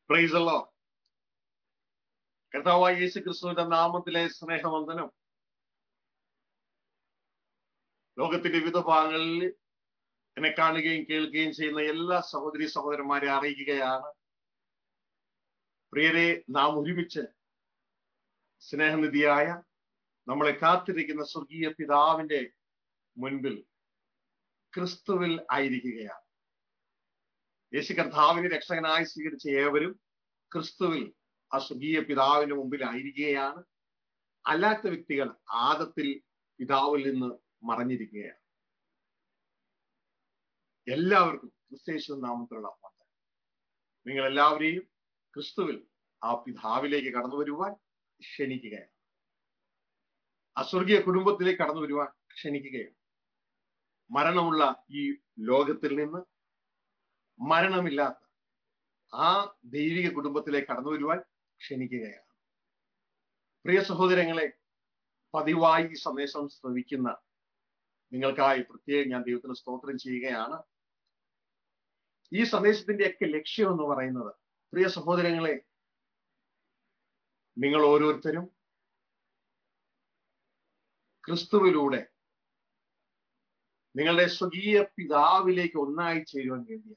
പ്രൈസല്ലോ കർത്താവായ യേശു ക്രിസ്തുവിന്റെ നാമത്തിലെ സ്നേഹവന്ദനം ലോകത്തിന്റെ വിവിധ ഭാഗങ്ങളിൽ എന്നെ കാണുകയും കേൾക്കുകയും ചെയ്യുന്ന എല്ലാ സഹോദരി സഹോദരന്മാരെ അറിയിക്കുകയാണ് പ്രിയരെ നാം ഒരുമിച്ച് സ്നേഹനിധിയായ നമ്മളെ കാത്തിരിക്കുന്ന സ്വർഗീയ പിതാവിന്റെ മുൻപിൽ ക്രിസ്തുവിൽ ആയിരിക്കുകയാണ് യേശു കർത്താവിനെ രക്ഷകനായി സ്വീകരിച്ച ഏവരും ക്രിസ്തുവിൽ ആ സ്വർഗീയ പിതാവിന്റെ മുമ്പിൽ ആയിരിക്കുകയാണ് അല്ലാത്ത വ്യക്തികൾ ആദത്തിൽ പിതാവിൽ നിന്ന് മറഞ്ഞിരിക്കുകയാണ് എല്ലാവർക്കും ക്രിസ്തേശു നാമത്തിലുള്ള വന്ദനം നിങ്ങൾ എല്ലാവരെയും ക്രിസ്തുവിൽ ആ പിതാവിലേക്ക് കടന്നു വരുവാൻ ക്ഷണിക്കുകയാണ് ആ സ്വർഗീയ കുടുംബത്തിലേക്ക് കടന്നു വരുവാൻ ക്ഷണിക്കുകയാണ് മരണമുള്ള ഈ ലോകത്തിൽ നിന്ന് മരണമില്ലാത്ത ആ ദൈവിക കുടുംബത്തിലേക്ക് കടന്നു വരുവാൻ ക്ഷണിക്കുകയാണ് പ്രിയ സഹോദരങ്ങളെ പതിവായി ഈ സന്ദേശം ശ്രവിക്കുന്ന നിങ്ങൾക്കായി പ്രത്യേകം ഞാൻ ദൈവത്തിന് സ്തോത്രം ചെയ്യുകയാണ് ഈ സന്ദേശത്തിന്റെയൊക്കെ ലക്ഷ്യം എന്ന് പറയുന്നത് പ്രിയ സഹോദരങ്ങളെ നിങ്ങൾ ഓരോരുത്തരും ക്രിസ്തുവിലൂടെ നിങ്ങളുടെ സ്വകീയ പിതാവിലേക്ക് ഒന്നായി ചേരുവാൻ വേണ്ടിയാണ്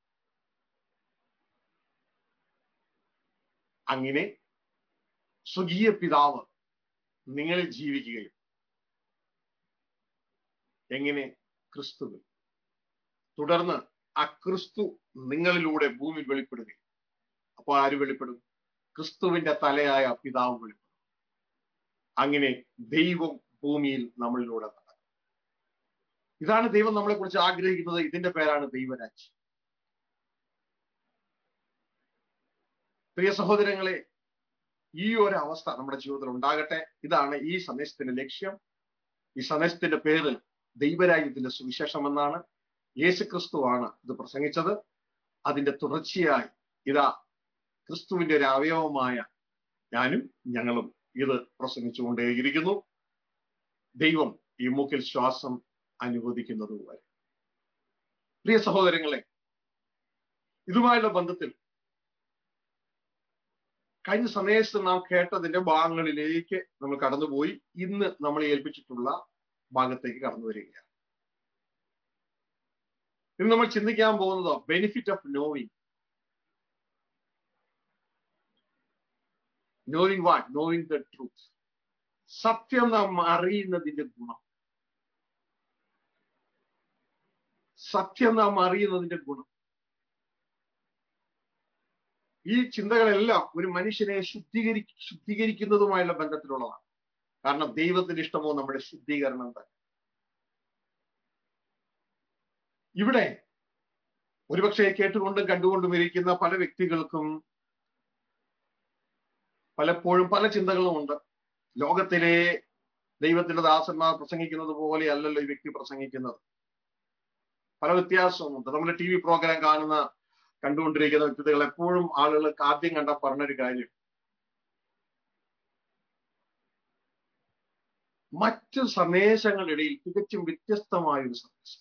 അങ്ങനെ സ്വകീയ പിതാവ് നിങ്ങളിൽ ജീവിക്കുകയും എങ്ങനെ ക്രിസ്തുവിൽ തുടർന്ന് ആ ക്രിസ്തു നിങ്ങളിലൂടെ ഭൂമിയിൽ വെളിപ്പെടുകയും അപ്പൊ ആര് വെളിപ്പെടും ക്രിസ്തുവിന്റെ തലയായ പിതാവ് വെളിപ്പെടും അങ്ങനെ ദൈവം ഭൂമിയിൽ നമ്മളിലൂടെ നടക്കും ഇതാണ് ദൈവം നമ്മളെ കുറിച്ച് ആഗ്രഹിക്കുന്നത് ഇതിന്റെ പേരാണ് ദൈവരാജ്യം പ്രിയ സഹോദരങ്ങളെ ഈ ഒരു അവസ്ഥ നമ്മുടെ ജീവിതത്തിൽ ഉണ്ടാകട്ടെ ഇതാണ് ഈ സന്ദേശത്തിന്റെ ലക്ഷ്യം ഈ സന്ദേശത്തിന്റെ പേര് ദൈവരാജ്യത്തിന്റെ സുവിശേഷം എന്നാണ് യേശു ക്രിസ്തുവാണ് ഇത് പ്രസംഗിച്ചത് അതിന്റെ തുടർച്ചയായി ഇതാ ക്രിസ്തുവിന്റെ ഒരു അവയവമായ ഞാനും ഞങ്ങളും ഇത് പ്രസംഗിച്ചുകൊണ്ടേയിരിക്കുന്നു ദൈവം ഈ മൂക്കിൽ ശ്വാസം അനുവദിക്കുന്നത് വരെ പ്രിയ സഹോദരങ്ങളെ ഇതുമായുള്ള ബന്ധത്തിൽ കഴിഞ്ഞ സമയത്ത് നാം കേട്ടതിന്റെ ഭാഗങ്ങളിലേക്ക് നമ്മൾ കടന്നുപോയി ഇന്ന് നമ്മൾ ഏൽപ്പിച്ചിട്ടുള്ള ഭാഗത്തേക്ക് കടന്നു വരികയാണ് ഇന്ന് നമ്മൾ ചിന്തിക്കാൻ പോകുന്നത് benefit of knowing knowing what knowing the truth സത്യം നാം അറിയുന്നതിന്റെ ഗുണം സത്യം നാം അറിയുന്നതിന്റെ ഗുണം ഈ ചിന്തകളെല്ലാം ഒരു മനുഷ്യനെ ശുദ്ധീകരി ശുദ്ധീകരിക്കുന്നതുമായുള്ള ബന്ധത്തിലുള്ളതാണ് കാരണം ദൈവത്തിന്റെ ഇഷ്ടമോ നമ്മുടെ ശുദ്ധീകരണം തന്നെ ഇവിടെ ഒരുപക്ഷെ കേട്ടുകൊണ്ടും കണ്ടുകൊണ്ടും ഇരിക്കുന്ന പല വ്യക്തികൾക്കും പലപ്പോഴും പല ചിന്തകളും ഉണ്ട് ലോകത്തിലെ ദൈവത്തിന്റെ ദാസന്മാർ പ്രസംഗിക്കുന്നത് പോലെ അല്ലല്ലോ ഈ വ്യക്തി പ്രസംഗിക്കുന്നത് പല വ്യത്യാസവുമുണ്ട് നമ്മുടെ ടി വി പ്രോഗ്രാം കാണുന്ന കണ്ടുകൊണ്ടിരിക്കുന്ന വ്യക്തികൾ എപ്പോഴും ആളുകൾ ആദ്യം കണ്ട പറഞ്ഞൊരു കാര്യം മറ്റു സന്ദേശങ്ങളിടയിൽ തികച്ചും വ്യത്യസ്തമായ ഒരു സന്ദേശം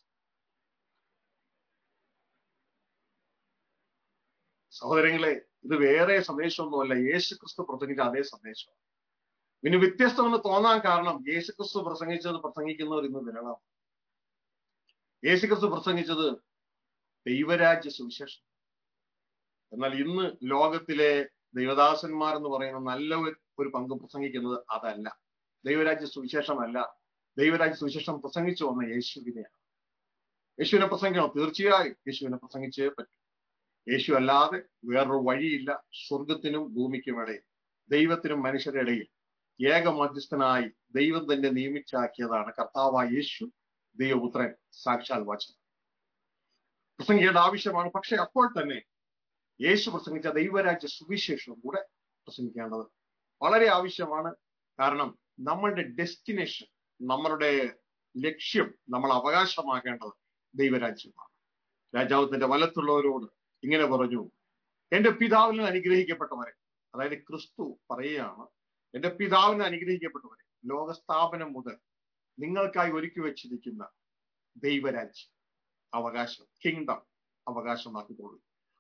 സഹോദരങ്ങളെ ഇത് വേറെ സന്ദേശമൊന്നുമല്ല യേശു ക്രിസ്തു പ്രസംഗിച്ച അതേ സന്ദേശം പിന്നെ വ്യത്യസ്തമെന്ന് തോന്നാൻ കാരണം യേശു ക്രിസ്തു പ്രസംഗിച്ചത് പ്രസംഗിക്കുന്നവർ ഇന്ന് വിരളാണ് യേശു ക്രിസ്തു പ്രസംഗിച്ചത് ദൈവരാജ്യ സുവിശേഷം എന്നാൽ ഇന്ന് ലോകത്തിലെ ദൈവദാസന്മാർ എന്ന് പറയുന്ന നല്ല ഒരു പങ്ക് പ്രസംഗിക്കുന്നത് അതല്ല ദൈവരാജ്യ സുവിശേഷമല്ല ദൈവരാജ്യ സുവിശേഷം പ്രസംഗിച്ചു വന്ന യേശുവിനെയാണ് യേശുവിനെ പ്രസംഗിക്കണം തീർച്ചയായും യേശുവിനെ പ്രസംഗിച്ചേ പറ്റും യേശു അല്ലാതെ വേറൊരു വഴിയില്ല സ്വർഗത്തിനും ഭൂമിക്കും ഇടയിൽ ദൈവത്തിനും മനുഷ്യരുടെ ഇടയിൽ ഏക മധ്യസ്ഥനായി ദൈവം തന്നെ നിയമിച്ചാക്കിയതാണ് കർത്താവായ യേശു ദൈവപുത്രൻ സാക്ഷാൽ വചനം പ്രസംഗിക്കേണ്ട ആവശ്യമാണ് പക്ഷെ അപ്പോൾ തന്നെ യേശു പ്രസംഗിച്ച ദൈവരാജ്യ സുവിശേഷവും കൂടെ പ്രസംഗിക്കേണ്ടത് വളരെ ആവശ്യമാണ് കാരണം നമ്മളുടെ ഡെസ്റ്റിനേഷൻ നമ്മളുടെ ലക്ഷ്യം നമ്മൾ അവകാശമാക്കേണ്ടത് ദൈവരാജ്യമാണ് രാജാവത്തിന്റെ വലത്തുള്ളവരോട് ഇങ്ങനെ പറഞ്ഞു എന്റെ പിതാവിന് അനുഗ്രഹിക്കപ്പെട്ടവരെ അതായത് ക്രിസ്തു പറയുകയാണ് എന്റെ പിതാവിന് അനുഗ്രഹിക്കപ്പെട്ടവരെ ലോകസ്ഥാപനം മുതൽ നിങ്ങൾക്കായി ഒരുക്കി വെച്ചിരിക്കുന്ന ദൈവരാജ്യം അവകാശം കിങ്ഡം അവകാശമാക്കിക്കൊള്ളു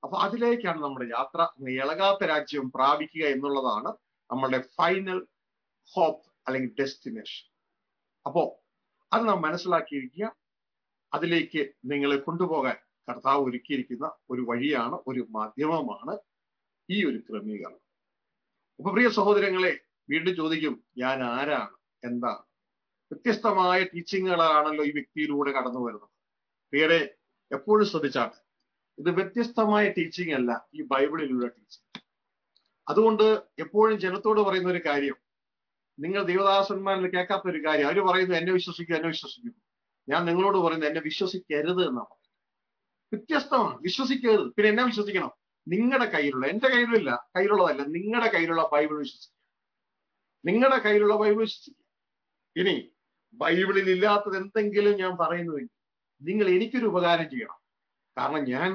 അപ്പൊ അതിലേക്കാണ് നമ്മുടെ യാത്ര ഇളകാത്ത രാജ്യം പ്രാപിക്കുക എന്നുള്ളതാണ് നമ്മളുടെ ഫൈനൽ ഹോപ്പ് അല്ലെങ്കിൽ ഡെസ്റ്റിനേഷൻ അപ്പോ അത് നാം മനസ്സിലാക്കിയിരിക്കുക അതിലേക്ക് നിങ്ങളെ കൊണ്ടുപോകാൻ കർത്താവ് ഒരുക്കിയിരിക്കുന്ന ഒരു വഴിയാണ് ഒരു മാധ്യമമാണ് ഈ ഒരു ക്രമീകരണം അപ്പൊ പ്രിയ സഹോദരങ്ങളെ വീണ്ടും ചോദിക്കും ഞാൻ ആരാണ് എന്താണ് വ്യത്യസ്തമായ ടീച്ചിങ്ങുകളാണല്ലോ ഈ വ്യക്തിയിലൂടെ കടന്നു വരുന്നത് പ്രിയരെ എപ്പോഴും ശ്രദ്ധിച്ചാട്ടെ ഇത് വ്യത്യസ്തമായ ടീച്ചിങ് അല്ല ഈ ബൈബിളിലുള്ള ടീച്ചിങ് അതുകൊണ്ട് എപ്പോഴും ജനത്തോട് പറയുന്ന ഒരു കാര്യം നിങ്ങൾ ദൈവദാസന്മാരിൽ കേൾക്കാത്ത ഒരു കാര്യം അവര് പറയുന്നു എന്നെ വിശ്വസിക്കൂ എന്നെ വിശ്വസിക്കൂ ഞാൻ നിങ്ങളോട് പറയുന്നത് എന്നെ വിശ്വസിക്കരുത് എന്നാണ് വ്യത്യസ്തമാണ് വിശ്വസിക്കരുത് പിന്നെ എന്നെ വിശ്വസിക്കണം നിങ്ങളുടെ കയ്യിലുള്ള എന്റെ കയ്യിലില്ല കയ്യിലുള്ളതല്ല നിങ്ങളുടെ കയ്യിലുള്ള ബൈബിൾ വിശ്വസിക്കുക നിങ്ങളുടെ കയ്യിലുള്ള ബൈബിൾ വിശ്വസിക്കുക ഇനി ബൈബിളിൽ ഇല്ലാത്തത് എന്തെങ്കിലും ഞാൻ പറയുന്നുവെങ്കിൽ നിങ്ങൾ എനിക്കൊരു ഉപകാരം ചെയ്യണം കാരണം ഞാൻ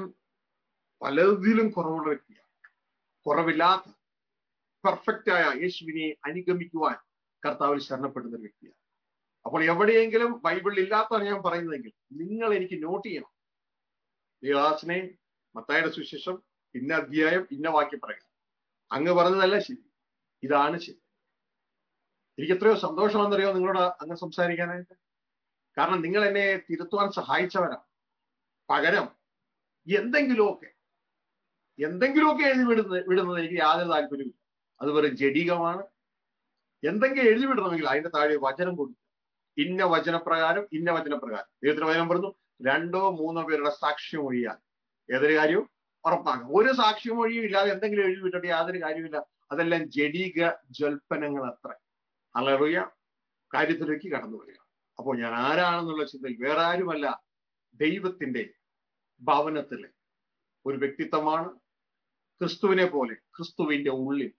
പലതിലും കുറവുള്ള വ്യക്തിയാണ് കുറവില്ലാത്ത പെർഫെക്റ്റ് ആയ യേശുവിനെ അനുഗമിക്കുവാൻ കർത്താവിൽ ശരണപ്പെടുന്ന ഒരു വ്യക്തിയാണ് അപ്പോൾ എവിടെയെങ്കിലും ബൈബിളിൽ ഇല്ലാത്തതാണ് ഞാൻ പറയുന്നതെങ്കിൽ നിങ്ങൾ എനിക്ക് നോട്ട് ചെയ്യണം ദേവാസിനെ മത്തായുടെ സുവിശേഷം ഇന്ന അധ്യായം ഇന്ന വാക്യം പറയുക അങ്ങ് പറഞ്ഞതല്ല ശരി ഇതാണ് ശരി എനിക്ക് എത്രയോ സന്തോഷമാണെന്നറിയോ നിങ്ങളോട് അങ്ങ് സംസാരിക്കാനായിട്ട് കാരണം നിങ്ങൾ എന്നെ തിരുത്തുവാൻ സഹായിച്ചവരാണ് പകരം എന്തെങ്കിലുമൊക്കെ എന്തെങ്കിലുമൊക്കെ എഴുതി വിടുന്നത് വിടുന്നത് എനിക്ക് യാതൊരു താല്പര്യമില്ല അത് വെറും ജഡികമാണ് എന്തെങ്കിലും എഴുതി വിടണമെങ്കിൽ അതിന്റെ താഴെ വചനം കൊടുക്കും ഇന്ന വചനപ്രകാരം ഇന്ന വചനപ്രകാരം ദൈവത്തിന്റെ വചനം പറഞ്ഞു രണ്ടോ മൂന്നോ പേരുടെ സാക്ഷ്യം ഒഴിയാൻ ഏതൊരു കാര്യവും ഉറപ്പാക്കാം ഒരു സാക്ഷ്യം ഒഴിയും ഇല്ലാതെ എന്തെങ്കിലും എഴുതി വിട്ടിട്ട് യാതൊരു കാര്യമില്ല അതെല്ലാം ജഡീക ജൽപ്പനങ്ങൾ അത്ര അലറിയ കാര്യത്തിലേക്ക് കടന്നു വരിക അപ്പോൾ ഞാൻ ആരാണെന്നുള്ള ചിന്തയിൽ വേറെ ആരുമല്ല ദൈവത്തിന്റെ ഭവനത്തിലെ ഒരു വ്യക്തിത്വമാണ് ക്രിസ്തുവിനെ പോലെ ക്രിസ്തുവിന്റെ ഉള്ളിൽ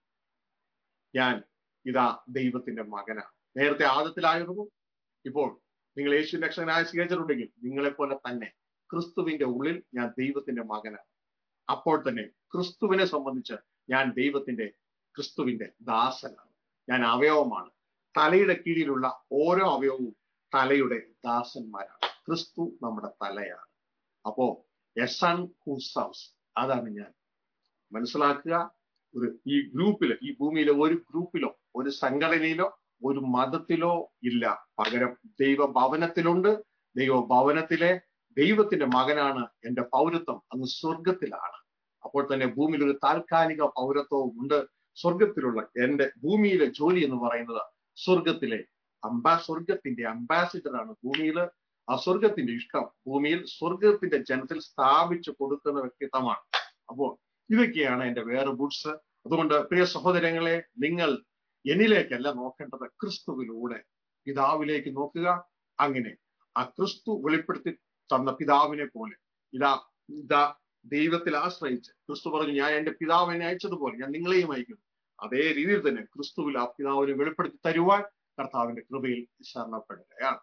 ഞാൻ ഇതാ ദൈവത്തിന്റെ മകനാണ് നേരത്തെ ആദത്തിലായിരുന്നു ഇപ്പോൾ നിങ്ങൾ യേശു രക്ഷകനായ സ്വീകരിച്ചിട്ടുണ്ടെങ്കിൽ നിങ്ങളെപ്പോലെ തന്നെ ക്രിസ്തുവിന്റെ ഉള്ളിൽ ഞാൻ ദൈവത്തിന്റെ മകനാണ് അപ്പോൾ തന്നെ ക്രിസ്തുവിനെ സംബന്ധിച്ച് ഞാൻ ദൈവത്തിന്റെ ക്രിസ്തുവിന്റെ ദാസനാണ് ഞാൻ അവയവമാണ് തലയുടെ കീഴിലുള്ള ഓരോ അവയവവും തലയുടെ ദാസന്മാരാണ് ക്രിസ്തു നമ്മുടെ തലയാണ് അപ്പോ എ സൺ ഹൂ സൗസ് അതാണ് ഞാൻ മനസ്സിലാക്കുക ഒരു ഈ ഗ്രൂപ്പില് ഈ ഭൂമിയിലെ ഒരു ഗ്രൂപ്പിലോ ഒരു സംഘടനയിലോ ഒരു മതത്തിലോ ഇല്ല പകരം ദൈവഭവനത്തിലുണ്ട് ദൈവഭവനത്തിലെ ദൈവത്തിന്റെ മകനാണ് എന്റെ പൗരത്വം അങ്ങ് സ്വർഗത്തിലാണ് അപ്പോൾ തന്നെ ഭൂമിയിൽ ഒരു താൽക്കാലിക പൗരത്വവും ഉണ്ട് സ്വർഗത്തിലുള്ള എന്റെ ഭൂമിയിലെ ജോലി എന്ന് പറയുന്നത് സ്വർഗത്തിലെ അംബാ സ്വർഗത്തിന്റെ അംബാസിഡർ ആണ് ഭൂമിയിൽ ആ സ്വർഗത്തിന്റെ ഇഷ്ടം ഭൂമിയിൽ സ്വർഗത്തിന്റെ ജനത്തിൽ സ്ഥാപിച്ചു കൊടുക്കുന്ന വ്യക്തിത്വമാണ് അപ്പോ ഇതൊക്കെയാണ് എന്റെ വേറെ ബുഡ്സ് അതുകൊണ്ട് പ്രിയ സഹോദരങ്ങളെ നിങ്ങൾ എന്നിലേക്കല്ല നോക്കേണ്ടത് ക്രിസ്തുവിലൂടെ പിതാവിലേക്ക് നോക്കുക അങ്ങനെ ആ ക്രിസ്തു വെളിപ്പെടുത്തി തന്ന പിതാവിനെ പോലെ ഇതാ ഇതാ ദൈവത്തിൽ ആശ്രയിച്ച് ക്രിസ്തു പറഞ്ഞു ഞാൻ എന്റെ പിതാവിനെ അയച്ചതുപോലെ ഞാൻ നിങ്ങളെയും അയക്കുന്നു അതേ രീതിയിൽ തന്നെ ക്രിസ്തുവിൽ ആ പിതാവിനെ വെളിപ്പെടുത്തി തരുവാൻ കർത്താവിന്റെ കൃപയിൽ ശരണപ്പെടുകയാണ്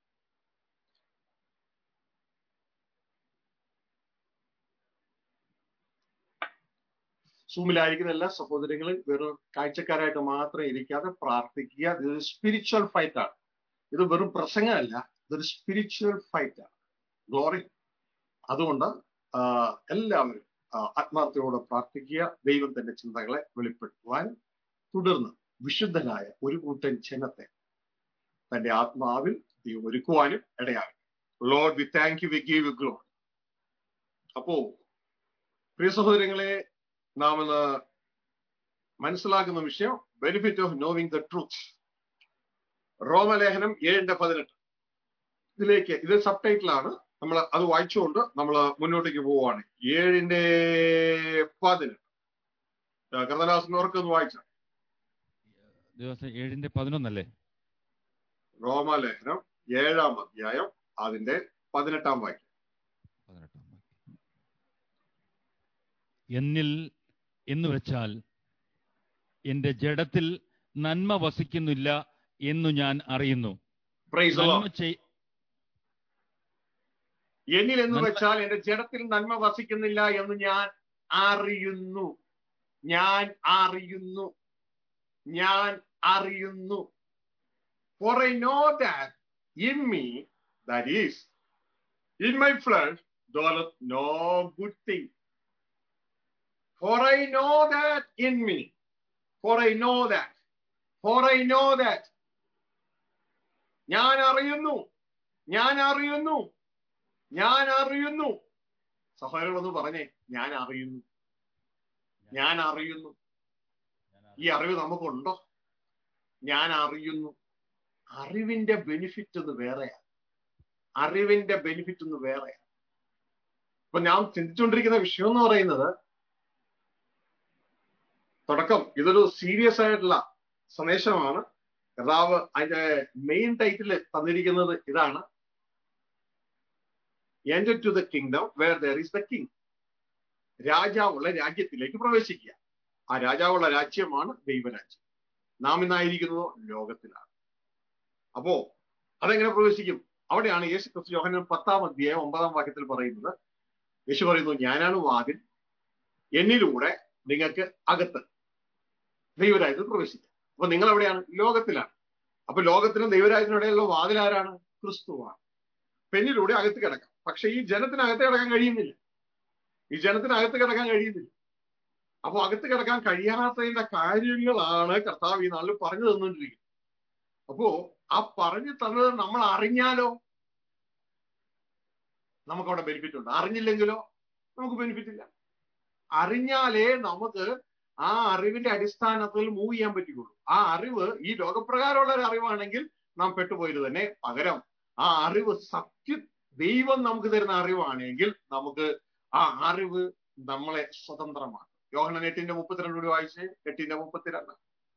സൂമിലായിരിക്കുന്ന എല്ലാ സഹോദരങ്ങളും വെറും കാഴ്ചക്കാരായിട്ട് മാത്രം ഇരിക്കാതെ പ്രാർത്ഥിക്കുക ഇത് സ്പിരിച്വൽ ഫൈറ്റ് ആണ് ഇത് വെറും പ്രസംഗമല്ല ഇതൊരു സ്പിരിച്വൽ ഫൈറ്റ് ആണ് ഗ്ലോറി അതുകൊണ്ട് എല്ലാവരും ആത്മാർത്ഥയോടെ പ്രാർത്ഥിക്കുക ദൈവം തന്റെ ചിന്തകളെ വെളിപ്പെടുത്തുവാൻ തുടർന്ന് വിശുദ്ധനായ ഒരു കൂട്ടൻ ജനത്തെ തന്റെ ആത്മാവിൽ ദൈവം ഒരുക്കുവാനും ഇടയാകും Lord we thank you we give you glory അപ്പോ പ്രിയ സഹോദരങ്ങളെ നാം ഇന്ന് മനസ്സിലാക്കുന്ന വിഷയം benefit of knowing the truth റോമലേഖനം ഏഴിന്റെ പതിനെട്ട് ഇതിലേക്ക് ഇത് സബ് ടൈറ്റിലാണ് നമ്മൾ അത് വായിച്ചുകൊണ്ട് നമ്മൾ മുന്നോട്ടേക്ക് പോവുകയാണ് ഏഴിന്റെ പതിനെട്ട് കർണദാസിന് ഓർക്കൊന്ന് വായിച്ച ദിവസം ഏഴിന്റെ പതിനൊന്നല്ലേ റോമലേഖനം ഏഴാം അധ്യായം അതിന്റെ പതിനെട്ടാം വാക്യം പതിനെട്ടാം വാക്യം എന്നിൽ എന്ന് വെച്ചാൽ എന്റെ ജഡത്തിൽ നന്മ വസിക്കുന്നില്ല എന്നു ഞാൻ അറിയുന്നു പ്രൈസ് നന്മ ചെയ്- എന്നിൽ എന്ന് നന്മ- വെച്ചാൽ എന്റെ ജഡത്തിൽ നന്മ വസിക്കുന്നില്ല എന്ന് ഞാൻ അറിയുന്നു ഞാൻ അറിയുന്നു ഞാൻ അറിയുന്നു for I know that in me that is in my flesh dwelleth no good thing For I know that in me. For I know that. For I know that. ഞാൻ അറിയുന്നു ഞാൻ അറിയുന്നു ഞാൻ അറിയുന്നു സഹോദരങ്ങളൊന്ന് പറഞ്ഞേ ഞാൻ അറിയുന്നു ഞാൻ അറിയുന്നു ഈ അറിവ് നമുക്കുണ്ടോ ഞാൻ അറിയുന്നു അറിവിന്റെ ബെനിഫിറ്റ് ഒന്ന് വേറെയാണ് അറിവിന്റെ ബെനിഫിറ്റ് ഒന്ന് വേറെയാണ് ഇപ്പൊ ഞാൻ ചിന്തിച്ചുകൊണ്ടിരിക്കുന്ന വിഷയം എന്ന് പറയുന്നത് തുടക്കം ഇതൊരു സീരിയസ് ആയിട്ടുള്ള സന്ദേശമാണ് കർത്താവ് അതിന്റെ മെയിൻ ടൈറ്റിൽ തന്നിരിക്കുന്നത് ഇതാണ് enter to the kingdom where there is the king രാജാവുള്ള രാജ്യത്തിലേക്ക് പ്രവേശിക്കുക ആ രാജാവുള്ള രാജ്യമാണ് ദൈവരാജ്യം നാം ഇന്നായിരിക്കുന്നതോ ലോകത്തിലാണ് അപ്പോ അതെങ്ങനെ പ്രവേശിക്കും അവിടെയാണ് യേശു ക്രിസ്തു യോഹനൻ പത്താം അധ്യായം ഒമ്പതാം വാക്യത്തിൽ പറയുന്നത് യേശു പറയുന്നു ഞാനാണ് വാതിൽ എന്നിലൂടെ നിങ്ങൾക്ക് അകത്ത് ദൈവരാജ്യത്തിൽ പ്രവേശിക്കാം അപ്പൊ നിങ്ങൾ എവിടെയാണ് ലോകത്തിലാണ് അപ്പൊ ലോകത്തിനും ദൈവരാജ്യത്തിനും ഇടയിലുള്ള വാതിൽ ആരാണ് ക്രിസ്തുവാണ് പെന്നിലൂടെ അകത്ത് കിടക്കാം പക്ഷെ ഈ ജനത്തിനകത്ത് കിടക്കാൻ കഴിയുന്നില്ല ഈ ജനത്തിനകത്ത് കിടക്കാൻ കഴിയുന്നില്ല അപ്പൊ അകത്ത് കിടക്കാൻ കഴിയാത്തതിന്റെ കാര്യങ്ങളാണ് കർത്താവ് ഈ നാളിൽ പറഞ്ഞു തന്നുകൊണ്ടിരിക്കുന്നത് അപ്പോ ആ പറഞ്ഞു തന്നത് നമ്മൾ അറിഞ്ഞാലോ നമുക്ക് അവിടെ ബെനിഫിറ്റ് ഉണ്ട് അറിഞ്ഞില്ലെങ്കിലോ നമുക്ക് ബെനിഫിറ്റ് ഇല്ല അറിഞ്ഞാലേ നമുക്ക് ആ അറിവിന്റെ അടിസ്ഥാനത്തിൽ മൂവ് ചെയ്യാൻ പറ്റുകയുള്ളൂ ആ അറിവ് ഈ ലോകപ്രകാരമുള്ള ഒരു അറിവാണെങ്കിൽ നാം പെട്ടുപോയത് തന്നെ പകരം ആ അറിവ് സത്യ ദൈവം നമുക്ക് തരുന്ന അറിവാണെങ്കിൽ നമുക്ക് ആ അറിവ് നമ്മളെ സ്വതന്ത്രമാണ് യോഹനൻ എട്ടിന്റെ മുപ്പത്തിരണ്ട് കൂടി വായിച്ച് എട്ടിന്റെ മുപ്പത്തിരണ്ട്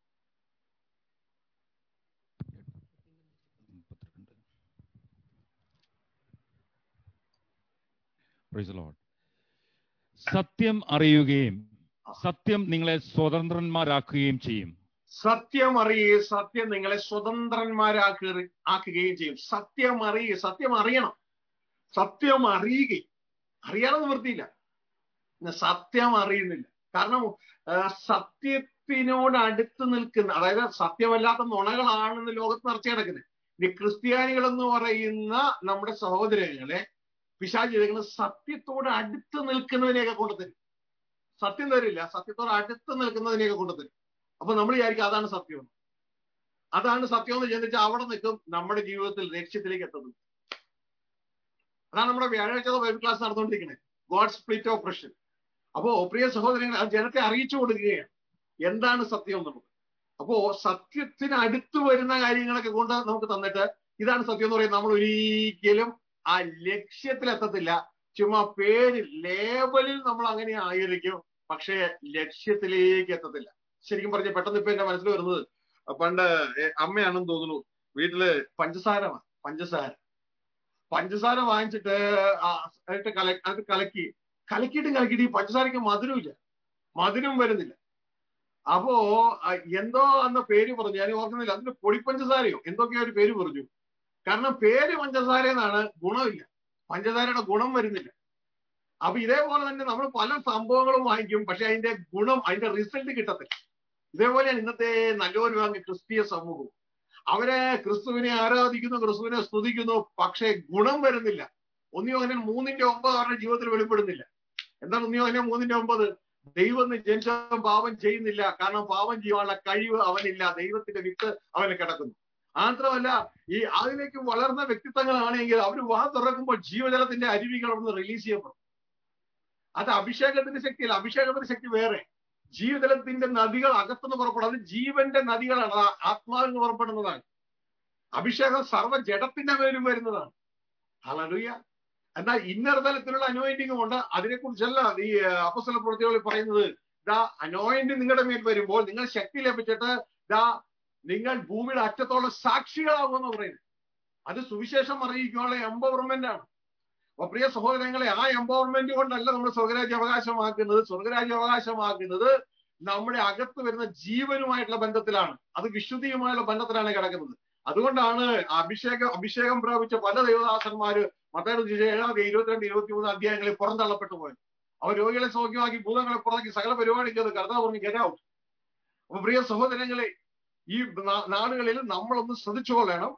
Praise the Lord. സത്യം അറിയുകയും സത്യം നിങ്ങളെ സ്വതന്ത്രന്മാരാക്കുകയും ചെയ്യും സത്യം അറിയുകയും സത്യം നിങ്ങളെ സ്വതന്ത്രന്മാരാക്കുക ആക്കുകയും ചെയ്യും സത്യം അറിയുക സത്യം അറിയണം സത്യം അറിയുകയും അറിയാതെ നിവൃത്തിയില്ല പിന്നെ സത്യം അറിയുന്നില്ല കാരണം ആ, സത്യത്തിനോട് അടുത്ത് നിൽക്കുന്ന അതായത് സത്യമല്ലാത്ത നുണകളാണെന്ന് ലോകത്ത് നിറച്ചു കിടക്കുന്നത് ഈ ക്രിസ്ത്യാനികൾ എന്ന് പറയുന്ന നമ്മുടെ സഹോദരങ്ങളെ പിശാച് ചെയ്തേക്കുന്നത് സത്യത്തോട് അടുത്ത് നിൽക്കുന്നതിനെയൊക്കെ കൊണ്ടുതരും സത്യം തരില്ല സത്യത്തോട് അടുത്ത് നിൽക്കുന്നതിനെയൊക്കെ കൊണ്ടുതരും അപ്പൊ നമ്മൾ വിചാരിക്കും അതാണ് സത്യം എന്ന്. അതാണ് സത്യം എന്ന് ചിന്തിച്ചാൽ അവിടെ നിൽക്കും നമ്മുടെ ജീവിതത്തിൽ ലക്ഷ്യത്തിലേക്ക് എത്തുന്നത് അതാണ് നമ്മുടെ വ്യാഴാഴ്ച ബൈബിൾ ക്ലാസ് നടന്നുകൊണ്ടിരിക്കുന്നത് ഗോഡ് സ്പ്ലിറ്റ് ഓപ്പറേഷൻ അപ്പോ പ്രിയ സഹോദരങ്ങൾ ആ ജനത്തെ അറിയിച്ചു കൊടുക്കുകയാണ് എന്താണ് സത്യം എന്നുള്ളത് അപ്പോ സത്യത്തിന് അടുത്ത് വരുന്ന കാര്യങ്ങളൊക്കെ കൊണ്ട് നമുക്ക് തന്നിട്ട് ഇതാണ് സത്യം എന്ന് പറയുന്നത് നമ്മൾ ഒരിക്കലും ആ ലക്ഷ്യത്തിലെത്തത്തില്ല ചുമ്മാ പേര് ലേബലിൽ നമ്മൾ അങ്ങനെ ആയിരിക്കും പക്ഷേ ലക്ഷ്യത്തിലേക്ക് എത്തത്തില്ല ശരിക്കും പറഞ്ഞ പെട്ടെന്ന് ഇപ്പൊ എന്റെ മനസ്സിൽ വരുന്നത് പണ്ട് എ- അമ്മയാണെന്ന് തോന്നുന്നു വീട്ടില് പഞ്ചസാര വാ- പഞ്ചസാര പഞ്ചസാര വാങ്ങിച്ചിട്ട് ആ എന്നിട്ട് കല അത് കലക്കി കലക്കിയിട്ടും കലക്കിയിട്ട് ഈ പഞ്ചസാരക്ക് മധുരമില്ല മധുരം വരുന്നില്ല അപ്പോ ആ, എന്തോ അന്ന് പേര് പറഞ്ഞു ഞാൻ ഓർക്കുന്നില്ല അതിന് പൊടിപ്പഞ്ചസാരയോ എന്തൊക്കെയോ ഒരു പേര് പറഞ്ഞു കാരണം പേര് പഞ്ചസാര എന്നാണ് ഗുണമില്ല പഞ്ചസാരയുടെ ഗുണം വരുന്നില്ല അപ്പൊ ഇതേപോലെ തന്നെ നമ്മൾ പല സംഭവങ്ങളും വാങ്ങിക്കും പക്ഷെ അതിന്റെ ഗുണം അതിന്റെ റിസൾട്ട് കിട്ടത്തില്ല ഇതേപോലെയാണ് ഇന്നത്തെ നല്ലൊരു വാങ്ങി ക്രിസ്തീയ സമൂഹം അവരെ ക്രിസ്തുവിനെ ആരാധിക്കുന്നു ക്രിസ്തുവിനെ സ്തുതിക്കുന്നു പക്ഷെ ഗുണം വരുന്നില്ല ഒന്നിയോഹനൻ മൂന്നിന്റെ ഒമ്പത് അവരുടെ ജീവിതത്തിൽ വെളിപ്പെടുന്നില്ല എന്താണ് ഒന്നിയോഹനൻ മൂന്നിന്റെ ഒമ്പത് ദൈവം എന്ന് ജനിച്ചവൻ പാപം ചെയ്യുന്നില്ല കാരണം പാപം ചെയ്യാനുള്ള കഴിവ് അവനില്ല ദൈവത്തിന്റെ വിത്ത് അവന് കിടക്കുന്നു മാത്രമല്ല ഈ അതിലേക്ക് വളർന്ന വ്യക്തിത്വങ്ങളാണെങ്കിൽ അവർ വാ തുറക്കുമ്പോൾ ജീവജലത്തിന്റെ അരുവികൾ അവിടുന്ന് റിലീസ് ചെയ്യപ്പെടും അത് അഭിഷേകത്തിന്റെ ശക്തിയല്ല അഭിഷേകത്തിന്റെ ശക്തി വേറെ ജീവജലത്തിന്റെ നദികൾ അകത്തുനിന്ന് പുറപ്പെടും അത് ജീവന്റെ നദികളാണ് അത് ആത്മാവിൽ നിന്ന് പുറപ്പെടുന്നതാണ് അഭിഷേകം സർവ്വ ജഡത്തിന്റെ മേലും വരുന്നതാണ് ഹലലുയ എന്നാൽ ഇന്നർ തലത്തിലുള്ള അനോയിന്റിങ്ങും ഉണ്ട് അതിനെക്കുറിച്ചല്ല ഈ അപ്പസ്വല പ്രവൃത്തികളിൽ പറയുന്നത് ദാ അനോയിന്റിങ് നിങ്ങളുടെ മേൽ വരുമ്പോൾ നിങ്ങൾ ശക്തി ലഭിച്ചിട്ട് ദാ നിങ്ങൾ ഭൂമിയുടെ അറ്റത്തോളം സാക്ഷികളാകുമെന്ന് പറയുന്നത് അത് സുവിശേഷം അറിയിക്കാനുള്ള എംപവർമെന്റ് ആണ് അപ്പൊ പ്രിയ സഹോദരങ്ങളെ ആ എംപവർമെന്റ് കൊണ്ടല്ല നമ്മൾ സ്വർഗരാജ്യ അവകാശമാക്കുന്നത് സ്വർഗരാജ്യ അവകാശമാക്കുന്നത് നമ്മുടെ അകത്ത് വരുന്ന ജീവനുമായിട്ടുള്ള ബന്ധത്തിലാണ് അത് വിശുദ്ധിയുമായുള്ള ബന്ധത്തിലാണ് കിടക്കുന്നത് അതുകൊണ്ടാണ് അഭിഷേകം അഭിഷേകം പ്രാപിച്ച പല ദൈവദാസന്മാര് മത്തായുടെ ഏഴാം ഇരുപത്തിരണ്ട് ഇരുപത്തി മൂന്ന് അധ്യായങ്ങളിൽ പുറന്തള്ളപ്പെട്ടു പോയത് അവർ രോഗികളെ സൗഖ്യമാക്കി ഭൂതങ്ങളെ പുറത്താക്കി സകല പരിപാടി ചെയ്ത് കർത്താവ് പറഞ്ഞു ഗെറ്റ് ഔട്ട് അപ്പൊ പ്രിയ സഹോദരങ്ങളെ ഈ നാ- നാടുകളിൽ നമ്മളൊന്ന് ശ്രദ്ധിച്ചുകൊള്ളണം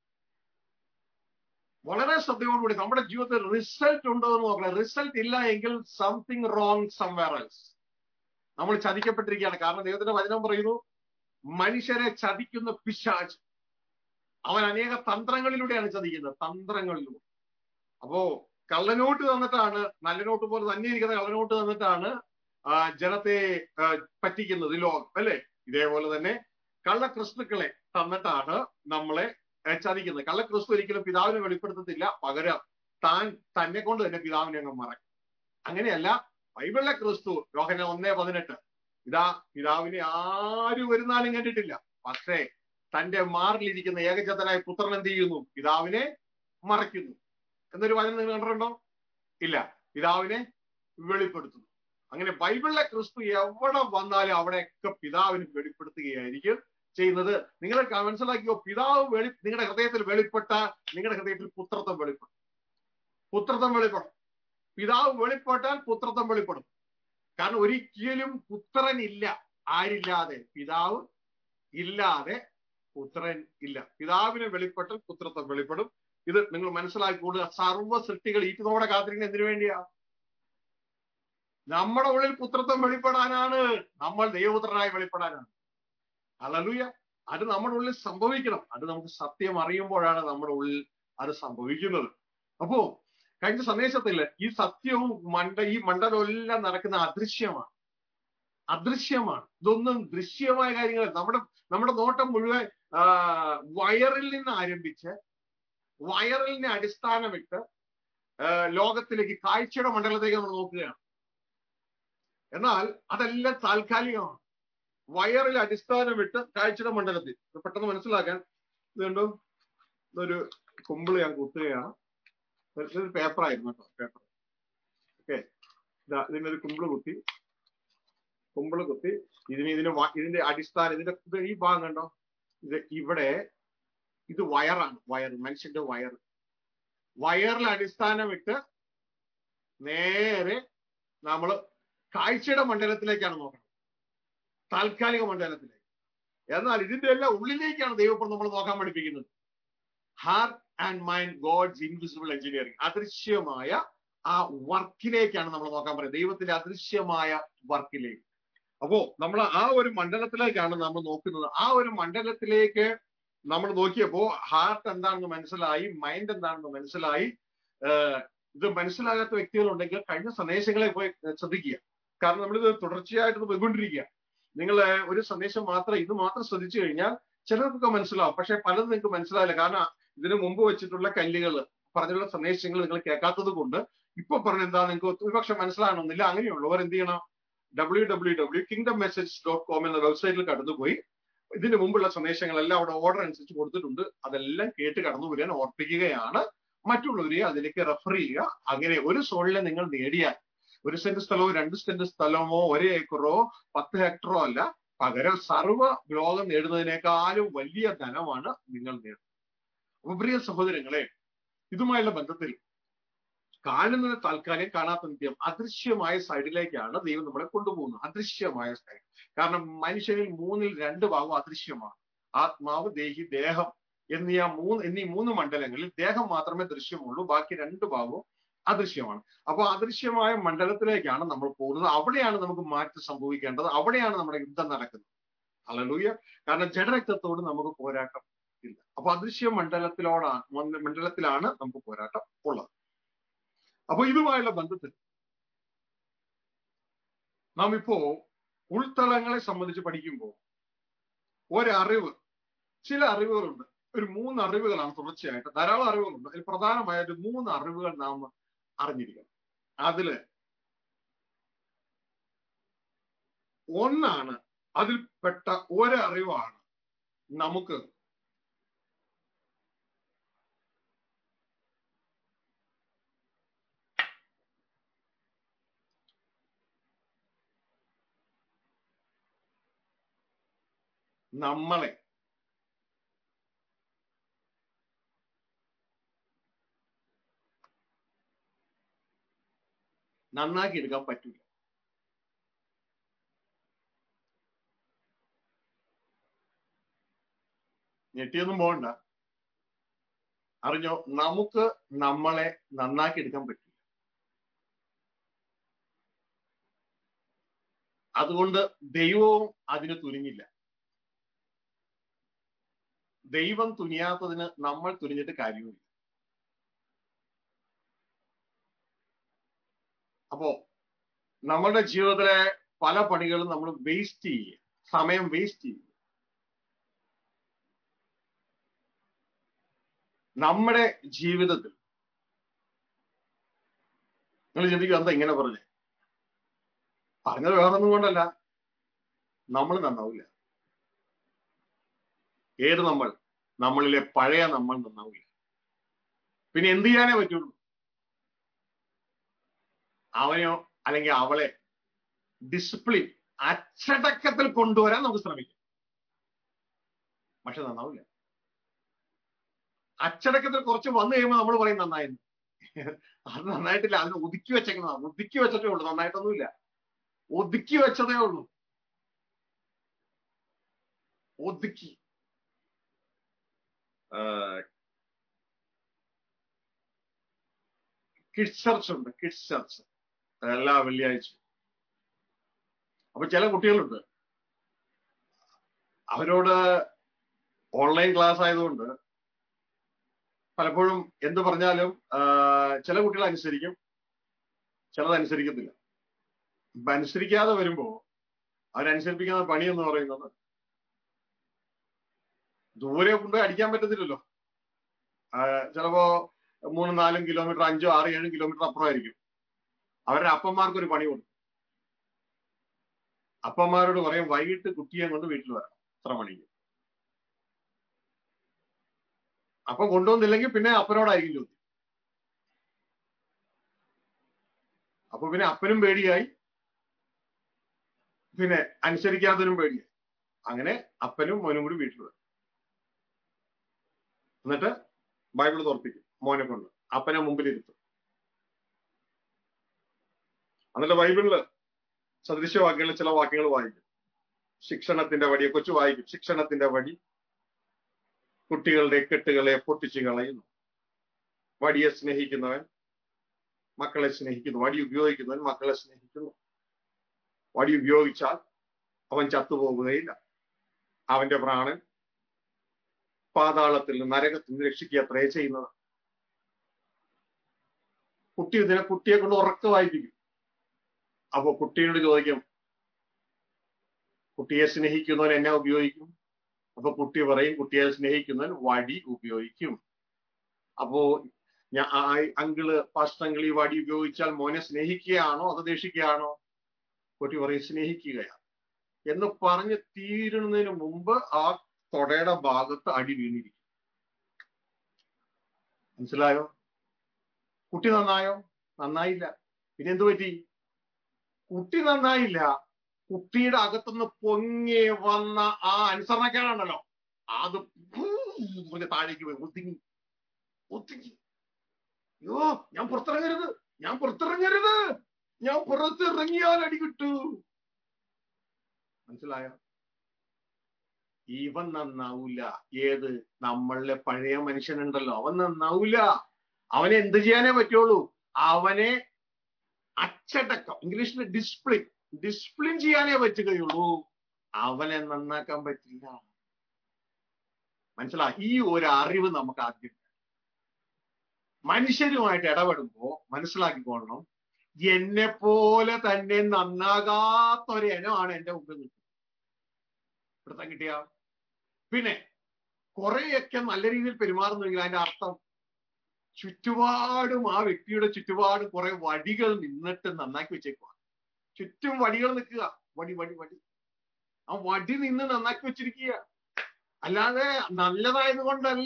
വളരെ ശ്രദ്ധയോടുകൂടി നമ്മുടെ ജീവിതത്തിൽ റിസൾട്ട് ഉണ്ടോ എന്ന് നോക്കണം റിസൾട്ട് ഇല്ല എങ്കിൽ സംതിങ് റോങ് സംവെയർ എൽസ് നമ്മൾ ചതിക്കപ്പെട്ടിരിക്കുകയാണ് കാരണം ദൈവത്തിന്റെ വചനം പറയുന്നു മനുഷ്യരെ ചതിക്കുന്ന പിശാച് അവൻ അനേക തന്ത്രങ്ങളിലൂടെയാണ് ചതിക്കുന്നത് തന്ത്രങ്ങളിലൂടെ അപ്പോ കള്ളനോട്ട് തന്നിട്ടാണ് നല്ല നോട്ട് പോലെ തന്നെ ഇരിക്കുന്ന കള്ളനോട്ട് തന്നിട്ടാണ് ആ, ജനത്തെ ആ, പറ്റിക്കുന്നത് ഈ ലോകം അല്ലെ ഇതേപോലെ തന്നെ കള്ള ക്രിസ്തുക്കളെ തന്നിട്ടാണ് നമ്മളെ ആ, ചതിക്കുന്നത് കള്ള ക്രിസ്തു ഒരിക്കലും പിതാവിനെ വെളിപ്പെടുത്തത്തില്ല പകരം താൻ തന്നെ കൊണ്ട് തന്നെ പിതാവിനെ അങ്ങ് മറക്കും അങ്ങനെയല്ല ബൈബിളിലെ ക്രിസ്തു യോഹന ഒന്നേ പതിനെട്ട് ഇതാ പിതാവിനെ ആരും ഒരു നാളും കണ്ടിട്ടില്ല പക്ഷേ തന്റെ മാറിലിരിക്കുന്ന ഏകജതനായ പുത്രൻ എന്ത് ചെയ്യുന്നു പിതാവിനെ മറയ്ക്കുന്നു എന്നൊരു വചനം നിങ്ങൾ കണ്ടിട്ടുണ്ടോ ഇല്ല പിതാവിനെ വെളിപ്പെടുത്തുന്നു അങ്ങനെ ബൈബിളിലെ ക്രിസ്തു എവിടെ വന്നാലും അവിടെയൊക്കെ പിതാവിന് വെളിപ്പെടുത്തുകയായിരിക്കും ചെയ്യുന്നത് നിങ്ങൾ മനസ്സിലാക്കിയോ പിതാവ് വെളി നിങ്ങളുടെ ഹൃദയത്തിൽ വെളിപ്പെട്ട നിങ്ങളുടെ ഹൃദയത്തിൽ പുത്രത്വം വെളിപ്പെടും പുത്രത്വം വെളിപ്പെടും പിതാവ് വെളിപ്പെട്ടാൽ പുത്രത്വം വെളിപ്പെടും കാരണം ഒരിക്കലും പുത്രൻ ഇല്ല ആരില്ലാതെ പിതാവ് ഇല്ലാതെ പുത്രൻ ഇല്ല പിതാവിനെ വെളിപ്പെട്ടാൽ പുത്രത്വം വെളിപ്പെടും ഇത് നിങ്ങൾ മനസ്സിലാക്കിക്കൊള്ളുക സർവ്വ സൃഷ്ടികൾ ഈറ്റുന്നോടെ കാത്തിരിക്കുന്നത് എന്തിനു വേണ്ടിയാ നമ്മുടെ ഉള്ളിൽ പുത്രത്വം വെളിപ്പെടാനാണ് നമ്മൾ ദൈവപുത്രനായി വെളിപ്പെടാനാണ് അലലുയ അത് നമ്മുടെ ഉള്ളിൽ സംഭവിക്കണം അത് നമുക്ക് സത്യം അറിയുമ്പോഴാണ് നമ്മുടെ ഉള്ളിൽ അത് സംഭവിക്കുന്നത് അപ്പോ കഴിഞ്ഞ സന്ദേശത്തില് ഈ സത്യവും മണ്ഡ ഈ മണ്ഡലം എല്ലാം നടക്കുന്ന അദൃശ്യമാണ് അദൃശ്യമാണ് ഇതൊന്നും ദൃശ്യമായ കാര്യങ്ങൾ നമ്മുടെ നമ്മുടെ നോട്ടം മുഴുവൻ ആ, വയറിൽ നിന്ന് ആരംഭിച്ച് വയറിലിനെ അടിസ്ഥാനമിട്ട് ആ, ലോകത്തിലേക്ക് കാഴ്ചയുടെ മണ്ഡലത്തേക്ക് നമ്മൾ നോക്കുകയാണ് എന്നാൽ അതെല്ലാം താൽക്കാലികമാണ് വയറിൽ അടിസ്ഥാനമിട്ട് കാഴ്ചയുടെ മണ്ഡലത്തിൽ ഇത് പെട്ടെന്ന് മനസ്സിലാക്കാൻ ഇതുണ്ടോ ഇതൊരു കുമ്പിള് ഞാൻ കുത്തുകയാണ് ഇതൊരു പേപ്പർ ആയിരുന്നു കേട്ടോ പേപ്പർ ഓക്കെ ഇതാ ഇതിന്റെ ഒരു കുമ്പിള് കുത്തി കുമ്പിള് കുത്തി ഇതിന് ഇതിന് വ- ഇതിന്റെ അടിസ്ഥാനം ഇതിന്റെ ഇത് ഈ ഭാഗം കണ്ടോ ഇത് ഇവിടെ ഇത് വയറാണ് വയർ മനുഷ്യന്റെ വയർ വയറിൽ അടിസ്ഥാനമിട്ട് നേരെ നമ്മൾ കാഴ്ചയുടെ മണ്ഡലത്തിലേക്കാണ് നോക്കുന്നത് താൽക്കാലിക മണ്ഡലത്തിലേക്ക് എന്നാൽ ഇതിന്റെ എല്ലാം ഉള്ളിലേക്കാണ് ദൈവപ്പം നമ്മൾ നോക്കാൻ പഠിപ്പിക്കുന്നത് heart and mind God's invisible engineering അദൃശ്യമായ ആ വർക്കിലേക്കാണ് നമ്മൾ നോക്കാൻ പറയുന്നത് ദൈവത്തിന്റെ അദൃശ്യമായ വർക്കിലേക്ക് അപ്പോ നമ്മൾ ആ ഒരു മണ്ഡലത്തിലേക്കാണ് നമ്മൾ നോക്കുന്നത് ആ ഒരു മണ്ഡലത്തിലേക്ക് നമ്മൾ നോക്കിയപ്പോ ഹാർട്ട് എന്താണെന്ന് മനസ്സിലായി മൈൻഡ് എന്താണെന്ന് മനസ്സിലായി ഏഹ് ഇത് മനസ്സിലാകാത്ത വ്യക്തികളുണ്ടെങ്കിൽ കഴിഞ്ഞ സന്ദേശങ്ങളെ പോയി ശ്രദ്ധിക്കുക കാരണം നമ്മളിത് തുടർച്ചയായിട്ട് ഇത് പോയിക്കൊണ്ടിരിക്കുക നിങ്ങൾ ഒരു സന്ദേശം മാത്രം ഇത് മാത്രം ശ്രദ്ധിച്ചു കഴിഞ്ഞാൽ ചിലർക്കൊക്കെ മനസ്സിലാവും പക്ഷെ പലതും നിങ്ങൾക്ക് മനസ്സിലാവില്ല കാരണം ഇതിനു മുമ്പ് വെച്ചിട്ടുള്ള കല്ലുകൾ പറഞ്ഞുള്ള സന്ദേശങ്ങൾ നിങ്ങൾ കേൾക്കാത്തത് കൊണ്ട് ഇപ്പൊ പറഞ്ഞ എന്താ നിങ്ങൾക്ക് ഒരുപക്ഷെ മനസ്സിലാകണമെന്നില്ല അങ്ങനെയുള്ളവർ എന്ത് ചെയ്യണം W W W kingdom message dot com എന്ന വെബ്സൈറ്റിൽ കടന്നുപോയി ഇതിന് മുമ്പുള്ള സന്ദേശങ്ങളെല്ലാം അവിടെ ഓർഡർ അനുസരിച്ച് കൊടുത്തിട്ടുണ്ട് അതെല്ലാം കേട്ട് കടന്നു വരാൻ ഓർപ്പിക്കുകയാണ് മറ്റുള്ളവരെ അതിലേക്ക് റെഫർ ചെയ്യുക അങ്ങനെ ഒരു സോളിനെ നിങ്ങൾ നേടിയാൽ ഒരു സെന്റ് സ്ഥലമോ രണ്ട് സെന്റ് സ്ഥലമോ ഒരു ഏക്കറോ പത്ത് ഹെക്ടറോ അല്ല പകരം സർവ്വ ലോകം നേടുന്നതിനേക്കാളും വലിയ ധനമാണ് നിങ്ങൾ നേടുന്നത് അപ്പൊ പ്രിയ സഹോദരങ്ങളെ ഇതുമായുള്ള ബന്ധത്തിൽ കാണുന്നത് താൽക്കാലികം കാണാത്ത നിത്യം അദൃശ്യമായ സൈഡിലേക്കാണ് ദൈവം നമ്മളെ കൊണ്ടുപോകുന്നത് അദൃശ്യമായ സൈഡ് കാരണം മനുഷ്യനിൽ മൂന്നിൽ രണ്ട് ഭാഗം അദൃശ്യമാണ് ആത്മാവ് ദേഹി ദേഹം എന്നീ ആ മൂന്ന് എന്നീ മൂന്ന് മണ്ഡലങ്ങളിൽ ദേഹം മാത്രമേ ദൃശ്യമുള്ളൂ ബാക്കി രണ്ട് ഭാഗവും അദൃശ്യമാണ് അപ്പൊ അദൃശ്യമായ മണ്ഡലത്തിലേക്കാണ് നമ്മൾ പോകുന്നത് അവിടെയാണ് നമുക്ക് മാറ്റം സംഭവിക്കേണ്ടത് അവിടെയാണ് നമ്മുടെ യുദ്ധം നടക്കുന്നത് അലലൂയ കാരണം ജഡരക്തത്തോട് നമുക്ക് പോരാട്ടം ഇല്ല അപ്പൊ അദൃശ്യ മണ്ഡലത്തിലോടാണ് മണ്ഡലത്തിലാണ് നമുക്ക് പോരാട്ടം ഉള്ളത് അപ്പൊ ഇതുമായുള്ള ബന്ധത്തിൽ നാം ഇപ്പോ ഉൾത്തളങ്ങളെ സംബന്ധിച്ച് പഠിക്കുമ്പോൾ ഒരറിവ് ചില അറിവുകളുണ്ട് ഒരു മൂന്ന് അറിവുകളാണ് തുടർച്ചയായിട്ട് ധാരാളം അറിവുകളുണ്ട് അതിൽ പ്രധാനമായ ഒരു മൂന്ന് അറിവുകൾ നാം അറിഞ്ഞിരിക്കണം അതില് ഒന്നാണ് അതിൽപ്പെട്ട ഒരറിവാണ് നമുക്ക് നമ്മളെ നന്നാക്കി എടുക്കാൻ പറ്റില്ല ഞെട്ടിയൊന്നും പോകണ്ട അറിഞ്ഞോ നമുക്ക് നമ്മളെ നന്നാക്കി എടുക്കാൻ പറ്റില്ല അതുകൊണ്ട് ദൈവവും അതിന് തുനിഞ്ഞില്ല ദൈവം തുനിയാത്തതിന് നമ്മൾ തുനിഞ്ഞിട്ട് കാര്യമില്ല അപ്പോ നമ്മളുടെ ജീവിതത്തിലെ പല പണികളും നമ്മൾ വേസ്റ്റ് ചെയ്യുക സമയം വേസ്റ്റ് ചെയ്യുക നമ്മുടെ ജീവിതത്തിൽ നിങ്ങൾ ചിന്തിക്കുക എന്താ ഇങ്ങനെ പറഞ്ഞേ പറഞ്ഞത് വേറൊന്നും കൊണ്ടല്ല നമ്മൾ നന്നാവില്ല ഏത് നമ്മൾ നമ്മളിലെ പഴയ നമ്മൾ നന്നാവില്ല പിന്നെ എന്ത് ചെയ്യാനേ പറ്റുള്ളൂ അവനെയോ അല്ലെങ്കിൽ അവളെ ഡിസിപ്ലിൻ അച്ചടക്കത്തിൽ കൊണ്ടുവരാൻ നമുക്ക് ശ്രമിക്കാം പക്ഷെ നന്നാവില്ല അച്ചടക്കത്തിൽ കുറച്ച് വന്നു കഴിയുമ്പോൾ നമ്മൾ പറയും നന്നായിരുന്നു അത് നന്നായിട്ടില്ല അതിന് ഒതുക്കി വെച്ചേക്കുന്നതാണ് ഒതുക്കി വെച്ചിട്ടേ ഉള്ളൂ നന്നായിട്ടൊന്നുമില്ല ഒതുക്കി വെച്ചതേ ഉള്ളൂ ഒതുക്കി കിഡ്സ് ചർച്ച് ഉണ്ട് കിഡ്സ് ചർച്ച് എല്ലാ വെള്ളിയാഴ്ച അപ്പൊ ചില കുട്ടികളുണ്ട് അവരോട് ഓൺലൈൻ ക്ലാസ് ആയതുകൊണ്ട് പലപ്പോഴും എന്ത് പറഞ്ഞാലും ചില കുട്ടികൾ അനുസരിക്കും ചിലത് അനുസരിക്കത്തില്ല ഇപ്പൊ അനുസരിക്കാതെ വരുമ്പോ അവരനുസരിപ്പിക്കുന്ന പണി എന്ന് പറയുന്നത് ദൂരെ കൊണ്ടുപോയി അടിക്കാൻ പറ്റത്തില്ലല്ലോ ചിലപ്പോ മൂന്നും നാലും കിലോമീറ്റർ അഞ്ചോ ആറ് ഏഴും കിലോമീറ്റർ അപ്പുറമായിരിക്കും അവരുടെ അപ്പന്മാർക്ക് ഒരു പണി കൊടുക്കും അപ്പന്മാരോട് പറയും വൈകിട്ട് കുട്ടിയെ കൊണ്ട് വീട്ടിൽ വരണം ഇത്ര മണിക്ക് അപ്പം കൊണ്ടുവന്നില്ലെങ്കിൽ പിന്നെ അപ്പനോടായിരിക്കും ചോദ്യം അപ്പൊ പിന്നെ അപ്പനും പേടിയായി പിന്നെ അനുസരിക്കാത്തതിനും പേടിയായി അങ്ങനെ അപ്പനും മോനും കൂടി വീട്ടിൽ വരും എന്നിട്ട് ബൈബിൾ തുറപ്പിക്കും മോനെ കൊണ്ട് അപ്പനെ മുമ്പിലിരുത്തും എന്നിട്ട് ബൈബിളില് സദൃശ്യവാക്യങ്ങളിൽ ചില വാക്യങ്ങൾ വായിക്കും ശിക്ഷണത്തിന്റെ വടിയെ കൊച്ചു വായിക്കും ശിക്ഷണത്തിന്റെ വടി കുട്ടികളുടെ കെട്ടുകളെ പൊട്ടിച്ചു കളയുന്നു വടിയെ സ്നേഹിക്കുന്നവൻ മക്കളെ സ്നേഹിക്കുന്നു വടി ഉപയോഗിക്കുന്നവൻ മക്കളെ സ്നേഹിക്കുന്നു വടി ഉപയോഗിച്ചാൽ അവൻ ചത്തുപോകുകയില്ല അവന്റെ പ്രാണൻ പാതാളത്തിൽ നിന്ന് നരകത്തിൽ നിന്ന് രക്ഷിക്കുക അത്രേ ചെയ്യുന്നത് കുട്ടി ഇതിനെ കുട്ടിയെ കൊണ്ട് ഉറക്ക വായിപ്പിക്കും അപ്പൊ കുട്ടിയോട് ചോദിക്കും കുട്ടിയെ സ്നേഹിക്കുന്നവൻ എന്നെ ഉപയോഗിക്കും അപ്പൊ കുട്ടി പറയും കുട്ടിയെ സ്നേഹിക്കുന്നവൻ വടി ഉപയോഗിക്കും അപ്പോ ഞാൻ അങ്കിള് പാസ്റ്റങ്കിൾ ഈ വടി ഉപയോഗിച്ചാൽ മോനെ സ്നേഹിക്കുകയാണോ അത് ദേഷിക്കുകയാണോ കുട്ടി പറയും സ്നേഹിക്കുകയാണ് എന്ന് പറഞ്ഞ് തീരുന്നതിന് മുമ്പ് ആ തൊടയുടെ ഭാഗത്ത് അടി വീണിരിക്കും മനസ്സിലായോ കുട്ടി നന്നായോ നന്നായില്ല പിന്നെ എന്തു പറ്റി കുട്ടി നന്നായില്ല കുട്ടിയുടെ അകത്തുനിന്ന് പൊങ്ങി വന്ന ആ അനുസരണക്കേടാണല്ലോ അത് താഴേക്ക് പോയി ഒതുങ്ങി ഒതുങ്ങി അയ്യോ ഞാൻ പുറത്തിറങ്ങരുത് ഞാൻ പുറത്തിറങ്ങരുത് ഞാൻ പുറത്തിറങ്ങിയാൽ അടി കിട്ടു മനസ്സിലായോ ഇവൻ നന്നാവൂല ഏത് നമ്മളിലെ പഴയ മനുഷ്യനുണ്ടല്ലോ അവൻ നന്നാവൂല അവനെ എന്ത് ചെയ്യാനേ പറ്റുള്ളൂ അവനെ അച്ചടക്കം ഇംഗ്ലീഷിൽ ഡിസിപ്ലിൻ ഡിസിപ്ലിൻ ചെയ്യാനേ പറ്റുകയുള്ളൂ അവനെ നന്നാക്കാൻ പറ്റില്ല മനസ്സിലായി ഈ ഒരു അറിവ് നമുക്ക് ആദ്യം മനുഷ്യരുമായിട്ട് ഇടപെടുമ്പോ മനസ്സിലാക്കിക്കൊള്ളണം എന്നെ പോലെ തന്നെ നന്നാകാത്ത ഒരു ഇനമാണ് എന്റെ മുമ്പിൽ നിൽക്കുന്നത് പിടുത്തം കിട്ടിയ പിന്നെ കുറെയൊക്കെ നല്ല രീതിയിൽ പെരുമാറുന്നുവെങ്കിൽ അതിന്റെ അർത്ഥം ചുറ്റുപാടും ആ വ്യക്തിയുടെ ചുറ്റുപാടും കുറെ വടികൾ നിന്നിട്ട് നന്നാക്കി വെച്ചേക്കുക ചുറ്റും വടികൾ നിൽക്കുക വടി വടി വടി ആ വടി നിന്ന് നന്നാക്കി വെച്ചിരിക്കുക അല്ലാതെ നല്ലതായത് കൊണ്ടല്ല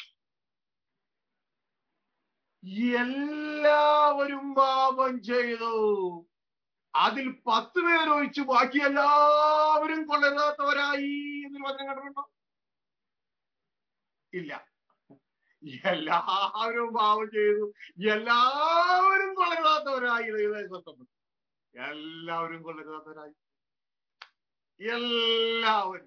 എല്ലാവരും പാപം ചെയ്തു അതിൽ പത്ത് പേരൊഴിച്ച് ബാക്കി എല്ലാവരും കൊള്ളരുതാത്തവരായി എന്നൊരു വചനം കണ്ടിട്ടുണ്ടോ ഇല്ല എല്ലാവരും പാപം ചെയ്തു എല്ലാവരും കൊള്ളരുതാത്തവരായി ദൈവദേശപ്പെട്ടു എല്ലാവരും കൊള്ളരുതാത്തവരായി എല്ലാവരും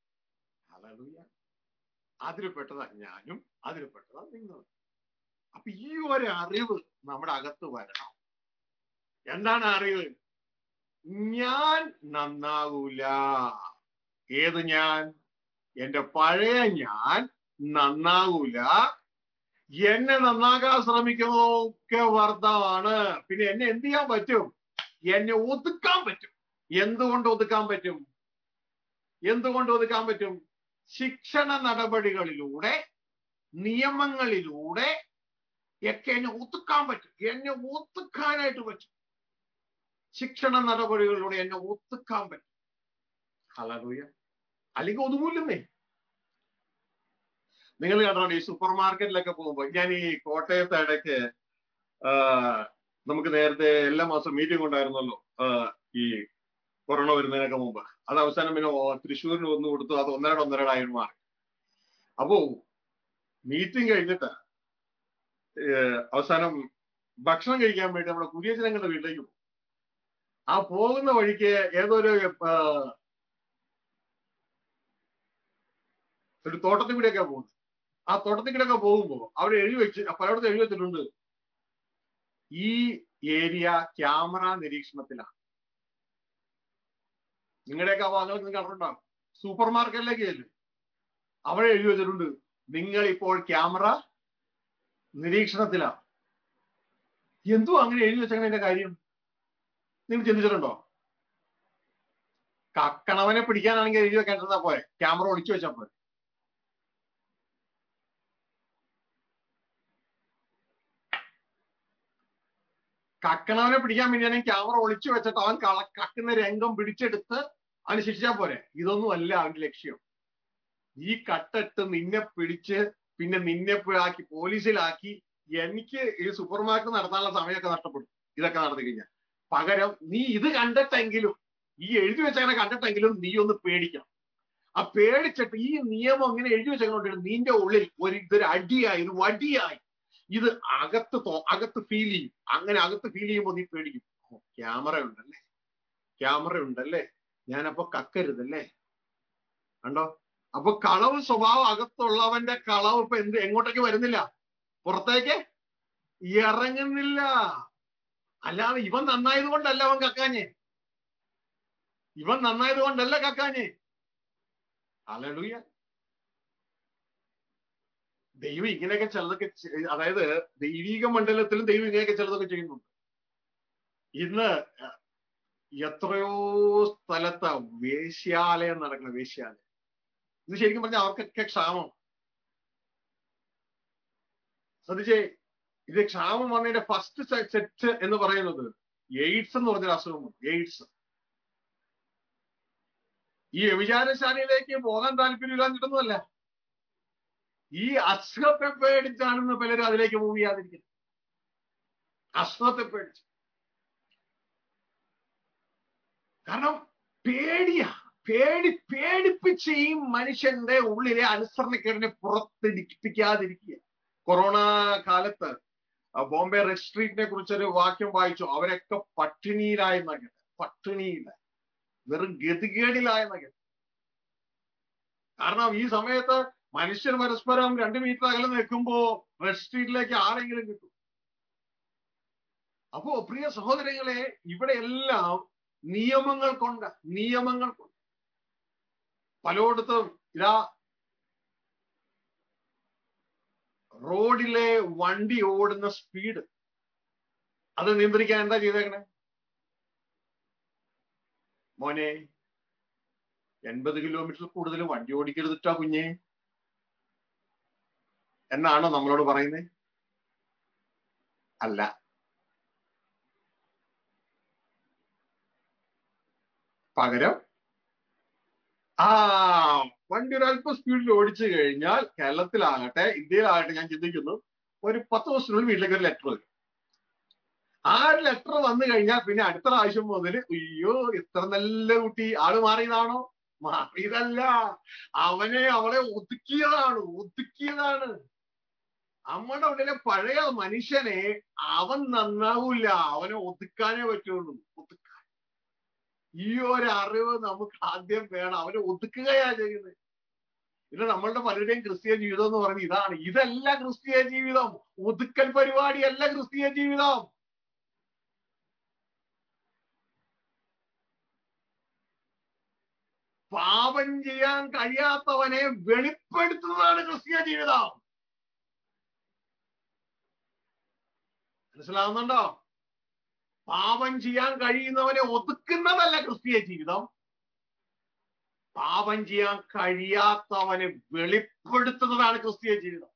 അതിൽ പെട്ടതാ ഞാനും അതിൽ പെട്ടതാ നിങ്ങളും അപ്പൊ ഈ ഒരു അറിവ് നമ്മുടെ അകത്ത് വരണം എന്താണ് അറിവ് ഞാൻ നന്നാകൂല ഏത് ഞാൻ എന്റെ പഴയ ഞാൻ നന്നാകൂല എന്നെ നന്നാക്കാൻ ശ്രമിക്കുന്നതൊക്കെ വർദ്ധമാണ് പിന്നെ എന്നെ എന്ത് ചെയ്യാൻ പറ്റും എന്നെ ഒതുക്കാൻ പറ്റും എന്തുകൊണ്ട് ഒതുക്കാൻ പറ്റും എന്തുകൊണ്ട് ഒതുക്കാൻ പറ്റും ശിക്ഷണ നടപടികളിലൂടെ നിയമങ്ങളിലൂടെ ഒക്കെ എന്നെ ഒതുക്കാൻ പറ്റും എന്നെ ഒതുക്കാനായിട്ട് പറ്റും ശിക്ഷണ നടപടികളിലൂടെ എന്നെ ഒതുക്കാൻ പറ്റും ഹലൂയ അല്ലെങ്കിൽ ഒതുങ്ങൂലെന്നേ നിങ്ങൾ കണ്ടോ ഈ സൂപ്പർ മാർക്കറ്റിലൊക്കെ പോകുമ്പോൾ ഞാൻ ഈ കോട്ടയത്തെ ഇടയ്ക്ക് നമുക്ക് നേരത്തെ എല്ലാ മാസവും മീറ്റിംഗ് ഉണ്ടായിരുന്നല്ലോ ഈ കൊറോണ വരുന്നതിനൊക്കെ മുമ്പ് അത് അവസാനം പിന്നെ തൃശ്ശൂരിന് ഒന്ന് കൊടുത്തു അത് ഒന്നരട ഒന്നരടായി മാറി അപ്പോ മീറ്റിംഗ് കഴിഞ്ഞിട്ട് അവസാനം ഭക്ഷണം കഴിക്കാൻ വേണ്ടി നമ്മുടെ കുര്യജനങ്ങളുടെ വീട്ടിലേക്ക് പോകും ആ പോകുന്ന വഴിക്ക് ഏതൊരു ഒരു തോട്ടത്തിൽ കൂടെയൊക്കെ പോകുന്നത് ആ തോട്ടത്തിൽ കൂടെയൊക്കെ പോകുമ്പോൾ അവിടെ എഴുതി വെച്ച് പലയിടത്തും എഴുതി വെച്ചിട്ടുണ്ട് ഈ ഏരിയ ക്യാമറ നിരീക്ഷണത്തിലാണ് നിങ്ങളുടെയൊക്കെ ഭാഗങ്ങൾ നിങ്ങൾ കണ്ടിട്ടുണ്ടാകും സൂപ്പർ മാർക്കറ്റിലേക്ക് ചെല്ലും അവിടെ എഴുതി വെച്ചിട്ടുണ്ട് നിങ്ങൾ ഇപ്പോൾ ക്യാമറ നിരീക്ഷണത്തിലാണ് എന്തോ അങ്ങനെ എഴുതി വെച്ചതിന്റെ കാര്യം നിങ്ങൾ ചിന്തിച്ചിട്ടുണ്ടോ കക്കണവനെ പിടിക്കാനാണെങ്കിൽ എഴുതി വെക്കേണ്ടതാ പോരെ ക്യാമറ ഒളിച്ചു വെച്ചാ പോരെ കക്കണവനെ പിടിക്കാൻ വേണ്ടിയാണെങ്കിൽ ക്യാമറ ഒളിച്ചു വെച്ചിട്ട് അവൻ കള കക്കുന്ന രംഗം പിടിച്ചെടുത്ത് അവന് ശിക്ഷിച്ചാൽ പോരെ ഇതൊന്നും അല്ല അവന്റെ ലക്ഷ്യം ഈ കട്ടിട്ട് നിന്നെ പിടിച്ച് പിന്നെ നിന്നെ ആക്കി പോലീസിലാക്കി എനിക്ക് ഈ സൂപ്പർ മാർക്കറ്റ് നടത്താനുള്ള സമയമൊക്കെ നഷ്ടപ്പെടും ഇതൊക്കെ നടത്തി കഴിഞ്ഞാൽ പകരം നീ ഇത് കണ്ടിട്ടെങ്കിലും ഈ എഴുതി വെച്ചങ്ങനെ കണ്ടിട്ടെങ്കിലും നീ ഒന്ന് പേടിക്കണം ആ പേടിച്ചിട്ട് ഈ നിയമം ഇങ്ങനെ എഴുതി വെച്ചോണ്ടിട്ട് നിന്റെ ഉള്ളിൽ ഒരു ഇതൊരു അടിയായി ഒരു വടിയായി ഇത് അകത്ത് അകത്ത് ഫീൽ ചെയ്യും അങ്ങനെ അകത്ത് ഫീൽ ചെയ്യുമ്പോൾ നീ പേടിക്കും ക്യാമറ ഉണ്ടല്ലേ ക്യാമറ ഉണ്ടല്ലേ ഞാനപ്പോ കക്കരുതല്ലേ കണ്ടോ അപ്പൊ കളവ് സ്വഭാവം അകത്തുള്ളവന്റെ കളവ് ഇപ്പൊ എന്ത് എങ്ങോട്ടേക്ക് വരുന്നില്ല പുറത്തേക്ക് ഇറങ്ങുന്നില്ല അല്ലാതെ ഇവൻ നന്നായത് കൊണ്ടല്ല അവൻ കക്കാഞ്ഞേ ഇവൻ നന്നായത് കൊണ്ടല്ല കക്കാഞ്ഞേ അലടുയ ദൈവം ഇങ്ങനെയൊക്കെ ചിലതൊക്കെ അതായത് ദൈവിക മണ്ഡലത്തിലും ദൈവം ഇങ്ങനെയൊക്കെ ചിലതൊക്കെ ചെയ്യുന്നുണ്ട് ഇന്ന് എത്രയോ സ്ഥലത്ത് വേശ്യാലയം നടക്കുന്ന വേശ്യാലയം ഇത് ശരിക്കും പറഞ്ഞാൽ അവർക്കൊക്കെ ക്ഷാമം ശ്രദ്ധിച്ചേ ഇത് ക്ഷാമം വന്നതിന്റെ ഫസ്റ്റ് സെറ്റ് എന്ന് പറയുന്നത് എയ്ഡ്സ് എന്ന് പറഞ്ഞൊരു അസുഖമുണ്ട് എയ്ഡ്സ് ഈ വിചാരശാലയിലേക്ക് പോകാൻ താല്പര്യമില്ലാഞ്ഞിട്ടൊന്നുമല്ല ഈ അസുഖത്തെ പേടിച്ചാണെന്ന് പലരും അതിലേക്ക് മൂവ് ചെയ്യാതിരിക്കുന്നത് അസുഖത്തെ പേടിച്ച് കാരണം പേടിയാ പേടി പേടിപ്പിച്ച് ഈ മനുഷ്യന്റെ ഉള്ളിലെ അനുസരണക്കേടിനെ പുറത്തെടുപ്പിക്കാതിരിക്കുക കൊറോണ കാലത്ത് ബോംബെ റെഡ് സ്ട്രീറ്റിനെ കുറിച്ചൊരു വാക്യം വായിച്ചു അവരൊക്കെ പട്ടിണിയിലായെന്ന കേട്ടത് പട്ടിണിയിലായി വെറും ഗതികേടിലായെന്ന കേട്ടത് കാരണം ഈ സമയത്ത് മനുഷ്യർ പരസ്പരം രണ്ട് മീറ്റർ അകലെ നിൽക്കുമ്പോ റെഡ് സ്ട്രീറ്റിലേക്ക് ആരെങ്കിലും കിട്ടും അപ്പോ പ്രിയ സഹോദരങ്ങളെ ഇവിടെ എല്ലാം നിയമങ്ങൾ കൊണ്ട് നിയമങ്ങൾ കൊണ്ട് പലയിടത്തും ഇതാ റോഡിലെ വണ്ടി ഓടുന്ന സ്പീഡ് അത് നിയന്ത്രിക്കാൻ എന്താ ചെയ്തേക്കണേ മോനെ എൺപത് കിലോമീറ്റർ കൂടുതൽ വണ്ടി ഓടിക്കരുതിട്ടാ കുഞ്ഞെ എന്നാണോ നമ്മളോട് പറയുന്നത് അല്ല പകരം ആ വണ്ടി ഒരു അല്പം സ്പീഡിൽ ഓടിച്ചു കഴിഞ്ഞാൽ കേരളത്തിലാകട്ടെ ഇന്ത്യയിലാകട്ടെ ഞാൻ ചിന്തിക്കുന്നു ഒരു പത്ത് ദിവസത്തിനുള്ളിൽ വീട്ടിലേക്ക് ഒരു ലെറ്റർ വരും ആ ലെറ്റർ വന്നു കഴിഞ്ഞാൽ പിന്നെ അടുത്ത പ്രാവശ്യം മുതൽ അയ്യോ ഇത്ര നല്ല കുട്ടി ആള് മാറിയതാണോ മാറിയതല്ല അവനെ അവളെ ഒതുക്കിയതാണ് ഒതുക്കിയതാണ് നമ്മുടെ ഉള്ളിലെ പഴയ മനുഷ്യനെ അവൻ നന്നാവൂല അവനെ ഒതുക്കാനേ പറ്റുള്ളൂ ഒതുക്കാൻ ഈ ഒരു അറിവ് നമുക്ക് ആദ്യം വേണം അവനെ ഒതുക്കുകയാ ചെയ്യുന്നത് ഇത് നമ്മളുടെ പലരുടെയും ക്രിസ്തീയ ജീവിതം എന്ന് പറയുന്നത് ഇതാണ് ഇതല്ല ക്രിസ്തീയ ജീവിതം ഒതുക്കൽ പരിപാടിയല്ല ക്രിസ്തീയ ജീവിതം പാപം ചെയ്യാൻ കഴിയാത്തവനെ വെളിപ്പെടുത്തുന്നതാണ് ക്രിസ്തീയ ജീവിതം മനസ്സിലാവുന്നുണ്ടോ പാപം ചെയ്യാൻ കഴിയുന്നവനെ ഒതുക്കുന്നതല്ല ക്രിസ്തീയ ജീവിതം പാപം ചെയ്യാൻ കഴിയാത്തവനെ വെളിപ്പെടുത്തുന്നതാണ് ക്രിസ്തീയ ജീവിതം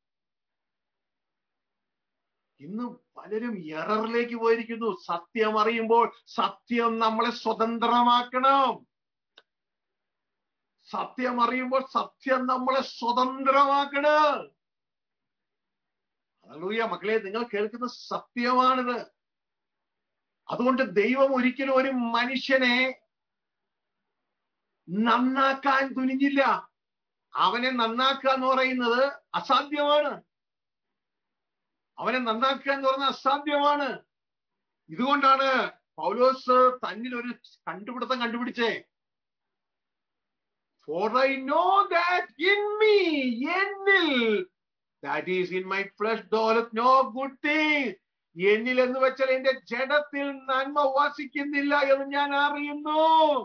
ഇന്ന് പലരും എററിലേക്ക് പോയിരിക്കുന്നു സത്യം അറിയുമ്പോൾ സത്യം നമ്മളെ സ്വതന്ത്രമാക്കണം സത്യം അറിയുമ്പോൾ സത്യം നമ്മളെ സ്വതന്ത്രമാക്കണം അതല്ലൂയ മക്കളെ നിങ്ങൾ കേൾക്കുന്ന സത്യമാണിത് അതുകൊണ്ട് ദൈവം ഒരിക്കലും ഒരു മനുഷ്യനെ നന്നാക്കാൻ തുനിഞ്ഞില്ല അവനെ നന്നാക്കുക എന്ന് പറയുന്നത് അസാധ്യമാണ് അവനെ നന്നാക്കുക എന്ന് പറയുന്നത് അസാധ്യമാണ് ഇതുകൊണ്ടാണ് പൗലോസ് തന്നിൽ ഒരു കണ്ടുപിടുത്തം കണ്ടുപിടിച്ചേ for I know that in me എന്നിൽ that is in my flesh dwelleth no good thing എന്നിൽ എന്ന് വെച്ചാൽ എന്റെ ജഡത്തിൽ നന്മ വസിക്കുന്നില്ല എന്ന് ഞാൻ അറിയുന്നു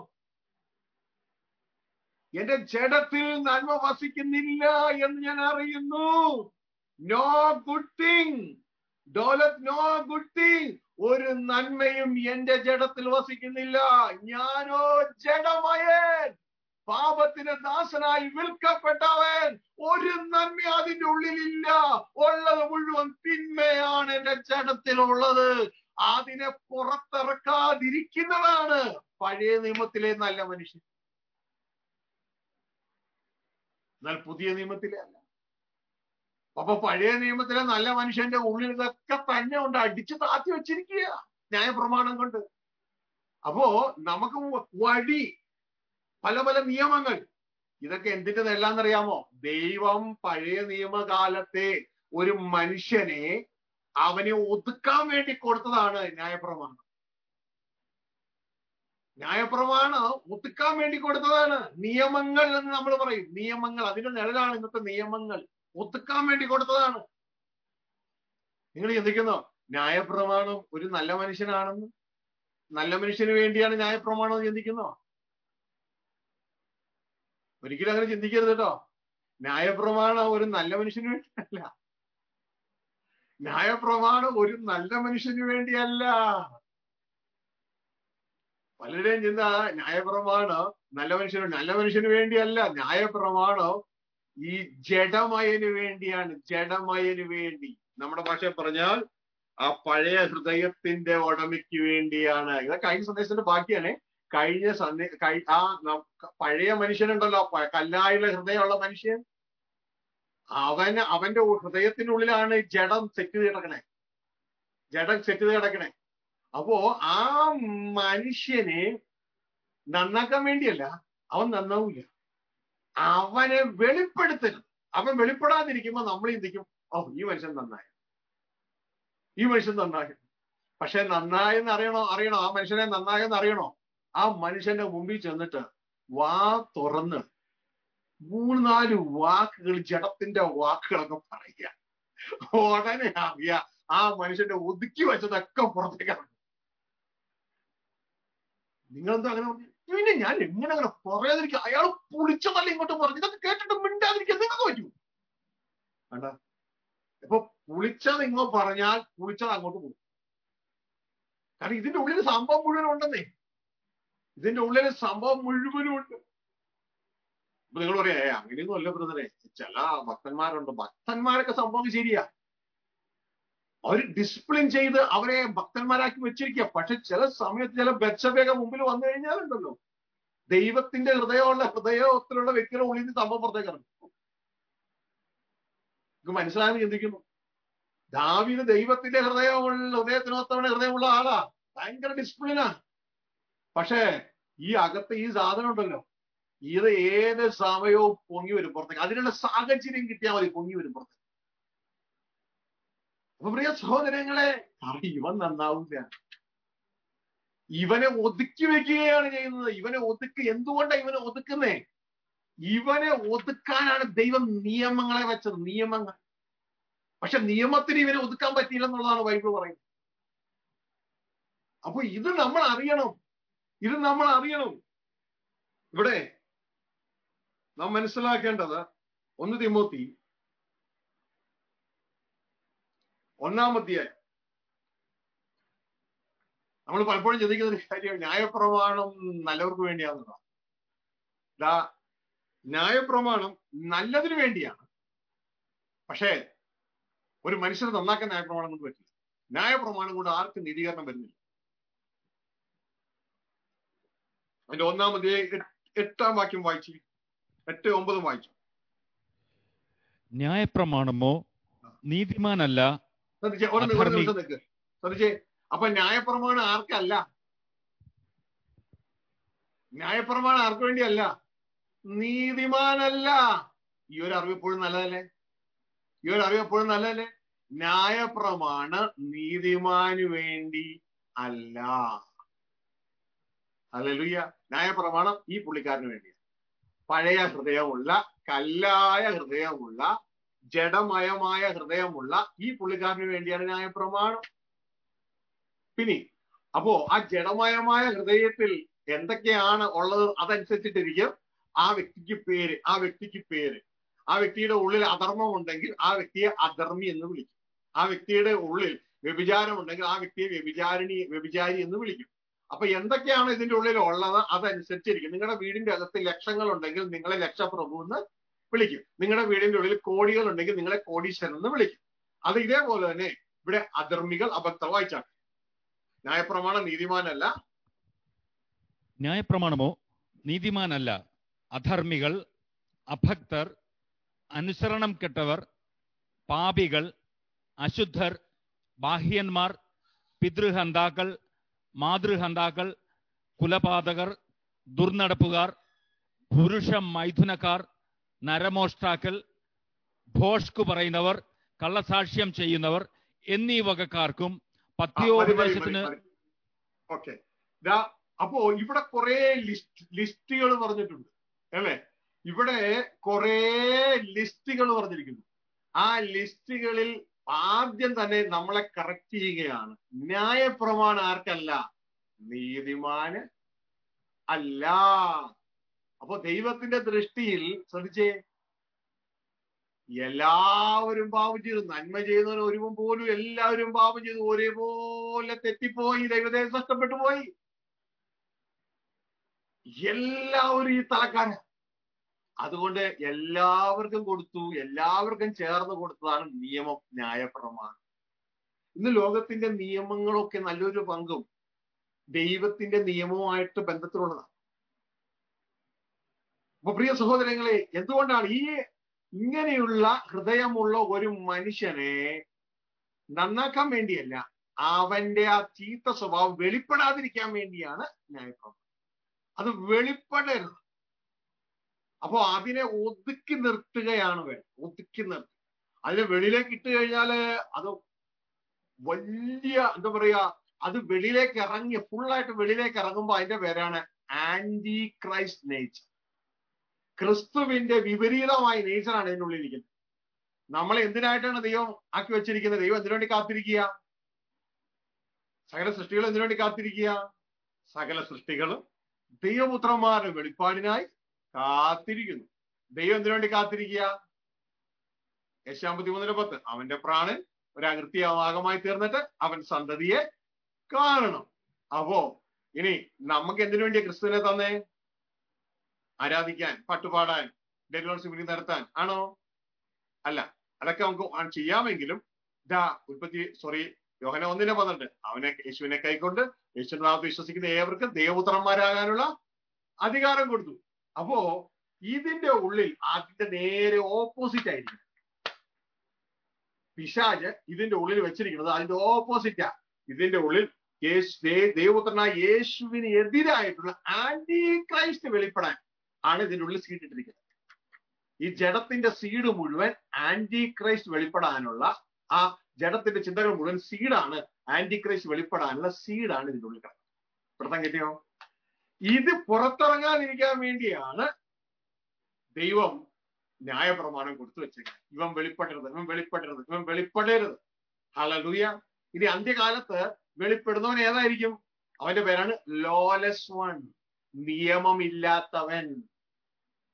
എന്റെ ജഡത്തിൽ നന്മ വസിക്കുന്നില്ല എന്ന് ഞാൻ അറിയുന്നു no good thing dwelleth no good thing ഒരു നന്മയും എന്റെ ജഡത്തിൽ വസിക്കുന്നില്ല ഞാനോ ജഡമയൻ പാപത്തിന് ദാസനായി വിൽക്കപ്പെട്ടവൻ ഒരു നന്മ അതിന്റെ ഉള്ളിലില്ല ഉള്ളത് മുഴുവൻ തിന്മയാണ് എന്റെ ജഡത്തിലുള്ളത് അതിനെ പുറത്തിറക്കാതിരിക്കുന്നതാണ് പഴയ നിയമത്തിലെ നല്ല മനുഷ്യൻ എന്നാൽ പുതിയ നിയമത്തിലെ അല്ല അപ്പൊ പഴയ നിയമത്തിലെ നല്ല മനുഷ്യന്റെ ഉള്ളിൽ ഇതൊക്കെ തന്നെ ഉണ്ട് അടിച്ചു താത്തി വെച്ചിരിക്കുക ന്യായപ്രമാണം കൊണ്ട് അപ്പോ നമുക്ക് വടി പല പല നിയമങ്ങൾ ഇതൊക്കെ എന്തിൻ്റെതെല്ലാം അറിയാമോ ദൈവം പഴയ നിയമകാലത്തെ ഒരു മനുഷ്യനെ അവനെ ഒതുക്കാൻ വേണ്ടി കൊടുത്തതാണ് ന്യായപ്രമാണം ന്യായപ്രമാണം ഒതുക്കാൻ വേണ്ടി കൊടുത്തതാണ് നിയമങ്ങൾ എന്ന് നമ്മൾ പറയും നിയമങ്ങൾ അതിന്റെ നിഴലാണ് ഇന്നത്തെ നിയമങ്ങൾ ഒതുക്കാൻ വേണ്ടി കൊടുത്തതാണ് നിങ്ങൾ ചിന്തിക്കുന്നോ ന്യായപ്രമാണം ഒരു നല്ല മനുഷ്യനാണെന്ന് നല്ല മനുഷ്യന് വേണ്ടിയാണ് ന്യായപ്രമാണം എന്ന് ചിന്തിക്കുന്നോ ഒരിക്കലും അങ്ങനെ ചിന്തിക്കരുത് കേട്ടോ ന്യായപ്രമാണം ഒരു നല്ല മനുഷ്യന് വേണ്ടിയല്ല ന്യായപ്രമാണം ഒരു നല്ല മനുഷ്യന് വേണ്ടിയല്ല പലരുടെയും ചിന്ത ന്യായപ്രമാണം നല്ല മനുഷ്യന് നല്ല മനുഷ്യന് വേണ്ടിയല്ല ന്യായപ്രമാണം ഈ ജഡമയന് വേണ്ടിയാണ് ജഡമയന് വേണ്ടി നമ്മുടെ ഭാഷ പറഞ്ഞാൽ ആ പഴയ ഹൃദയത്തിന്റെ ഉടമയ്ക്ക് വേണ്ടിയാണ് ഇത് കഴിഞ്ഞ സന്ദേശത്തിന്റെ ബാക്കിയാണ് കഴിഞ്ഞ സന്ദേ ആ പഴയ മനുഷ്യനുണ്ടല്ലോ കല്ലായുള്ള ഹൃദയമുള്ള മനുഷ്യൻ അവൻ അവന്റെ ഹൃദയത്തിനുള്ളിലാണ് ജഡം സെറ്റ് ചെയ്ത് കിടക്കണേ ജഡം സെറ്റ് ചെയ്ത് കിടക്കണേ അപ്പോ ആ മനുഷ്യനെ നന്നാക്കാൻ വേണ്ടിയല്ല അവൻ നന്നാവൂല അവനെ വെളിപ്പെടുത്തരുത് അവൻ വെളിപ്പെടാതിരിക്കുമ്പോ നമ്മൾ ചിന്തിക്കും ഓ ഈ മനുഷ്യൻ നന്നായി ഈ മനുഷ്യൻ നന്നായി പക്ഷെ നന്നായെന്ന് അറിയണോ അറിയണോ ആ മനുഷ്യനെ നന്നായെന്ന് അറിയണോ ആ മനുഷ്യന്റെ മുമ്പിൽ ചെന്നിട്ട് വാ തുറന്ന് മൂന്ന് നാല് വാക്കുകൾ ജഡത്തിന്റെ വാക്കുകളൊക്കെ പറയുക ഉടനെ അറിയ ആ മനുഷ്യന്റെ ഒതുക്കി വെച്ചതൊക്കെ പുറത്തേക്ക് ഇറങ്ങും നിങ്ങളെന്തോ അങ്ങനെ പറഞ്ഞു പിന്നെ ഞാൻ എങ്ങനെ അങ്ങനെ പറയാതിരിക്കുക അയാൾ പുളിച്ചതല്ല ഇങ്ങോട്ട് പറഞ്ഞു ഇതൊക്കെ കേട്ടിട്ട് മിണ്ടാതിരിക്കാൻ നിങ്ങൾക്ക് പറ്റൂ വേണ്ട ഇപ്പൊ പുളിച്ചത് ഇങ്ങോ പറഞ്ഞാൽ പുളിച്ചത് അങ്ങോട്ട് പോകും കാരണം ഇതിന്റെ ഉള്ളിൽ സംഭവം മുഴുവൻ ഉണ്ടെന്നേ ഇതിന്റെ ഉള്ളിൽ സംഭവം മുഴുവനും ഉണ്ട് അപ്പൊ നിങ്ങൾ പറയാ ഏ അങ്ങനെയൊന്നും അല്ല ബ്രദറെ ചില ഭക്തന്മാരുണ്ട് ഭക്തന്മാരൊക്കെ സംഭവം ശരിയാ അവർ ഡിസിപ്ലിൻ ചെയ്ത് അവരെ ഭക്തന്മാരാക്കി വെച്ചിരിക്കുക പക്ഷെ ചില സമയത്ത് ചില ബച്ചബയൊക്കെ മുമ്പിൽ വന്നു കഴിഞ്ഞാലുണ്ടല്ലോ ദൈവത്തിന്റെ ഹൃദയമുള്ള ഹൃദയത്തിലുള്ള വ്യക്തിയുടെ ഉള്ളിൽ നിന്ന് സംഭവം പുറത്തേക്ക് ഇറങ്ങും നിങ്ങൾക്ക് മനസ്സിലായെന്ന് ചിന്തിക്കുന്നു ദാവിന് ദൈവത്തിന്റെ ഹൃദയമുള്ള ഹൃദയത്തിനൊത്തവണ ഹൃദയമുള്ള ആളാ ഭയങ്കര ഡിസിപ്ലിനാ പക്ഷേ ഈ അകത്ത് ഈ സാധനം ഉണ്ടല്ലോ ഇത് ഏത് സമയവും പൊങ്ങി വരും പുറത്തേക്ക് അതിനുള്ള സാഹചര്യം കിട്ടിയാൽ മതി പൊങ്ങി വരും പുറത്തേക്ക് അപ്പൊ പ്രിയ സഹോദരങ്ങളെ ഇവൻ നന്നാവില്ല ഇവനെ ഒതുക്കി വെക്കുകയാണ് ചെയ്യുന്നത് ഇവനെ ഒതുക്കി എന്തുകൊണ്ടാണ് ഇവനെ ഒതുക്കുന്നേ ഇവനെ ഒതുക്കാനാണ് ദൈവം നിയമങ്ങളെ വെച്ചത് നിയമങ്ങൾ പക്ഷെ നിയമത്തിന് ഇവനെ ഒതുക്കാൻ പറ്റിയില്ലെന്നുള്ളതാണ് ബൈബിൾ പറയുന്നത് അപ്പൊ ഇത് നമ്മൾ അറിയണം ഇത് നമ്മൾ അറിയണം ഇവിടെ നാം മനസ്സിലാക്കേണ്ടത് ഒന്ന് തിമോത്തി ഒന്നാമധ്യായ നമ്മൾ പലപ്പോഴും ചിന്തിക്കുന്ന ഒരു കാര്യം ന്യായപ്രമാണം നല്ലവർക്ക് വേണ്ടിയാണെന്നതാണ് ദാ ന്യായപ്രമാണം നല്ലതിനു വേണ്ടിയാണ് പക്ഷേ ഒരു മനുഷ്യനെ നന്നാക്കാൻ ന്യായപ്രമാണം കൊണ്ട് പറ്റില്ല ന്യായപ്രമാണം കൊണ്ട് ആർക്കും നീതീകരണം വരുന്നില്ല അതിന്റെ ഒന്നാമതേ എട്ടാം വാക്യം വായിച്ചു എട്ട് ഒമ്പതും വായിച്ചു ന്യായപ്രമാണമോ നീതിമാനല്ല ശ്രദ്ധിച്ചേ ഒരു നി- ഒരു അധർമ്മി- നിമിഷം നിൽക്ക് ശ്രദ്ധിച്ചേ അപ്പൊ ന്യായപ്രമാണം ആർക്കല്ല ന്യായപ്രമാണം ആർക്ക് വേണ്ടിയല്ല നീതിമാനല്ല ഈ ഒരു അറിവ് എപ്പോഴും നല്ലതല്ലേ ഈ ഒരു അറിവ് എപ്പോഴും നല്ലതല്ലേ ന്യായപ്രമാണ നീതിമാന് വേണ്ടി അല്ല അല്ലലുയ്യ ന്യായപ്രമാണം ഈ പുള്ളിക്കാരന് വേണ്ടിയാണ് പഴയ ഹൃദയമുള്ള കല്ലായ ഹൃദയമുള്ള ജഡമയമായ ഹൃദയമുള്ള ഈ പുള്ളിക്കാരന് വേണ്ടിയാണ് ന്യായപ്രമാണം പിന്നെ അപ്പോ ആ ജഡമയമായ ഹൃദയത്തിൽ എന്തൊക്കെയാണ് ഉള്ളത് അതനുസരിച്ചിട്ടിരിക്കും ആ വ്യക്തിക്ക് പേര് ആ വ്യക്തിക്ക് പേര് ആ വ്യക്തിയുടെ ഉള്ളിൽ അധർമ്മം ഉണ്ടെങ്കിൽ ആ വ്യക്തിയെ അധർമ്മി എന്ന് വിളിക്കും ആ വ്യക്തിയുടെ ഉള്ളിൽ വ്യഭിചാരം ഉണ്ടെങ്കിൽ ആ വ്യക്തിയെ വ്യഭിചാരിണി വ്യഭിചാരി എന്ന് വിളിക്കും അപ്പൊ എന്തൊക്കെയാണ് ഇതിന്റെ ഉള്ളിൽ ഉള്ളത് അതനുസരിച്ചിരിക്കും നിങ്ങളുടെ വീടിന്റെ അകത്ത് ലക്ഷങ്ങൾ ഉണ്ടെങ്കിൽ നിങ്ങളെ ലക്ഷപ്രഭു എന്ന് വിളിക്കും നിങ്ങളുടെ വീടിന്റെ ഉള്ളിൽ കോടികൾ ഉണ്ടെങ്കിൽ നിങ്ങളെ കോടീശ്വരൻ എന്ന് വിളിക്കും അത് ഇതേപോലെ തന്നെ ഇവിടെ അധർമ്മികൾ അഭക്തർ വായിച്ചാണ് ന്യായപ്രമാണം നീതിമാനല്ല ന്യായപ്രമാണമോ നീതിമാനല്ല അധർമ്മികൾ അഭക്തർ അനുസരണം കെട്ടവർ പാപികൾ അശുദ്ധർ ബാഹ്യന്മാർ പിതൃഹന്താക്കൾ മാതൃഹന്താക്കൾ കുലപാതകർ ദുർനടപ്പുകാർ പുരുഷ മൈഥുനക്കാർ നരമോഷ്ടാക്കൾ ഭോഷ്കു പറയുന്നവർ കള്ളസാക്ഷ്യം ചെയ്യുന്നവർ എന്നീ വകക്കാർക്കും പത്യോപദേശത്തിന് ഓക്കെ അപ്പോ ഇവിടെ കുറെ ലിസ്റ്റ് ലിസ്റ്റുകൾ പറഞ്ഞിട്ടുണ്ട് അല്ലേ ഇവിടെ കുറെ ലിസ്റ്റുകൾ പറഞ്ഞിരിക്കുന്നു ആ ലിസ്റ്റുകളിൽ ആദ്യം തന്നെ നമ്മളെ കറക്റ്റ് ചെയ്യുകയാണ് ന്യായപ്രമാണം ആർക്കല്ല നീതിമാന് അല്ല അപ്പോ ദൈവത്തിന്റെ ദൃഷ്ടിയിൽ ശ്രദ്ധിച്ചേ എല്ലാവരും പാപം ചെയ്തു നന്മ ചെയ്യുന്നവർ ഒരുവൻ പോലും എല്ലാവരും പാപം ചെയ്തു ഒരേപോലെ തെറ്റിപ്പോയി ദൈവത്തെ നഷ്ടപ്പെട്ടു പോയി എല്ലാവരും ഈ തലക്കാരൻ അതുകൊണ്ട് എല്ലാവർക്കും കൊടുത്തു എല്ലാവർക്കും ചേർന്ന് കൊടുത്തതാണ് നിയമം ന്യായപ്രമാണം ഇന്ന് ലോകത്തിന്റെ നിയമങ്ങളൊക്കെ നല്ലൊരു പങ്കും ദൈവത്തിന്റെ നിയമവുമായിട്ട് ബന്ധത്തിലുള്ളതാണ് അപ്പൊ പ്രിയ സഹോദരങ്ങളെ എന്തുകൊണ്ടാണ് ഈ ഇങ്ങനെയുള്ള ഹൃദയമുള്ള ഒരു മനുഷ്യനെ നന്നാക്കാൻ വേണ്ടിയല്ല അവന്റെ ആ ചീത്ത സ്വഭാവം വെളിപ്പെടാതിരിക്കാൻ വേണ്ടിയാണ് ന്യായപ്രമാണം അത് വെളിപ്പെടരുത് അപ്പോ അതിനെ ഒതുക്കി നിർത്തുകയാണ് വേണ്ടത് ഒതുക്കി നിർത്തുക അതിനെ വെളിയിലേക്ക് ഇട്ട് കഴിഞ്ഞാല് അത് വലിയ എന്താ പറയാ അത് വെളിയിലേക്ക് ഇറങ്ങി ഫുള്ളായിട്ട് വെളിയിലേക്ക് ഇറങ്ങുമ്പോൾ അതിന്റെ പേരാണ് ആന്റി ക്രൈസ്റ്റ് നേച്ചർ ക്രിസ്തുവിന്റെ വിപരീതമായ നേച്ചറാണ് ഇതിൻ്റെ ഉള്ളിൽ ഇരിക്കുന്നത് നമ്മളെ എന്തിനായിട്ടാണ് ദൈവം ആക്കി വെച്ചിരിക്കുന്നത് ദൈവം എന്തിനു വേണ്ടി കാത്തിരിക്കുക സകല സൃഷ്ടികളും എന്തിനു വേണ്ടി കാത്തിരിക്കുക സകല സൃഷ്ടികളും ദൈവപുത്രന്മാരുടെ വെളിപ്പാടിനായി കാത്തിരിക്കുന്നു ദൈവം എന്തിനു വേണ്ടി കാത്തിരിക്കുക യശാമ്പത്തി മൂന്നിന് പത്ത് അവന്റെ പ്രാണൻ ഒരു അകൃത്യഭാഗമായി തീർന്നിട്ട് അവൻ സന്തതിയെ കാണണം അപ്പോ ഇനി നമുക്ക് എന്തിനു വേണ്ടിയാ ക്രിസ്തുവിനെ തന്നേ ആരാധിക്കാൻ പാട്ടുപാടാൻ ഡെലിവറൻസ് മീറ്റിംഗ് നടത്താൻ ആണോ അല്ല അതൊക്കെ നമുക്ക് ചെയ്യാമെങ്കിലും ഇതാ ഉൽപ്പത്തി സോറി യോഹന ഒന്നിനെ പന്ത്രണ്ട് അവനെ യേശുവിനെ കൈക്കൊണ്ട് യേശുവിന്റെ നാമത്തിൽ വിശ്വസിക്കുന്ന ഏവർക്കും ദേവപുത്രന്മാരാകാനുള്ള അധികാരം കൊടുത്തു അപ്പോ ഇതിന്റെ ഉള്ളിൽ അതിന്റെ നേരെ ഓപ്പോസിറ്റ് ആയിരിക്കും പിശാജ് ഇതിന്റെ ഉള്ളിൽ വെച്ചിരിക്കുന്നത് അതിന്റെ ഓപ്പോസിറ്റാ ഇതിന്റെ ഉള്ളിൽ യേശു ദൈവപുത്രനായ യേശുവിന് എതിരായിട്ടുള്ള ആന്റി ക്രൈസ്റ്റ് വെളിപ്പെടാൻ ആണ് ഇതിന്റെ ഉള്ളിൽ സീഡ് ഇട്ടിരിക്കുന്നത് ഈ ജഡത്തിന്റെ സീഡ് മുഴുവൻ ആന്റി ക്രൈസ്റ്റ് വെളിപ്പെടാനുള്ള ആ ജഡത്തിന്റെ ചിന്തകൾ മുഴുവൻ സീഡാണ് ആന്റി ക്രൈസ്റ്റ് വെളിപ്പെടാനുള്ള സീഡാണ് ഇതിന്റെ ഉള്ളിൽ കിടക്കുന്നത് പിടുത്തം കിട്ടിയോ ഇത് പുറത്തിറങ്ങാതിരിക്കാൻ വേണ്ടിയാണ് ദൈവം ന്യായപ്രമാണം കൊടുത്തു വെച്ചേക്കുന്നത് ഇവൻ വെളിപ്പെടരുത് ഇവൻ വെളിപ്പെടരുത് ഇവൻ വെളിപ്പെടരുത് ഹലലൂയ ഇനി അന്ത്യകാലത്ത് വെളിപ്പെടുന്നവൻ ഏതായിരിക്കും അവന്റെ പേരാണ് ലോലസ് വൺ നിയമമില്ലാത്തവൻ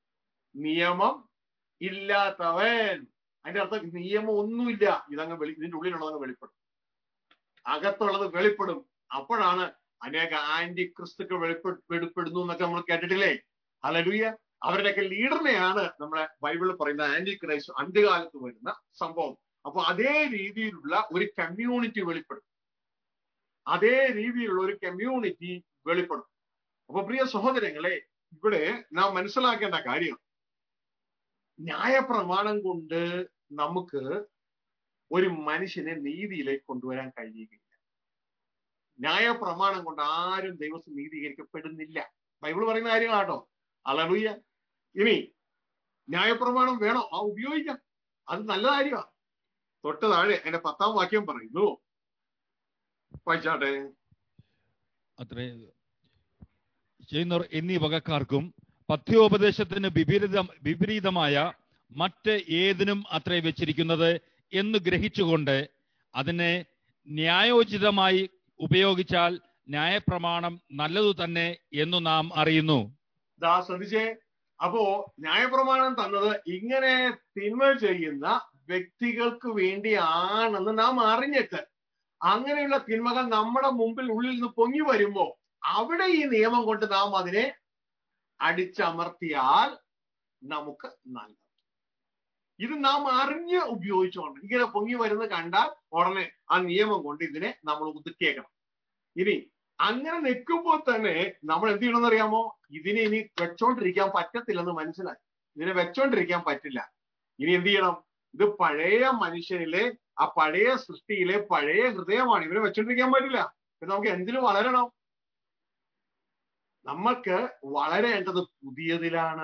നിയമം ഇല്ലാത്തവൻ അതിന്റെ അർത്ഥം നിയമം ഒന്നുമില്ല ഇതങ്ങ് വെളി ഇതിന്റെ ഉള്ളിലുള്ളതങ്ങ് വെളിപ്പെടും അകത്തുള്ളത് വെളിപ്പെടും അപ്പോഴാണ് അനേക ആന്റി ക്രിസ്തുക്കൾ വെളിപ്പെ വെളിപ്പെടുന്നു എന്നൊക്കെ നമ്മൾ കേട്ടിട്ടില്ലേ അലലുയ അവരുടെയൊക്കെ ലീഡറിനെയാണ് നമ്മളെ ബൈബിളിൽ പറയുന്ന ആന്റി ക്രൈസ്റ്റ് അന്ത്യകാലത്ത് വരുന്ന സംഭവം അപ്പൊ അതേ രീതിയിലുള്ള ഒരു കമ്മ്യൂണിറ്റി വെളിപ്പെടും അതേ രീതിയിലുള്ള ഒരു കമ്മ്യൂണിറ്റി വെളിപ്പെടും അപ്പൊ പ്രിയ സഹോദരങ്ങളെ ഇവിടെ നാം മനസ്സിലാക്കേണ്ട കാര്യം ന്യായപ്രമാണം കൊണ്ട് നമുക്ക് ഒരു മനുഷ്യനെ നീതിയിലേക്ക് കൊണ്ടുവരാൻ കഴിയുകയില്ല ന്യായപ്രമാണം കൊണ്ട് ആരും ദൈവത്തിൽ നീതീകരിക്കപ്പെടുന്നില്ല ബൈബിൾ പറയുന്ന കാര്യങ്ങളാട്ടോ അലലുയ്യ ഇനി ന്യായപ്രമാണം വേണോ ആ ഉപയോഗിക്കാം അത് നല്ല കാര്യമാണ് തൊട്ട് താഴെ എന്റെ പത്താം വാക്യം പറയുന്നു വായിച്ചാട്ടെ അത്രേ ചെയ്യുന്നവർ എന്നീ വകക്കാർക്കും പഥ്യോപദേശത്തിന് വിപരീത വിപരീതമായ മറ്റ് ഏതിനും അത്രേ വെച്ചിരിക്കുന്നത് എന്ന് ഗ്രഹിച്ചുകൊണ്ട് അതിനെ ന്യായോചിതമായി ഉപയോഗിച്ചാൽ ന്യായപ്രമാണം നല്ലതു തന്നെ എന്നു നാം അറിയുന്നു ദാ ശ്രദ്ധിച്ചേ അപ്പോ ന്യായപ്രമാണം തന്നത് ഇങ്ങനെ തിന്മ ചെയ്യുന്ന വ്യക്തികൾക്ക് വേണ്ടിയാണെന്ന് നാം അറിഞ്ഞിട്ട് അങ്ങനെയുള്ള തിന്മകൾ നമ്മുടെ മുമ്പിൽ ഉള്ളിൽ നിന്ന് പൊങ്ങി വരുമ്പോ അവിടെ ഈ നിയമം കൊണ്ട് നാം അതിനെ അടിച്ചമർത്തിയാൽ നമുക്ക് നല്ലത് ഇത് നാം അറിഞ്ഞ് ഉപയോഗിച്ചുകൊണ്ട് ഇങ്ങനെ പൊങ്ങി വരുന്നത് കണ്ടാൽ ഉടനെ ആ നിയമം കൊണ്ട് ഇതിനെ നമ്മൾ ഒതുക്കിയേക്കണം ഇനി അങ്ങനെ നിൽക്കുമ്പോൾ തന്നെ നമ്മൾ എന്ത് ചെയ്യണമെന്ന് അറിയാമോ ഇതിനെ ഇനി വെച്ചോണ്ടിരിക്കാൻ പറ്റത്തില്ലെന്ന് മനസ്സിലായി ഇതിനെ വെച്ചോണ്ടിരിക്കാൻ പറ്റില്ല ഇനി എന്ത് ചെയ്യണം ഇത് പഴയ മനുഷ്യനിലെ ആ പഴയ സൃഷ്ടിയിലെ പഴയ ഹൃദയമാണ് ഇവരെ വെച്ചോണ്ടിരിക്കാൻ പറ്റില്ല പിന്നെ നമുക്ക് എന്തിനു വളരണം നമ്മൾക്ക് വളരേണ്ടത് പുതിയതിലാണ്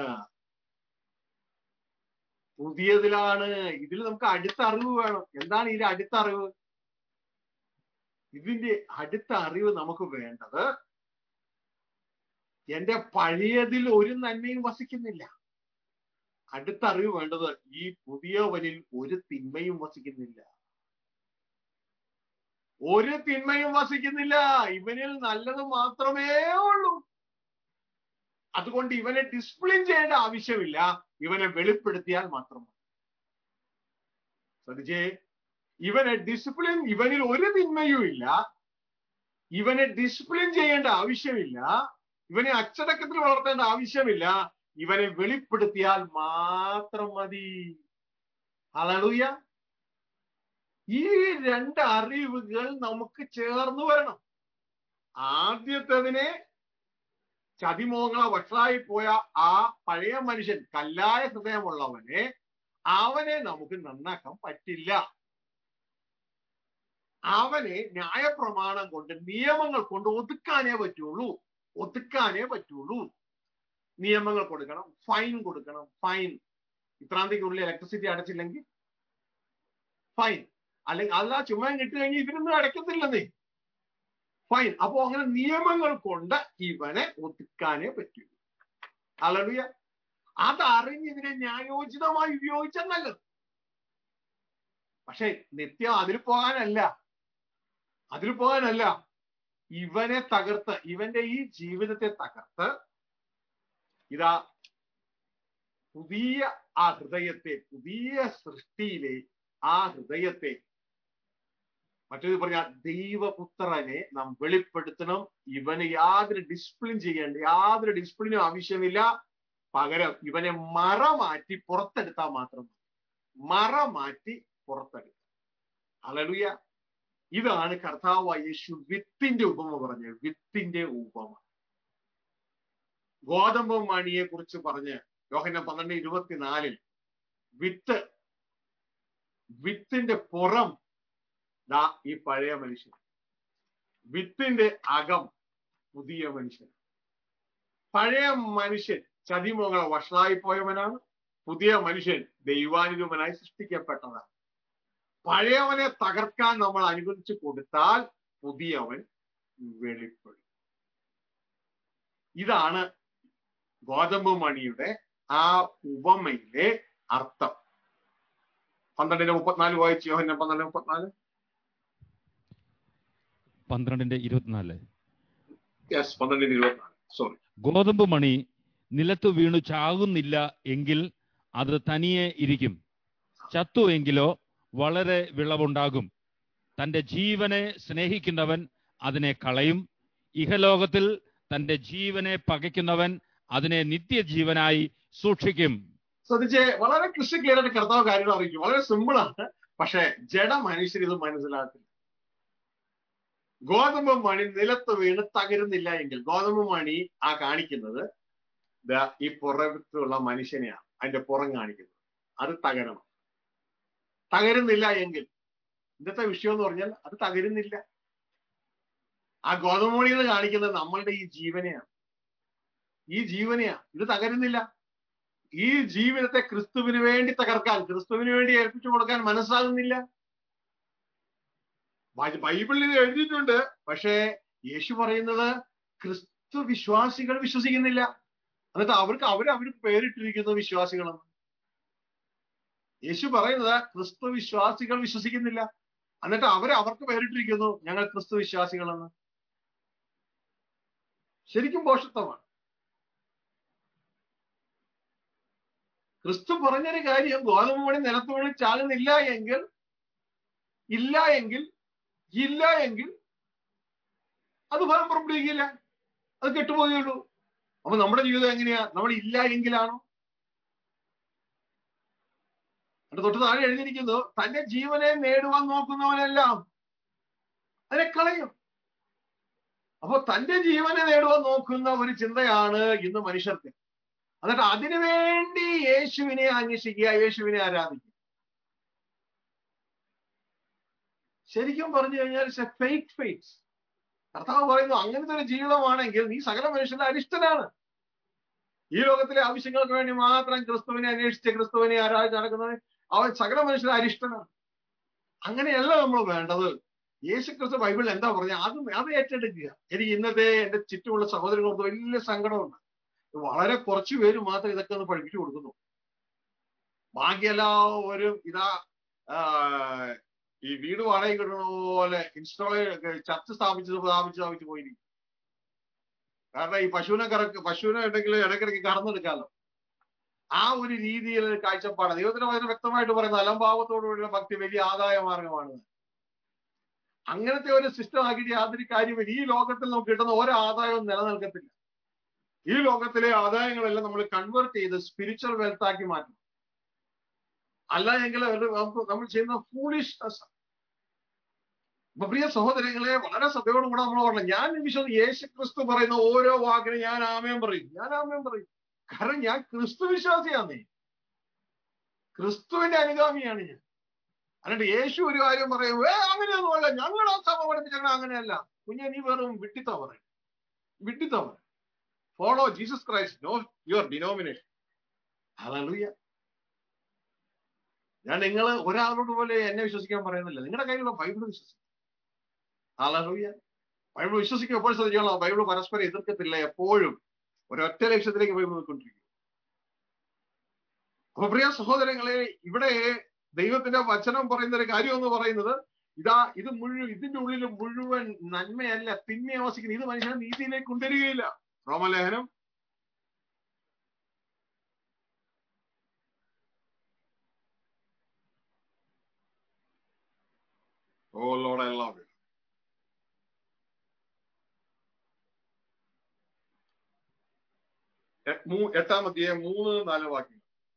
പുതിയതിലാണ് ഇതിൽ നമുക്ക് അടുത്ത അറിവ് വേണം എന്താണ് ഇതിന്റെ അടുത്ത അറിവ് ഇതിന്റെ അടുത്ത അറിവ് നമുക്ക് വേണ്ടത് എന്റെ പഴയതിൽ ഒരു നന്മയും വസിക്കുന്നില്ല അടുത്ത അറിവ് വേണ്ടത് ഈ പുതിയവനിൽ ഒരു തിന്മയും വസിക്കുന്നില്ല ഒരു തിന്മയും വസിക്കുന്നില്ല ഇവനിൽ നല്ലത് മാത്രമേ ഉള്ളൂ അതുകൊണ്ട് ഇവനെ ഡിസ്പ്ലിൻ ചെയ്യേണ്ട ആവശ്യമില്ല ഇവനെ വെളിപ്പെടുത്തിയാൽ മാത്രം ശ്രദ്ധിച്ചേ ഇവനെ ഡിസിപ്ലിൻ ഇവനിൽ ഒരു തിന്മയും ഇല്ല ഇവനെ ഡിസിപ്ലിൻ ചെയ്യേണ്ട ആവശ്യമില്ല ഇവനെ അച്ചടക്കത്തിൽ വളർത്തേണ്ട ആവശ്യമില്ല ഇവനെ വെളിപ്പെടുത്തിയാൽ മാത്രം മതി അലളുയ ഈ രണ്ട് അറിവുകൾ നമുക്ക് ചേർന്ന് വരണം ആദ്യത്തതിനെ ചതിമോഹങ്ങളെ വഷളായി പോയ ആ പഴയ മനുഷ്യൻ കല്ലായ ഹൃദയമുള്ളവനെ അവനെ നമുക്ക് നന്നാക്കാൻ പറ്റില്ല അവനെ ന്യായപ്രമാണം കൊണ്ട് നിയമങ്ങൾ കൊണ്ട് ഒതുക്കാനേ പറ്റുള്ളൂ ഒതുക്കാനേ പറ്റുള്ളൂ നിയമങ്ങൾ കൊടുക്കണം ഫൈൻ കൊടുക്കണം ഫൈൻ ഇത്രാം തീയതിക്കുള്ളിൽ ഇലക്ട്രിസിറ്റി അടച്ചില്ലെങ്കിൽ ഫൈൻ അല്ലെങ്കിൽ അല്ല ചുമ്മാ കിട്ടി കഴിഞ്ഞാൽ ഇതിനൊന്നും അടയ്ക്കത്തില്ലെന്നേ ഫൈൻ അപ്പോ അങ്ങനെ നിയമങ്ങൾ കൊണ്ട് ഇവനെ ഒതുക്കാനേ പറ്റൂ അലറിയ അതറിഞ്ഞ് ഇതിനെ ന്യായോചിതമായി ഉപയോഗിച്ചാൽ നല്ലത് പക്ഷെ നിത്യം അതിൽ പോകാനല്ല അതിൽ പോകാനല്ല ഇവനെ തകർത്ത് ഇവന്റെ ഈ ജീവിതത്തെ തകർത്ത് ഇതാ പുതിയ ആ ഹൃദയത്തെ പുതിയ സൃഷ്ടിയിലെ ആ ഹൃദയത്തെ മറ്റേത് പറഞ്ഞാൽ ദൈവപുത്രനെ നാം വെളിപ്പെടുത്തണം ഇവന് യാതൊരു ഡിസിപ്ലിൻ ചെയ്യേണ്ട യാതൊരു ഡിസിപ്ലിനും ആവശ്യമില്ല പകരം ഇവനെ മറ മാറ്റി പുറത്തെടുത്താൽ മാത്രം മറ മാറ്റി പുറത്തെടുക്കുക അലലുയ ഇതാണ് കർത്താവ് യേശു വിത്തിന്റെ ഉപമ പറഞ്ഞത് വിത്തിന്റെ ഉപമ ഗോതമ്പ് മണിയെ കുറിച്ച് പറഞ്ഞ് യോഹന പന്ത്രണ്ട് ഇരുപത്തിനാലിൽ വിത്ത് വിത്തിന്റെ പുറം ദാ ഈ പഴയ മനുഷ്യൻ വിത്തിന്റെ അകം പുതിയ മനുഷ്യൻ പഴയ മനുഷ്യൻ ചതിമോങ്ങളെ വഷളായി പോയവനാണ് പുതിയ മനുഷ്യൻ ദൈവാനുരൂപനായി സൃഷ്ടിക്കപ്പെട്ടതാണ് പഴയവനെ തകർക്കാൻ നമ്മൾ അനുവദിച്ചു കൊടുത്താൽ പുതിയവൻ വെളിപ്പെടും ഇതാണ് ഗോതമ്പ് മണിയുടെ ആ ഉപമയിലെ അർത്ഥം പന്ത്രണ്ടിന്റെ മുപ്പത്തിനാല് വായിച്ചു യോഹന്ന പന്ത്രണ്ട് മുപ്പത്തിനാല് പന്ത്രണ്ടിന്റെ ഇരുപത്തിനാല് യെസ് പന്ത്രണ്ടിന്റെ ഇരുപത്തിനാല് സോറി ഗോതമ്പ് മണി നിലത്തു വീണു ചാകുന്നില്ല എങ്കിൽ അത് തനിയെ ഇരിക്കും ചത്തുവെങ്കിലോ വളരെ വിളവുണ്ടാകും തന്റെ ജീവനെ സ്നേഹിക്കുന്നവൻ അതിനെ കളയും ഇഹലോകത്തിൽ തന്റെ ജീവനെ പകയ്ക്കുന്നവൻ അതിനെ നിത്യജീവനായി സൂക്ഷിക്കും ശ്രദ്ധിച്ചേ വളരെ ക്രിസ്തു ക്ലിയർ ആയിട്ട് കർത്താവ് കാര്യങ്ങൾ അറിയിക്കും വളരെ സിമ്പിൾ ആണ് പക്ഷെ ജഡ മനുഷ്യർ ഇത് മനസ്സിലാക്കില്ല ഗോതമ്പ് മണി നിലത്ത് വീണ് തകരുന്നില്ല എങ്കിൽ ഗോതമ്പ് മണി ആ കാണിക്കുന്നത് ദാ ഈ പുറത്തുള്ള മനുഷ്യനെയാണ് അതിന്റെ പുറം കാണിക്കുന്നത് അത് തകരണം തകരുന്നില്ല എങ്കിൽ ഇന്നത്തെ വിഷയം എന്ന് പറഞ്ഞാൽ അത് തകരുന്നില്ല ആ ഗോതമ്പ് മണി എന്ന് കാണിക്കുന്നത് നമ്മളുടെ ഈ ജീവനെയാണ് ഈ ജീവനെയാണ് ഇത് തകരുന്നില്ല ഈ ജീവിതത്തെ ക്രിസ്തുവിന് വേണ്ടി തകർക്കാൻ ക്രിസ്തുവിന് വേണ്ടി ഏൽപ്പിച്ചു കൊടുക്കാൻ മനസ്സാകുന്നില്ല ബൈ- ബൈബിളിൽ ഇത് എഴുതിയിട്ടുണ്ട് പക്ഷേ യേശു പറയുന്നത് ക്രിസ്തു വിശ്വാസികൾ വിശ്വസിക്കുന്നില്ല എന്നിട്ട് അവർക്ക് അവർ അവർക്ക് പേരിട്ടിരിക്കുന്നു വിശ്വാസികളെന്ന് യേശു പറയുന്നത് ക്രിസ്തു വിശ്വാസികൾ വിശ്വസിക്കുന്നില്ല എന്നിട്ട് അവർ അവർക്ക് പേരിട്ടിരിക്കുന്നു ഞങ്ങൾ ക്രിസ്തു വിശ്വാസികളെന്ന് ശരിക്കും പോഷത്വമാണ് ക്രിസ്തു പറഞ്ഞൊരു കാര്യം ഗോതമ്പ് മണി നിലത്ത് വീണ് ചാകുന്നില്ല എങ്കിൽ ഇല്ല എങ്കിൽ ഇല്ല എങ്കിൽ അത് ഫലം പുറപ്പെടുവിക്കില്ല അത് കെട്ടുപോകുകയുള്ളൂ അപ്പൊ നമ്മുടെ ജീവിതം എങ്ങനെയാ നമ്മൾ ഇല്ല എങ്കിലാണോ എന്നിട്ട് തൊട്ട് താഴെ എഴുതിയിരിക്കുന്നു തന്റെ ജീവനെ നേടുവാൻ നോക്കുന്നവനെല്ലാം അതിനെ കളയും അപ്പൊ തന്റെ ജീവനെ നേടുവാൻ നോക്കുന്ന ഒരു ചിന്തയാണ് ഇന്ന് മനുഷ്യർക്ക് എന്നിട്ട് അതിനു വേണ്ടി യേശുവിനെ അന്വേഷിക്കുക യേശുവിനെ ആരാധിക്കുക ശരിക്കും പറഞ്ഞു കഴിഞ്ഞാൽ ഫേക്ക് ഫേറ്റ്സ് കർത്താവ് പറയുന്നു അങ്ങനത്തെ ഒരു ജീവിതമാണെങ്കിൽ നീ സകല മനുഷ്യന്റെ അരിഷ്ടനാണ് ഈ ലോകത്തിലെ ആവശ്യങ്ങൾക്ക് വേണ്ടി മാത്രം ക്രിസ്തുവിനെ അന്വേഷിച്ച് ക്രിസ്തുവിനെ ആരാധിച്ച് നടക്കുന്നത് അവൻ സകല മനുഷ്യന്റെ അരിഷ്ടനാണ് അങ്ങനെയല്ല നമ്മൾ വേണ്ടത് യേശു ക്രിസ്തു ബൈബിളിൽ എന്താ പറഞ്ഞ അത് അത് ഏറ്റെടുക്കുക എനിക്ക് ഇന്നത്തെ എന്റെ ചുറ്റുമുള്ള സഹോദരങ്ങൾക്ക് വലിയ സങ്കടമുണ്ട് വളരെ കുറച്ചു പേര് മാത്രം ഇതൊക്കെ ഒന്ന് പഠിപ്പിച്ചു കൊടുക്കുന്നു ബാക്കിയെല്ലാവരും ഇതാ ആ, ഈ വീട് വാടകയ്ക്ക് കിട്ടുന്ന പോലെ ഇൻസ്റ്റാൾ ചർച്ച സ്ഥാപിച്ചത് സ്ഥാപിച്ച് സ്ഥാപിച്ച് പോയിരിക്കും കാരണം ഈ പശുവിനെ കറക്ക് പശുവിനെ ഉണ്ടെങ്കിൽ ഇടയ്ക്കിടയ്ക്ക് കറന്നെടുക്കാമല്ലോ ആ ഒരു രീതിയിൽ കാഴ്ചപ്പാട് ദൈവത്തിന് വളരെ വ്യക്തമായിട്ട് പറയുന്നത് അലംഭാവത്തോടുകൂടിയുള്ള ഭക്തി വലിയ ആദായ മാർഗമാണ് അങ്ങനത്തെ ഒരു സിസ്റ്റം ആക്കിയിട്ട് യാതൊരു കാര്യമില്ല ഈ ലോകത്തിൽ നമുക്ക് കിട്ടുന്ന ഓരോ ആദായവും നിലനിൽക്കത്തില്ല ഈ ലോകത്തിലെ ആദായങ്ങളെല്ലാം നമ്മൾ കൺവേർട്ട് ചെയ്ത് സ്പിരിച്വൽ വെൽത്ത് ആക്കി മാറ്റണം അല്ല എങ്കിൽ അത് നമുക്ക് നമ്മൾ ചെയ്യുന്ന ഫൂളിഷ്നെസ് അപ്പൊ പ്രിയ സഹോദരങ്ങളെ വളരെ ശ്രദ്ധയോടും കൂടെ നമ്മൾ പറഞ്ഞു ഞാൻ വിശ്വസം യേശു ക്രിസ്തു പറയുന്ന ഓരോ വാക്കിനും ഞാൻ ആമയം പറയും ഞാൻ ആമയം പറയും കാരണം ഞാൻ ക്രിസ്തു വിശ്വാസിയാന്നേ ക്രിസ്തുവിന്റെ അനുഗാമിയാണ് ഞാൻ എന്നിട്ട് യേശു ഒരു കാര്യം പറയും ഏ അങ്ങനെയൊന്നുമല്ല ഞങ്ങൾ ആ സഭ പഠിപ്പിച്ച അങ്ങനെയല്ല കുഞ്ഞെ നീ വെറും വിട്ടിത്ത പറയും വിട്ടിത്ത പറയും follow Jesus Christ no your denomination hallelujah ഞാൻ നിങ്ങൾ ഒരാളോട് പോലെ എന്നെ വിശ്വസിക്കാൻ പറയുന്നില്ല നിങ്ങളുടെ കയ്യിലുള്ള ബൈബിൾ വിശ്വസിക്കും ഹല്ലേലൂയ ബൈബിൾ വിശ്വസിക്കും എപ്പോൾ ശ്രദ്ധിക്കണം ബൈബിൾ പരസ്പരം എതിർക്കത്തില്ല എപ്പോഴും ഒരൊറ്റ ലക്ഷ്യത്തിലേക്ക് ബൈബിൾ പോയിക്കൊണ്ടിരിക്കും അപ്പൊ പ്രിയ സഹോദരങ്ങളെ ഇവിടെ ദൈവത്തിന്റെ വചനം പറയുന്ന ഒരു കാര്യം എന്ന് പറയുന്നത് ഇതാ ഇത് മുഴുവൻ ഇതിന്റെ ഉള്ളിൽ മുഴുവൻ നന്മയല്ല തിന്മയെ വസിക്കുന്നത് ഇത് മനുഷ്യനെ നീതിയിലേക്ക് കൊണ്ടുവരികയില്ല റോമലേഖനം Oh Lord, I love you. എ- മൂ- എട്ടാം അധ്യായം മൂന്ന് നാല് വാക്യം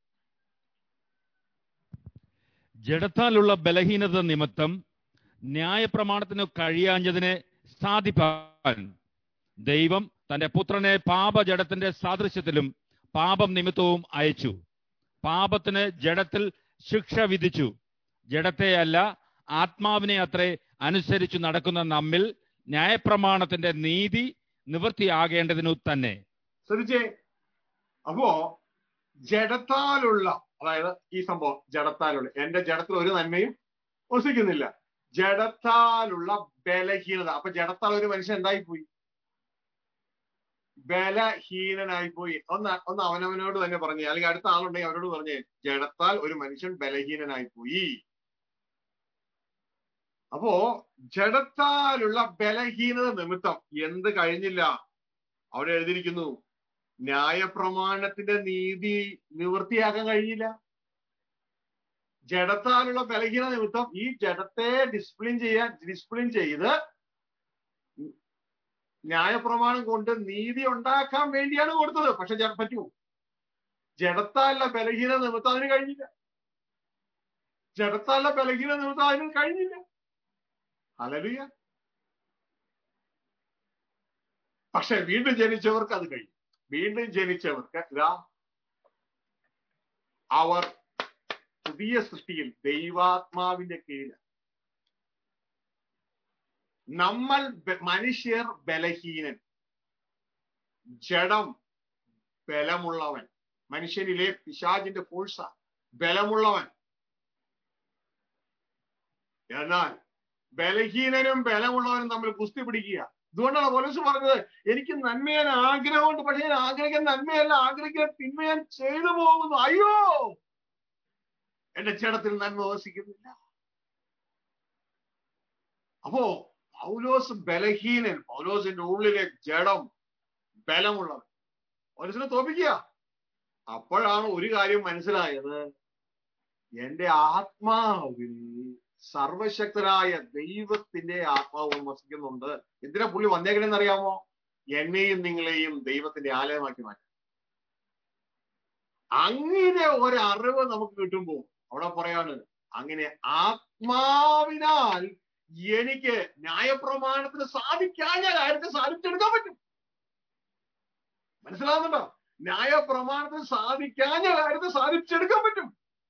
ജഡത്താലുള്ള ബലഹീനത നിമിത്തം ന്യായപ്രമാണത്തിന് കഴിയാഞ്ഞതിനെ സാധിപ്പാൻ ദൈവം തന്റെ പുത്രനെ പാപജഡത്തിന്റെ സാദൃശ്യത്തിലും പാപം നിമിത്തവും അയച്ചു പാപത്തിന് ജഡത്തിൽ ശിക്ഷ വിധിച്ചു ജഡത്തെയല്ല ആത്മാവിനെ അത്രേ അനുസരിച്ചു നടക്കുന്ന നമ്മിൽ ന്യായപ്രമാണത്തിന്റെ നീതി നിവൃത്തിയാകേണ്ടതിനു തന്നെ ശ്രദ്ധിച്ചേ അപ്പോ ജഡത്താലുള്ള അതായത് ഈ സംഭവം ജഡത്താലുള്ള എന്റെ ജഡത്തിൽ ഒരു നന്മയും വസിക്കുന്നില്ല ജഡത്താലുള്ള ബലഹീനത അപ്പൊ ജഡത്താൽ ഒരു മനുഷ്യൻ എന്തായി പോയി ബലഹീനനായി പോയി ഒന്ന് ഒന്ന് അവനവനോട് തന്നെ പറഞ്ഞേ അല്ലെങ്കിൽ അടുത്ത ആളുണ്ടെങ്കിൽ അവരോട് പറഞ്ഞേ ജഡത്താൽ ഒരു മനുഷ്യൻ ബലഹീനനായി പോയി അപ്പോ ജഡത്താലുള്ള ബലഹീനത നിമിത്തം എന്ത് കഴിഞ്ഞില്ല അവിടെ എഴുതിയിരിക്കുന്നു ന്യായപ്രമാണത്തിന്റെ നീതി നിവൃത്തിയാക്കാൻ കഴിയില്ല ജഡത്താലുള്ള ബലഹീന നിമിത്തം ഈ ജഡത്തെ ഡിസിപ്ലിൻ ചെയ്യാൻ ഡിസിപ്ലിൻ ചെയ്ത് ന്യായപ്രമാണം കൊണ്ട് നീതി ഉണ്ടാക്കാൻ വേണ്ടിയാണ് കൊടുത്തത് പക്ഷെ ജ- പറ്റുമോ ജഡത്താലുള്ള ബലഹീന നിമിത്തം അതിന് കഴിഞ്ഞില്ല ജഡത്താലുള്ള ബലഹീന നിമിത്തം അതിന് കഴിഞ്ഞില്ല ഹലലുയ പക്ഷെ വീണ്ടും ജനിച്ചവർക്ക് അത് കഴിയും വീണ്ടും ജനിച്ചവർക്ക് ഇതാ അവർ പുതിയ സൃഷ്ടിയിൽ ദൈവാത്മാവിന്റെ കീഴിൽ നമ്മൾ ബ- മനുഷ്യർ ബലഹീനൻ ജഡം ബലമുള്ളവൻ മനുഷ്യനിലെ പിശാചിന്റെ ഫോഴ്സ ബലമുള്ളവൻ എന്നാൽ ബലഹീനനും ബലമുള്ളവനും തമ്മിൽ കുസ്തി പിടിക്കുക ഇതുകൊണ്ടാണ് പോലീസ് പറഞ്ഞത് എനിക്ക് നന്മയാൻ ആഗ്രഹമുണ്ട് പക്ഷേ ഞാൻ ആഗ്രഹിക്കുന്ന നന്മയല്ല ആഗ്രഹിക്കുന്ന തിന്മ ഞാൻ ചെയ്തു പോകുന്നു അയ്യോ എന്റെ ജഡത്തിൽ നന്മ വസിക്കുന്നില്ല അപ്പോ പൗലോസ് ബലഹീനൻ പൗലോസിന്റെ ഉള്ളിലെ ജഡം ബലമുള്ളവൻ പൗലോസിനെ തോപ്പിക്കുക അപ്പോഴാണ് ഒരു കാര്യം മനസ്സിലായത് എന്റെ ആത്മാവിൽ സർവശക്തരായ ദൈവത്തിന്റെ ആത്മാവ് വസിക്കുന്നുണ്ട് എന്തിനാ പുള്ളി വന്നേക്കണെന്ന് അറിയാമോ എന്നെയും നിങ്ങളെയും ദൈവത്തിന്റെ ആലയമാക്കി മാറ്റാൻ അങ്ങനെ ഒരു അറിവ് നമുക്ക് കിട്ടുമ്പോൾ അവിടെ പറയാണ് അങ്ങനെ ആത്മാവിനാൽ എനിക്ക് ന്യായപ്രമാണത്തിന് സാധിക്കാഞ്ഞ കാര്യത്തെ സാധിച്ചെടുക്കാൻ പറ്റും മനസ്സിലാവുന്നുണ്ടോ ന്യായപ്രമാണത്തിന് സാധിക്കാഞ്ഞ കാര്യത്തെ സാധിച്ചെടുക്കാൻ പറ്റും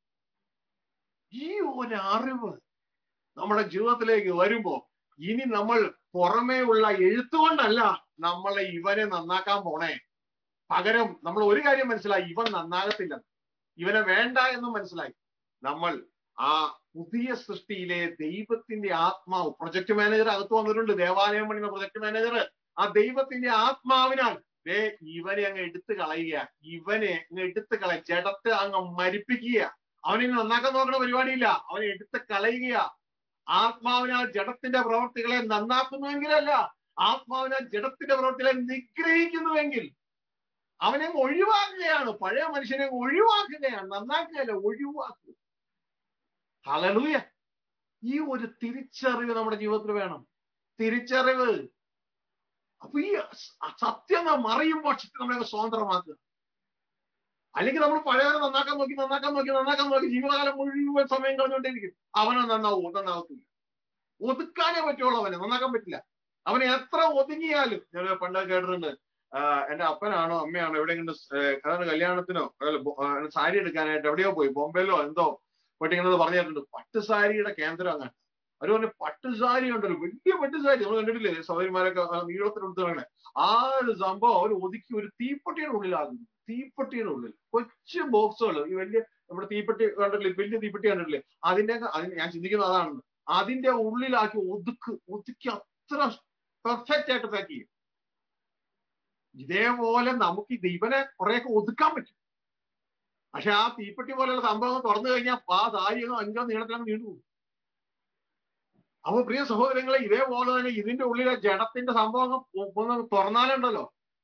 ഈ ഒരു അറിവ് നമ്മുടെ ജീവിതത്തിലേക്ക് വരുമ്പോ ഇനി നമ്മൾ പുറമേ ഉള്ള എഴുത്തുകൊണ്ടല്ല നമ്മളെ ഇവനെ നന്നാക്കാൻ പോണേ പകരം നമ്മൾ ഒരു കാര്യം മനസ്സിലായി ഇവൻ നന്നാകത്തില്ല ഇവനെ വേണ്ട എന്നും മനസ്സിലായി നമ്മൾ ആ പുതിയ സൃഷ്ടിയിലെ ദൈവത്തിന്റെ ആത്മാവ് പ്രൊജക്ട് മാനേജർ അകത്ത് വന്നിട്ടുണ്ട് ദേവാലയം പണിയുന്ന പ്രൊജക്ട് മാനേജർ ആ ദൈവത്തിന്റെ ആത്മാവിനാൽ ദേ ഇവനെ അങ്ങ് എടുത്തു കളയുക ഇവനെ അങ്ങ് എടുത്തു കളയ ജഡത്തെ അങ്ങ് മരിപ്പിക്കുക അവനെ നന്നാക്കാൻ നോക്കുന്ന പരിപാടിയില്ല അവനെ എടുത്ത് കളയുക ആത്മാവിനാൽ ജഡത്തിന്റെ പ്രവർത്തികളെ നന്നാക്കുന്നുവെങ്കിലല്ല ആത്മാവിനാൽ ജഡത്തിന്റെ പ്രവർത്തികളെ നിഗ്രഹിക്കുന്നുവെങ്കിൽ അവനെ അങ്ങ് ഒഴിവാക്കുകയാണ് പഴയ മനുഷ്യനെ അങ്ങ് ഒഴിവാക്കുകയാണ് നന്നാക്കുകയല്ല ഒഴിവാക്കുക ഹലലൂയ ഈ ഒരു തിരിച്ചറിവ് നമ്മുടെ ജീവിതത്തിൽ വേണം തിരിച്ചറിവ് അപ്പൊ ഈ സത്യം നാം അറിയുമ്പോൾ ശക്തി നമ്മളെ സ്വതന്ത്രമാക്കുക അല്ലെങ്കിൽ നമ്മൾ പഴയവരെ നന്നാക്കാൻ നോക്കി നന്നാക്കാൻ നോക്കി നന്നാക്കാൻ നോക്കി ജീവിതകാലം മുഴുവൻ സമയം കളഞ്ഞുകൊണ്ടിരിക്കും അവനെ നന്നാവൂ നന്നാവത്തില്ല ഒതുക്കാനേ പറ്റുള്ളൂ അവനെ നന്നാക്കാൻ പറ്റില്ല അവനെ എത്ര ഒതുങ്ങിയാലും ഞാൻ പണ്ട് കേട്ടിട്ടുണ്ട് എന്റെ അപ്പനാണോ അമ്മയാണോ എവിടെയെങ്കിലും അതാണ് കല്യാണത്തിനോ സാരി എടുക്കാനായിട്ട് എവിടെയോ പോയി ബോംബെയിലോ എന്തോ പോയിട്ടിങ്ങനെ പറഞ്ഞിട്ടുണ്ട് പട്ടുസാരിയുടെ കേന്ദ്രം അങ്ങനെ അവർ പറഞ്ഞു പട്ടുസാരി ഉണ്ടല്ലോ വലിയ പട്ടുസാരി നമ്മൾ കണ്ടിട്ടില്ലേ സഹോദരിമാരൊക്കെ നീളത്തിനെടുത്ത് വേണേ ആ ഒരു സംഭവം അവർ ഒതുക്കി ഒരു തീപ്പെട്ടിയുടെ ഉള്ളിലാകുന്നു തീപ്പെട്ടിയുടെ ഉള്ളിൽ കൊച്ചു ബോക്സുകൾ ഈ വലിയ നമ്മുടെ തീപ്പെട്ടി കണ്ടിട്ടില്ലേ വലിയ തീപ്പെട്ടി കണ്ടിട്ടില്ലേ അതിന്റെ ഞാൻ ചിന്തിക്കുന്നത് അതാണ് അതിന്റെ ഉള്ളിലാക്കി ഒതുക്ക് ഒതുക്കി അത്ര പെർഫെക്റ്റ് ആയിട്ട് പാക്ക് ചെയ്യും ഇതേപോലെ നമുക്ക് ഇത് ഇവനെ കുറെയൊക്കെ ഒതുക്കാൻ പറ്റും പക്ഷെ ആ തീപ്പെട്ടി പോലെയുള്ള സംഭവം തുറന്നു കഴിഞ്ഞാൽ ആ സാരിയോ അഞ്ചോ നീളത്തിലങ്ങ് നീണ്ടു പോകും അപ്പൊ പ്രിയ സഹോദരങ്ങളെ ഇതേപോലെ തന്നെ ഇതിന്റെ ഉള്ളിലെ ജഡത്തിന്റെ സംഭവം ഒന്ന് തുറന്നാലുണ്ടല്ലോ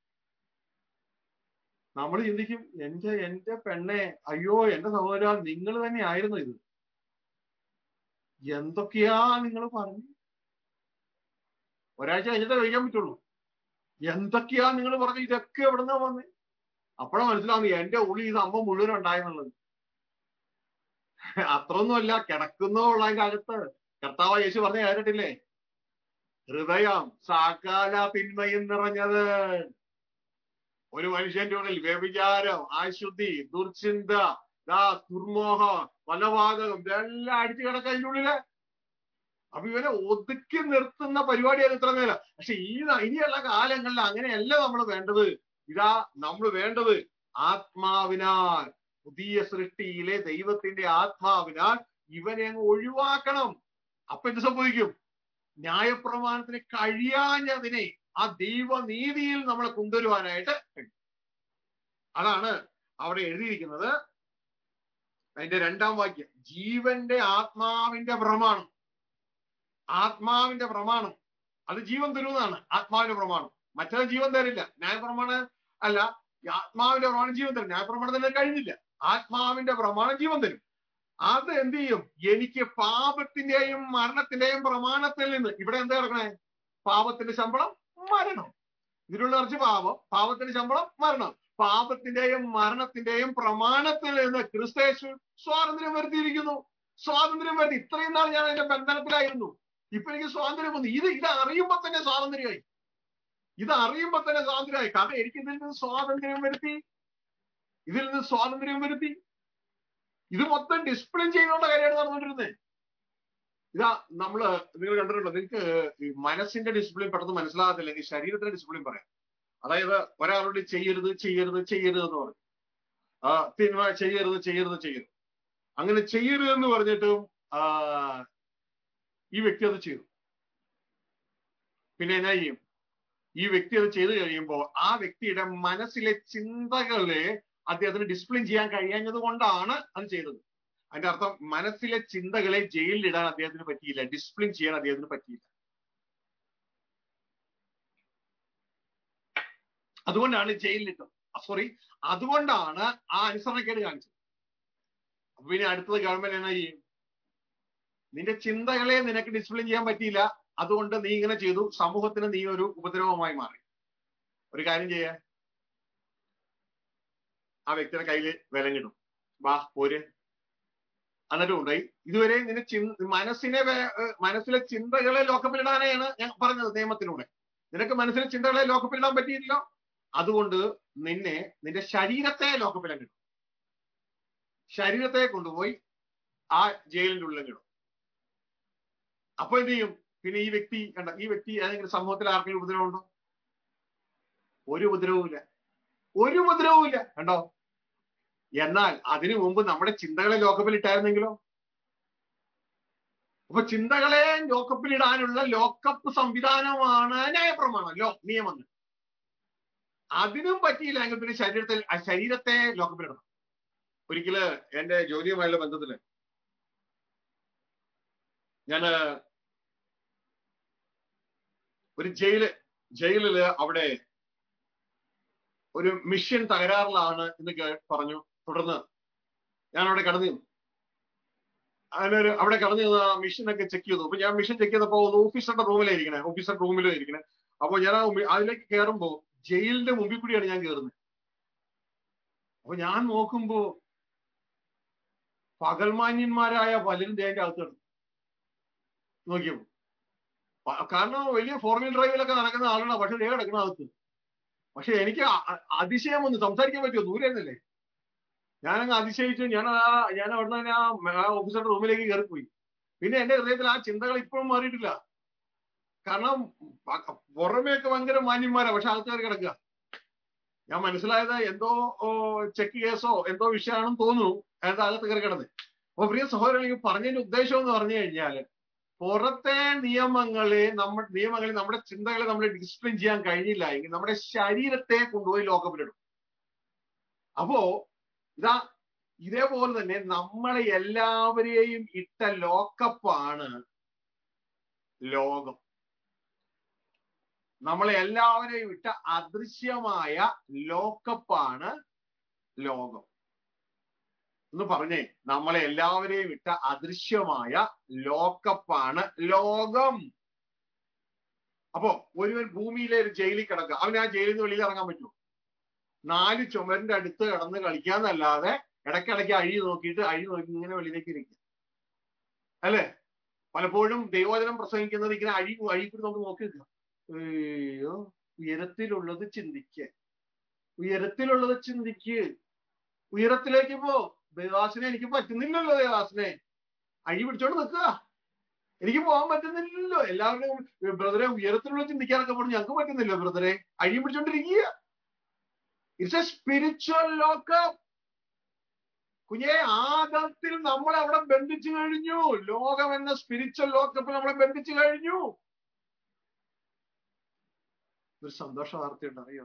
നമ്മൾ ചിന്തിക്കും എന്റെ എന്റെ പെണ്ണെ അയ്യോ എന്റെ സഹോദര നിങ്ങൾ തന്നെ ആയിരുന്നു ഇത് എന്തൊക്കെയാ നിങ്ങൾ പറഞ്ഞു ഒരാഴ്ച കഴിഞ്ഞിട്ടേ കഴിക്കാൻ പറ്റുള്ളൂ എന്തൊക്കെയാ നിങ്ങൾ പറഞ്ഞു ഇതൊക്കെ എവിടുന്നാ വന്നേ അപ്പോഴാണ് മനസ്സിലാവുന്നു എന്റെ ഉള്ളിൽ ഈ സംഭവം മുഴുവൻ ഉണ്ടായെന്നുള്ളത് അത്രയൊന്നുമല്ല കിടക്കുന്നോ ഉള്ളതിന്റെ അകത്ത് കർത്താവ് യേശു പറഞ്ഞ കേട്ടിട്ടില്ലേ ഹൃദയം സാകാല തിന്മയും നിറഞ്ഞത് ഒരു മനുഷ്യന്റെ ഉള്ളിൽ വ്യഭിചാരം അശുദ്ധി ദുർചിന്ത ദുർമോഹം കൊലപാതകം ഇതെല്ലാം അടിച്ചു കിടക്കുക അതിൻ്റെ ഉള്ളില് അപ്പൊ ഇവനെ ഒതുക്കി നിർത്തുന്ന പരിപാടിയാണ് ഇത്ര നേരം പക്ഷെ ഈ ഇനിയുള്ള കാലങ്ങളിൽ അങ്ങനെയല്ല നമ്മൾ വേണ്ടത് ഇതാ നമ്മൾ വേണ്ടത് ആത്മാവിനാൽ പുതിയ സൃഷ്ടിയിലെ ദൈവത്തിന്റെ ആത്മാവിനാൽ ഇവനെ അങ്ങ് ഒഴിവാക്കണം അപ്പൊ എന്ത് സംഭവിക്കും ന്യായപ്രമാണത്തിന് കഴിയാഞ്ഞതിനെ ആ ദൈവനീതിയിൽ നമ്മളെ കൊണ്ടുവരുവാനായിട്ട് അതാണ് അവിടെ എഴുതിയിരിക്കുന്നത് അതിന്റെ രണ്ടാം വാക്യം ജീവന്റെ ആത്മാവിന്റെ പ്രമാണം ആത്മാവിന്റെ പ്രമാണം അത് ജീവൻ തരുന്നതാണ് ആത്മാവിന്റെ പ്രമാണം മറ്റൊരു ജീവൻ തരില്ല ന്യായപ്രമാണം അല്ല ഈ ആത്മാവിന്റെ പ്രമാണം ജീവൻ തരും ന്യായപ്രമാണം തന്നെ കഴിഞ്ഞില്ല ആത്മാവിന്റെ പ്രമാണം ജീവൻ തരും അത് എന്ത് ചെയ്യും എനിക്ക് പാപത്തിന്റെയും മരണത്തിന്റെയും പ്രമാണത്തിൽ നിന്ന് ഇവിടെ എന്താ കിടക്കണേ പാപത്തിന്റെ ശമ്പളം മരണം ഇതിലുള്ള നിറച്ച് പാപം പാപത്തിന്റെ ശമ്പളം മരണം പാപത്തിന്റെയും മരണത്തിന്റെയും പ്രമാണത്തിൽ നിന്ന് ക്രിസ്തേശു സ്വാതന്ത്ര്യം വരുത്തിയിരിക്കുന്നു സ്വാതന്ത്ര്യം വരുത്തി ഇത്രയും നാൾ ഞാൻ അതിന്റെ ബന്ധനത്തിലായിരുന്നു ഇപ്പൊ എനിക്ക് സ്വാതന്ത്ര്യം വന്നു ഇത് ഇത് അറിയുമ്പോ തന്നെ സ്വാതന്ത്ര്യമായി ഇത് അറിയുമ്പോ തന്നെ സ്വാതന്ത്ര്യമായി കാരണം എനിക്ക് ഇതിൽ നിന്ന് സ്വാതന്ത്ര്യം വരുത്തി ഇതിൽ നിന്ന് സ്വാതന്ത്ര്യം വരുത്തി ഇത് മൊത്തം ഡിസിപ്ലിൻ ചെയ്തുകൊണ്ട കാര്യമാണ് നടന്നുകൊണ്ടിരുന്നത് ഇതാ നമ്മള് നിങ്ങൾ കണ്ടിട്ടുണ്ടോ നിങ്ങൾക്ക് ഈ മനസ്സിന്റെ ഡിസിപ്ലിൻ പെട്ടെന്ന് മനസ്സിലാകത്തില്ലെങ്കിൽ ശരീരത്തിന്റെ ഡിസിപ്ലിൻ പറയാം അതായത് ഒരാളോട് ചെയ്യരുത് ചെയ്യരുത് ചെയ്യരുത് എന്ന് പറയും ആ തിന്മ ചെയ്യരുത് ചെയ്യരുത് ചെയ്യരുത് അങ്ങനെ ചെയ്യരുത് എന്ന് പറഞ്ഞിട്ടും ആ ഈ വ്യക്തി അത് ചെയ്തു പിന്നെ എന്നാ ചെയ്യും ഈ വ്യക്തി അത് ചെയ്തു കഴിയുമ്പോൾ ആ വ്യക്തിയുടെ മനസ്സിലെ ചിന്തകളെ അദ്ദേഹത്തിന് ഡിസിപ്ലിൻ ചെയ്യാൻ കഴിയാഞ്ഞത് കൊണ്ടാണ് അത് ചെയ്തത് അതിന്റെ അർത്ഥം മനസ്സിലെ ചിന്തകളെ ജയിലിൽ ഇടാൻ അദ്ദേഹത്തിന് പറ്റിയില്ല ഡിസിപ്ലിൻ ചെയ്യാൻ അദ്ദേഹത്തിന് പറ്റിയില്ല അതുകൊണ്ടാണ് ജയിലിലിട്ടത് സോറി അതുകൊണ്ടാണ് ആ അനുസരണക്കേട് കാണിച്ചത് അപ്പൊ പിന്നെ അടുത്തത് ഗവൺമെന്റ് എന്നാ ചെയ്യും നിന്റെ ചിന്തകളെ നിനക്ക് ഡിസിപ്ലിൻ ചെയ്യാൻ പറ്റിയില്ല അതുകൊണ്ട് നീ ഇങ്ങനെ ചെയ്തു സമൂഹത്തിന് നീ ഒരു ഉപദ്രവമായി മാറി ഒരു കാര്യം ചെയ്യാ ആ വ്യക്തിയുടെ കയ്യിൽ വിലം കിട്ടും വാ പോര് എന്നിട്ട് കൊണ്ടുപോയി ഇതുവരെ നിന്റെ ചി മനസ്സിനെ മനസ്സിലെ ചിന്തകളെ ലോക്കപ്പിലിടാനാണ് ഞാൻ പറഞ്ഞത് നിയമത്തിലൂടെ നിനക്ക് മനസ്സിലെ ചിന്തകളെ ലോക്കപ്പിലിടാൻ പറ്റിയില്ലല്ലോ അതുകൊണ്ട് നിന്നെ നിന്റെ ശരീരത്തെ ലോക്കപ്പിലാൻ കിട്ടും ശരീരത്തെ കൊണ്ടുപോയി ആ ജയിലിന്റെ ഉള്ളിൽ കിടും അപ്പൊ എന്ത് ചെയ്യും പിന്നെ ഈ വ്യക്തി കണ്ട ഈ വ്യക്തി ഏതെങ്കിലും സമൂഹത്തിൽ ആർക്കെങ്കിലും ഉപദ്രവമുണ്ടോ ഒരു ഉപദ്രവവും ഒരു ഉപദ്രവവും ഇല്ല കണ്ടോ എന്നാൽ അതിനു മുമ്പ് നമ്മുടെ ചിന്തകളെ ലോക്കപ്പിൽ ഇട്ടായിരുന്നെങ്കിലോ അപ്പൊ ചിന്തകളെ ലോക്കപ്പിൽ ഇടാനുള്ള ലോക്കപ്പ് സംവിധാനമാണ് ന്യായപ്രമാണം ലോ നിയമങ്ങൾ അതിനും പറ്റിയില്ല എങ്കിൽ പിന്നെ ശരീരത്തിൽ ശരീരത്തെ ലോക്കപ്പിലിടണം ഒരിക്കല് എന്റെ ജോലിയുമായുള്ള ബന്ധത്തില് ഞാന് ഒരു ജയില് ജയിലില് അവിടെ ഒരു മിഷൻ തകരാറിലാണ് എന്ന് പറഞ്ഞു തുടർന്ന് ഞാൻ അവിടെ കടന്നു നിന്നു അതിനൊരു അവിടെ കടന്നു നിന്ന് ആ മിഷനൊക്കെ ചെക്ക് ചെയ്തു അപ്പൊ ഞാൻ മിഷൻ ചെക്ക് ചെയ്തപ്പോ ഓഫീസറുടെ റൂമിലായിരിക്കണേ ഓഫീസർ റൂമിലും ഇരിക്കണേ അപ്പൊ ഞാൻ ആ അതിലേക്ക് കയറുമ്പോ ജയിലിന്റെ മുമ്പിൽ കൂടിയാണ് ഞാൻ കയറുന്നത് അപ്പൊ ഞാൻ നോക്കുമ്പോ പകൽമാന്യന്മാരായ പലരും ദേഹന്റെ അകത്ത് കിടന്നു നോക്കിയപ്പോ കാരണം വലിയ ഫോർ വീൽ ഡ്രൈവിലൊക്കെ നടക്കുന്ന ആളാണ് പക്ഷെ ദേ കിടക്കുന്ന അകത്ത് പക്ഷെ എനിക്ക് അതിശയം ഒന്ന് സംസാരിക്കാൻ പറ്റുമോ ദൂരെ നിന്നല്ലേ ഞാനങ്ങ് അതിശയിച്ചു ഞാൻ ആ ഞാൻ അവിടെ തന്നെ ആ ഓഫീസറുടെ റൂമിലേക്ക് കയറിപ്പോയി പിന്നെ എന്റെ ഹൃദയത്തിൽ ആ ചിന്തകൾ ഇപ്പോഴും മാറിയിട്ടില്ല കാരണം പുറമെയൊക്കെ ഭയങ്കര മാന്യന്മാരാ പക്ഷെ അകത്ത് കയറി കിടക്കുക ഞാൻ മനസ്സിലായത് എന്തോ ചെക്ക് കേസോ എന്തോ വിഷയമാണെന്ന് തോന്നുന്നു അതിന്റെ അകത്ത് കയറി കിടന്ന് അപ്പൊ പ്രിയ സഹോദരൻ പറഞ്ഞതിന്റെ ഉദ്ദേശം എന്ന് പറഞ്ഞു കഴിഞ്ഞാല് പുറത്തെ നിയമങ്ങളെ നമ്മൾ നിയമങ്ങളെ നമ്മുടെ ചിന്തകളെ നമ്മൾ ഡിസിപ്ലിൻ ചെയ്യാൻ കഴിഞ്ഞില്ല എങ്കിൽ നമ്മുടെ ശരീരത്തെ കൊണ്ടുപോയി ലോകപ്പിലിടും അപ്പോ ഇതാ ഇതേപോലെ തന്നെ നമ്മളെ എല്ലാവരെയും ഇട്ട ലോക്കപ്പാണ് ലോകം നമ്മളെ എല്ലാവരെയും ഇട്ട അദൃശ്യമായ ലോക്കപ്പാണ് ലോകം എന്ന് പറഞ്ഞേ നമ്മളെ എല്ലാവരെയും ഇട്ട അദൃശ്യമായ ലോക്കപ്പാണ് ലോകം അപ്പോ ഒരുവൻ ഭൂമിയിലെ ഒരു ജയിലിൽ കിടക്കുക അവന് ആ ജയിലിൽ നിന്ന് വെളിയിൽ ഇറങ്ങാൻ പറ്റുമോ നാല് ചുമരിന്റെ അടുത്ത് കിടന്ന് കളിക്കാന്നല്ലാതെ ഇടയ്ക്കിടയ്ക്ക് അഴി നോക്കിയിട്ട് അഴി നോക്കി ഇങ്ങനെ വെളിയിലേക്ക് ഇരിക്കുക അല്ലേ പലപ്പോഴും ദൈവവചനം പ്രസംഗിക്കുന്നത് ഇങ്ങനെ അഴി അഴി കൂടി നമുക്ക് നോക്കി നിൽക്കുക അയ്യോ ഉയരത്തിലുള്ളത് ചിന്തിക്കുക ഉയരത്തിലുള്ളത് ചിന്തിക്ക് ഉയരത്തിലേക്ക് പോ ദേവാസിനെ എനിക്ക് പറ്റുന്നില്ലല്ലോ ദേവാസിനെ അഴി പിടിച്ചോണ്ട് നിൽക്കുക എനിക്ക് പോകാൻ പറ്റുന്നില്ലല്ലോ എല്ലാവരുടെയും ബ്രദറെ ഉയരത്തിലുള്ള ചിന്തിക്കാനൊക്കെ പറഞ്ഞു ഞങ്ങൾക്ക് പറ്റുന്നില്ല ബ്രദറെ അഴി പിടിച്ചോണ്ടിരിക്കുക ഇറ്റ്സ് എ സ്പിരിച്വൽ ലോക്കപ്പ് കുഞ്ഞെ ആദത്തിൽ നമ്മളെ അവിടെ ബന്ധിച്ചു കഴിഞ്ഞു ലോകം എന്ന സ്പിരിച്വൽ ലോക്കപ്പ് നമ്മളെ ബന്ധിച്ചു കഴിഞ്ഞു ഒരു സന്തോഷ വാർത്തയുണ്ട് അറിയോ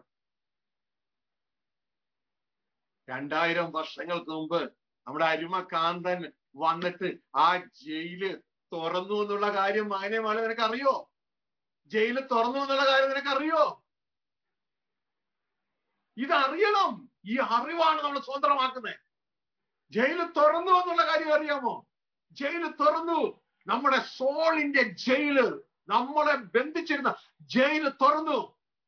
രണ്ടായിരം വർഷങ്ങൾക്ക് മുമ്പ് നമ്മുടെ അരുമകാന്തൻ വന്നിട്ട് ആ ജയില് തുറന്നു എന്നുള്ള കാര്യം മകനെ മാല നിനക്ക് അറിയോ ജയില് തുറന്നു എന്നുള്ള കാര്യം നിനക്ക് അറിയോ ഇതറിയണം ഈ അറിവാണ് നമ്മൾ സ്വതന്ത്രമാക്കുന്നത് ജയില് തുറന്നു എന്നുള്ള കാര്യം അറിയാമോ ജയില് തുറന്നു നമ്മുടെ സോളിന്റെ ജയില് നമ്മളെ ബന്ധിച്ചിരുന്ന ജയില് തുറന്നു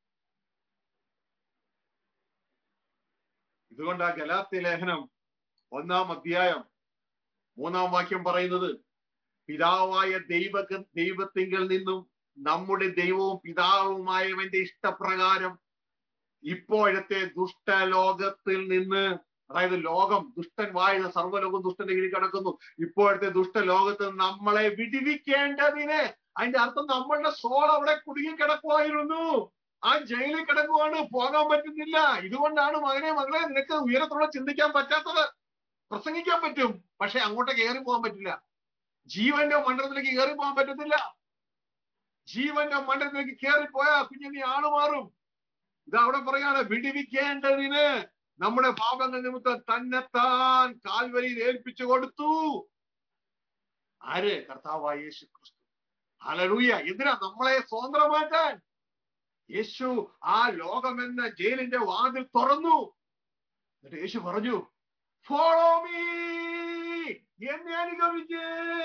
ഇതുകൊണ്ട് ആ ഗലാത്തി ലേഖനം ഒന്നാം അധ്യായം മൂന്നാം വാക്യം പറയുന്നത് പിതാവായ ദൈവ ദൈവത്തിങ്കിൽ നിന്നും നമ്മുടെ ദൈവവും പിതാവുമായവന്റെ ഇഷ്ടപ്രകാരം ഇപ്പോഴത്തെ ദുഷ്ടലോകത്തിൽ നിന്ന് അതായത് ലോകം ദുഷ്ടൻ വായുന്ന സർവ്വലോകം ദുഷ്ടന്റെ കീഴിൽ കിടക്കുന്നു ഇപ്പോഴത്തെ ദുഷ്ടലോകത്ത് നമ്മളെ വിടിവിക്കേണ്ടതിന് അതിന്റെ അർത്ഥം നമ്മളുടെ സോൾ അവിടെ കുടുങ്ങി കിടക്കുമായിരുന്നു ആ ജയിലിൽ കിടക്കുവാണ് പോകാൻ പറ്റുന്നില്ല ഇതുകൊണ്ടാണ് മകനെ മകളെ നിനക്ക് ഉയരത്തോടെ ചിന്തിക്കാൻ പറ്റാത്തത് പ്രസംഗിക്കാൻ പറ്റും പക്ഷെ അങ്ങോട്ട് കയറി പോകാൻ പറ്റില്ല ജീവന്റെ മണ്ഡലത്തിലേക്ക് കയറി പോകാൻ പറ്റത്തില്ല ജീവന്റെ മണ്ഡലത്തിലേക്ക് കയറിപ്പോയാ കുഞ്ഞു നീ ആള് മാറും ഇത് അവിടെ പറയാണ് വിടിവിക്കേണ്ടതിന് നമ്മുടെ പാപങ്ങൾ നിമിത്തം തന്നെത്താൻ കാൽവരിയിൽ ഏൽപ്പിച്ചു കൊടുത്തു ആര് കർത്താവായ യേശു ക്രിസ്തു ഹലലൂയ എന്തിനാ നമ്മളെ സ്വതന്ത്രമാക്കാൻ യേശു ആ ലോകമെന്ന ജയിലിന്റെ വാതിൽ തുറന്നു എന്നിട്ട് യേശു പറഞ്ഞു ഫോളോ മീ എന്നെ അനുഗമിക്ക്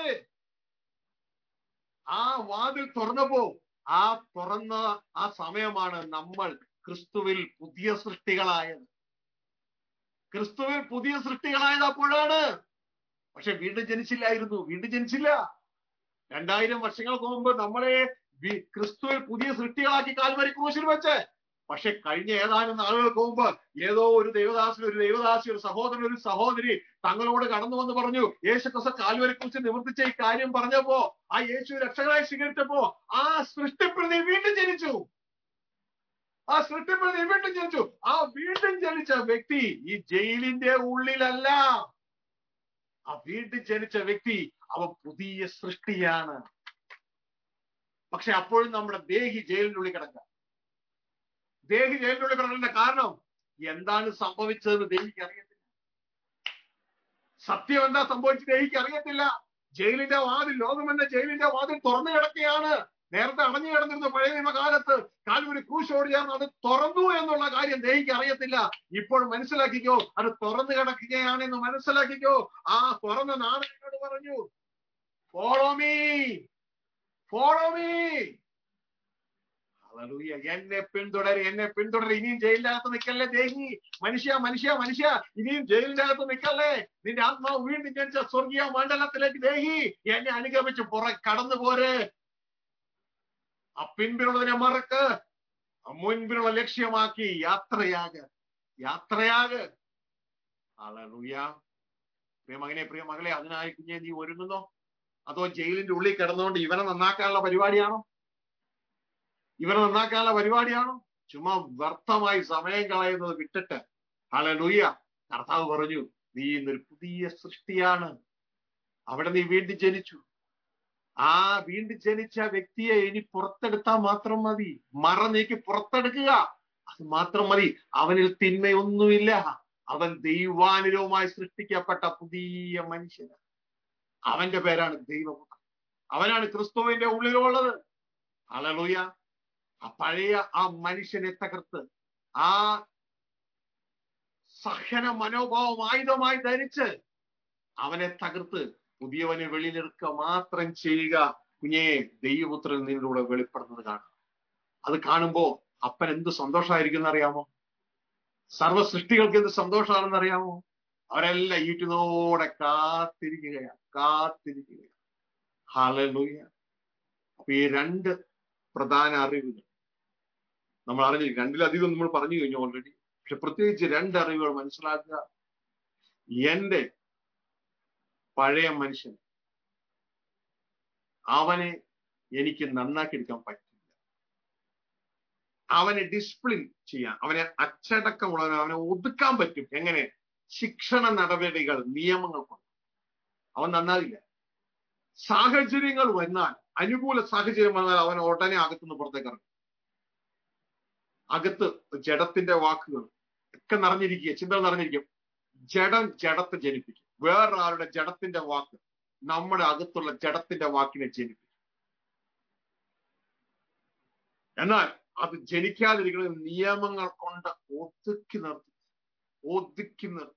ആ വാതിൽ തുറന്നപ്പോ ആ തുറന്ന ആ സമയമാണ് നമ്മൾ ക്രിസ്തുവിൽ പുതിയ സൃഷ്ടികളായത് ക്രിസ്തുവിൽ പുതിയ സൃഷ്ടികളായത് അപ്പോഴാണ് പക്ഷെ വീണ്ടും ജനിച്ചില്ലായിരുന്നു വീണ്ടും ജനിച്ചില്ല രണ്ടായിരം വർഷങ്ങൾക്ക് മുമ്പ് നമ്മളെ ക്രിസ്തുവിൽ പുതിയ സൃഷ്ടികളാക്കി കാൽവരി ക്രൂശിൽ വെച്ച് പക്ഷെ കഴിഞ്ഞ ഏതാനും നാളുകൾക്ക് മുമ്പ് ഏതോ ഒരു ദൈവദാസൻ ഒരു ദൈവദാസി ഒരു സഹോദരൻ ഒരു സഹോദരി തങ്ങളോട് കടന്നു വന്ന് പറഞ്ഞു യേശു ക്രിസ്തു കാൽവരെ കുറിച്ച് നിവർത്തിച്ച ഈ കാര്യം പറഞ്ഞപ്പോ ആ യേശു രക്ഷകനായി സ്വീകരിച്ചപ്പോ ആ സൃഷ്ടിപ്പിൽ നീ വീണ്ടും ജനിച്ചു ആ സൃഷ്ടിപ്പിൽ നീ വീണ്ടും ജനിച്ചു ആ വീണ്ടും ജനിച്ച വ്യക്തി ഈ ജയിലിന്റെ ഉള്ളിലല്ല ആ വീണ്ടും ജനിച്ച വ്യക്തി അവൻ പുതിയ സൃഷ്ടിയാണ് പക്ഷെ അപ്പോഴും നമ്മുടെ ദേഹി ജയിലിനുള്ളിൽ കിടക്കുക ദേഹി ജയിലിനുള്ളിൽ കിടക്കേണ്ട കാരണം എന്താണ് സംഭവിച്ചതെന്ന് ദേഹിക്ക് അറിയത്തില്ല സത്യം എന്താ സംഭവിച്ചത് ദേഹിക്ക് അറിയത്തില്ല ജയിലിന്റെ വാതിൽ ലോകമെന്ന ജയിലിന്റെ വാതിൽ തുറന്നു കിടക്കുകയാണ് നേരത്തെ അടഞ്ഞു കിടന്നിരുന്ന പഴയ നിയമകാലത്ത് കാൽവരി ക്രൂശോട് ചേർന്ന് അത് തുറന്നു എന്നുള്ള കാര്യം ദേഹിക്ക് അറിയത്തില്ല ഇപ്പോൾ മനസ്സിലാക്കിക്കോ അത് തുറന്നു കിടക്കുകയാണെന്ന് മനസ്സിലാക്കിക്കോ ആ തുറന്ന നാടകനോട് പറഞ്ഞു follow me follow me hallelujah എന്നെ പിന്തുടര് എന്നെ പിന്തുടര് ഇനിയും ജയിലിനകത്ത് നിൽക്കല്ലേ ദേഹി മനുഷ്യ മനുഷ്യ മനുഷ്യ ഇനിയും ജയിലിനകത്ത് നിൽക്കല്ലേ നിന്റെ ആത്മാവ് വീണ്ടും ജനിച്ച സ്വർഗീയ മണ്ഡലത്തിലേക്ക് ദേഹി എന്നെ അനുഗമിച്ച് പുറ കടന്നു പോര് ആ പിൻപിലുള്ളതിനെ മറക്ക് ആ മുൻപിലുള്ള ലക്ഷ്യമാക്കി യാത്രയാക യാത്രയാക ഹല്ലേലൂയ പ്രിയ മകനെ പ്രിയ മകളെ അതിനായി കുഞ്ഞെ നീ ഒരുങ്ങുന്നോ അതോ ജയിലിന്റെ ഉള്ളിൽ കിടന്നുകൊണ്ട് ഇവനെ നന്നാക്കാനുള്ള പരിപാടിയാണോ ഇവനെ നന്നാക്കാനുള്ള പരിപാടിയാണോ ചുമ്മാ വ്യർത്ഥമായി സമയം കളയുന്നത് വിട്ടിട്ട് ഹലലൂയ കർത്താവ് പറഞ്ഞു നീ ഇന്നൊരു പുതിയ സൃഷ്ടിയാണ് അവിടെ നീ വീണ്ടും ജനിച്ചു ആ വീണ്ടും ജനിച്ച വ്യക്തിയെ ഇനി പുറത്തെടുത്താൽ മാത്രം മതി മറ നീക്കി പുറത്തെടുക്കുക അത് മാത്രം മതി അവനിൽ തിന്മയൊന്നുമില്ല അവൻ ദൈവാനുരവുമായി സൃഷ്ടിക്കപ്പെട്ട പുതിയ മനുഷ്യന് അവന്റെ പേരാണ് ദൈവപുത്രൻ അവനാണ് ക്രിസ്തുവിന്റെ ഉള്ളിലുള്ളത് അലലുയ ആ പഴയ ആ മനുഷ്യനെ തകർത്ത് ആ സഹന മനോഭാവം ആയുധമായി ധരിച്ച് അവനെ തകർത്ത് പുതിയവനെ വെളിയിലെടുക്കുക മാത്രം ചെയ്യുക കുഞ്ഞേ ദൈവപുത്രൻ നിന്നിലൂടെ വെളിപ്പെടുന്നത് കാണും അത് കാണുമ്പോ അപ്പൻ എന്ത് സന്തോഷമായിരിക്കും അറിയാമോ സർവ സൃഷ്ടികൾക്ക് എന്ത് സന്തോഷമാണെന്ന് അറിയാമോ അവരെല്ലാം ഈറ്റുന്നതോടെ കാത്തിരിക്കുകയാണ് കാത്തിരിക്കുകയാണ് ഹലലൂയ അപ്പൊ ഈ രണ്ട് പ്രധാന അറിവുകൾ നമ്മൾ അറിഞ്ഞു രണ്ടിലധികം നമ്മൾ പറഞ്ഞു കഴിഞ്ഞു ഓൾറെഡി പക്ഷെ പ്രത്യേകിച്ച് രണ്ട് അറിവുകൾ മനസ്സിലാക്കുക എന്റെ പഴയ മനുഷ്യൻ അവനെ എനിക്ക് നന്നാക്കിയെടുക്കാൻ പറ്റില്ല അവനെ ഡിസിപ്ലിൻ ചെയ്യാൻ അവനെ അച്ചടക്കമുള്ളവനെ അവനെ ഒതുക്കാൻ പറ്റും എങ്ങനെ ശിക്ഷണ നടപടികൾ നിയമങ്ങൾ കൊണ്ട് അവൻ നന്നാകില്ല സാഹചര്യങ്ങൾ വന്നാൽ അനുകൂല സാഹചര്യം വന്നാൽ അവൻ ഉടനെ അകത്തുനിന്ന് പുറത്തേക്ക് ഇറങ്ങും അകത്ത് ജഡത്തിന്റെ വാക്കുകൾ ഒക്കെ നിറഞ്ഞിരിക്കുക ചിന്തകൾ നിറഞ്ഞിരിക്കും ജഡം ജഡത്തെ ജനിപ്പിക്കും വേറൊരാളുടെ ജഡത്തിന്റെ വാക്ക് നമ്മുടെ അകത്തുള്ള ജഡത്തിന്റെ വാക്കിനെ ജനിപ്പിക്കും എന്നാൽ അത് ജനിക്കാതിരിക്കുന്ന നിയമങ്ങൾ കൊണ്ട് ഒതുക്കി നിർത്തി ഒതുക്കി നിർത്തി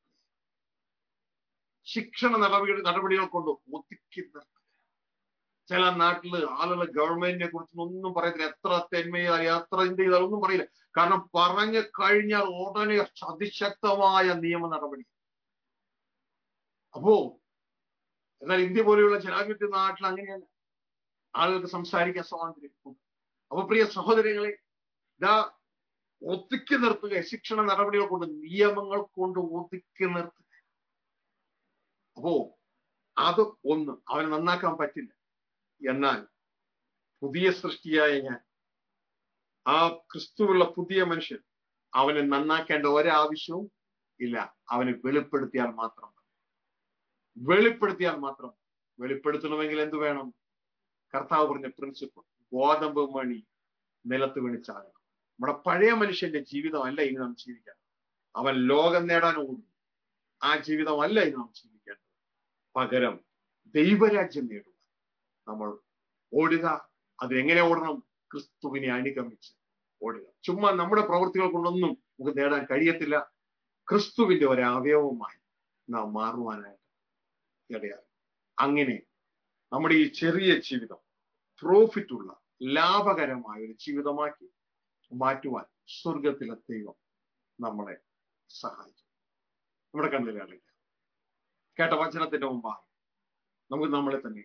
ശിക്ഷണ നടപടി നടപടികൾ കൊണ്ട് ഒതുക്കി നിർത്തി ചില നാട്ടില് ആളുകൾ ഗവൺമെന്റിനെ കുറിച്ച് ഒന്നും പറയത്തില്ല എത്ര തെന്മയായി എത്ര എന്ത് ചെയ്താലും ഒന്നും പറയില്ല കാരണം പറഞ്ഞു കഴിഞ്ഞാൽ ഉടനെ അതിശക്തമായ നിയമ നടപടി അപ്പോ എന്നാൽ ഇന്ത്യ പോലെയുള്ള ജനാധിപത്യ നാട്ടിൽ അങ്ങനെയല്ല ആളുകൾക്ക് സംസാരിക്കാൻ സ്വാതന്ത്ര്യം അപ്പൊ പ്രിയ സഹോദരങ്ങളെ ഇതാ ഒതുക്കി നിർത്തുക ശിക്ഷണ നടപടികൾ കൊണ്ട് നിയമങ്ങൾ കൊണ്ട് ഒതുക്കി നിർത്തുക അപ്പോ അത് ഒന്ന് അവന് നന്നാക്കാൻ പറ്റില്ല എന്നാൽ പുതിയ സൃഷ്ടിയായ ഞാൻ ആ ക്രിസ്തുവുള്ള പുതിയ മനുഷ്യൻ അവനെ നന്നാക്കേണ്ട ഒരാവശ്യവും ഇല്ല അവനെ വെളിപ്പെടുത്തിയാൽ മാത്രം വെളിപ്പെടുത്തിയാൽ മാത്രം വെളിപ്പെടുത്തണമെങ്കിൽ എന്ത് വേണം കർത്താവ് പറഞ്ഞ പ്രിൻസിപ്പിൾ ഗോതമ്പ് മണി നിലത്ത് വീണിച്ചാകണം നമ്മുടെ പഴയ മനുഷ്യന്റെ ജീവിതമല്ല ഇനി നാം ജീവിക്കാൻ അവൻ ലോകം നേടാൻ ഓടും ആ ജീവിതമല്ല ഇനി നാം ജീവിക്കേണ്ടത് പകരം ദൈവരാജ്യം നേടുക നമ്മൾ ഓടുക അത് എങ്ങനെ ഓടണം ക്രിസ്തുവിനെ അനുഗമിച്ച് ഓടുക ചുമ്മാ നമ്മുടെ പ്രവൃത്തികൾ കൊണ്ടൊന്നും നമുക്ക് നേടാൻ കഴിയത്തില്ല ക്രിസ്തുവിന്റെ ഒരു അവയവമായി നാം മാറുവാനായിട്ട് ഇടയാകും അങ്ങനെ നമ്മുടെ ഈ ചെറിയ ജീവിതം പ്രോഫിറ്റ് ഉള്ള ലാഭകരമായ ഒരു ജീവിതമാക്കി മാറ്റുവാൻ സ്വർഗത്തിലെ ദൈവം നമ്മളെ സഹായിക്കും നമ്മുടെ കണ്ണിലാണ് കേട്ട വചനത്തിന്റെ മുമ്പാണ് നമുക്ക് നമ്മളെ തന്നെ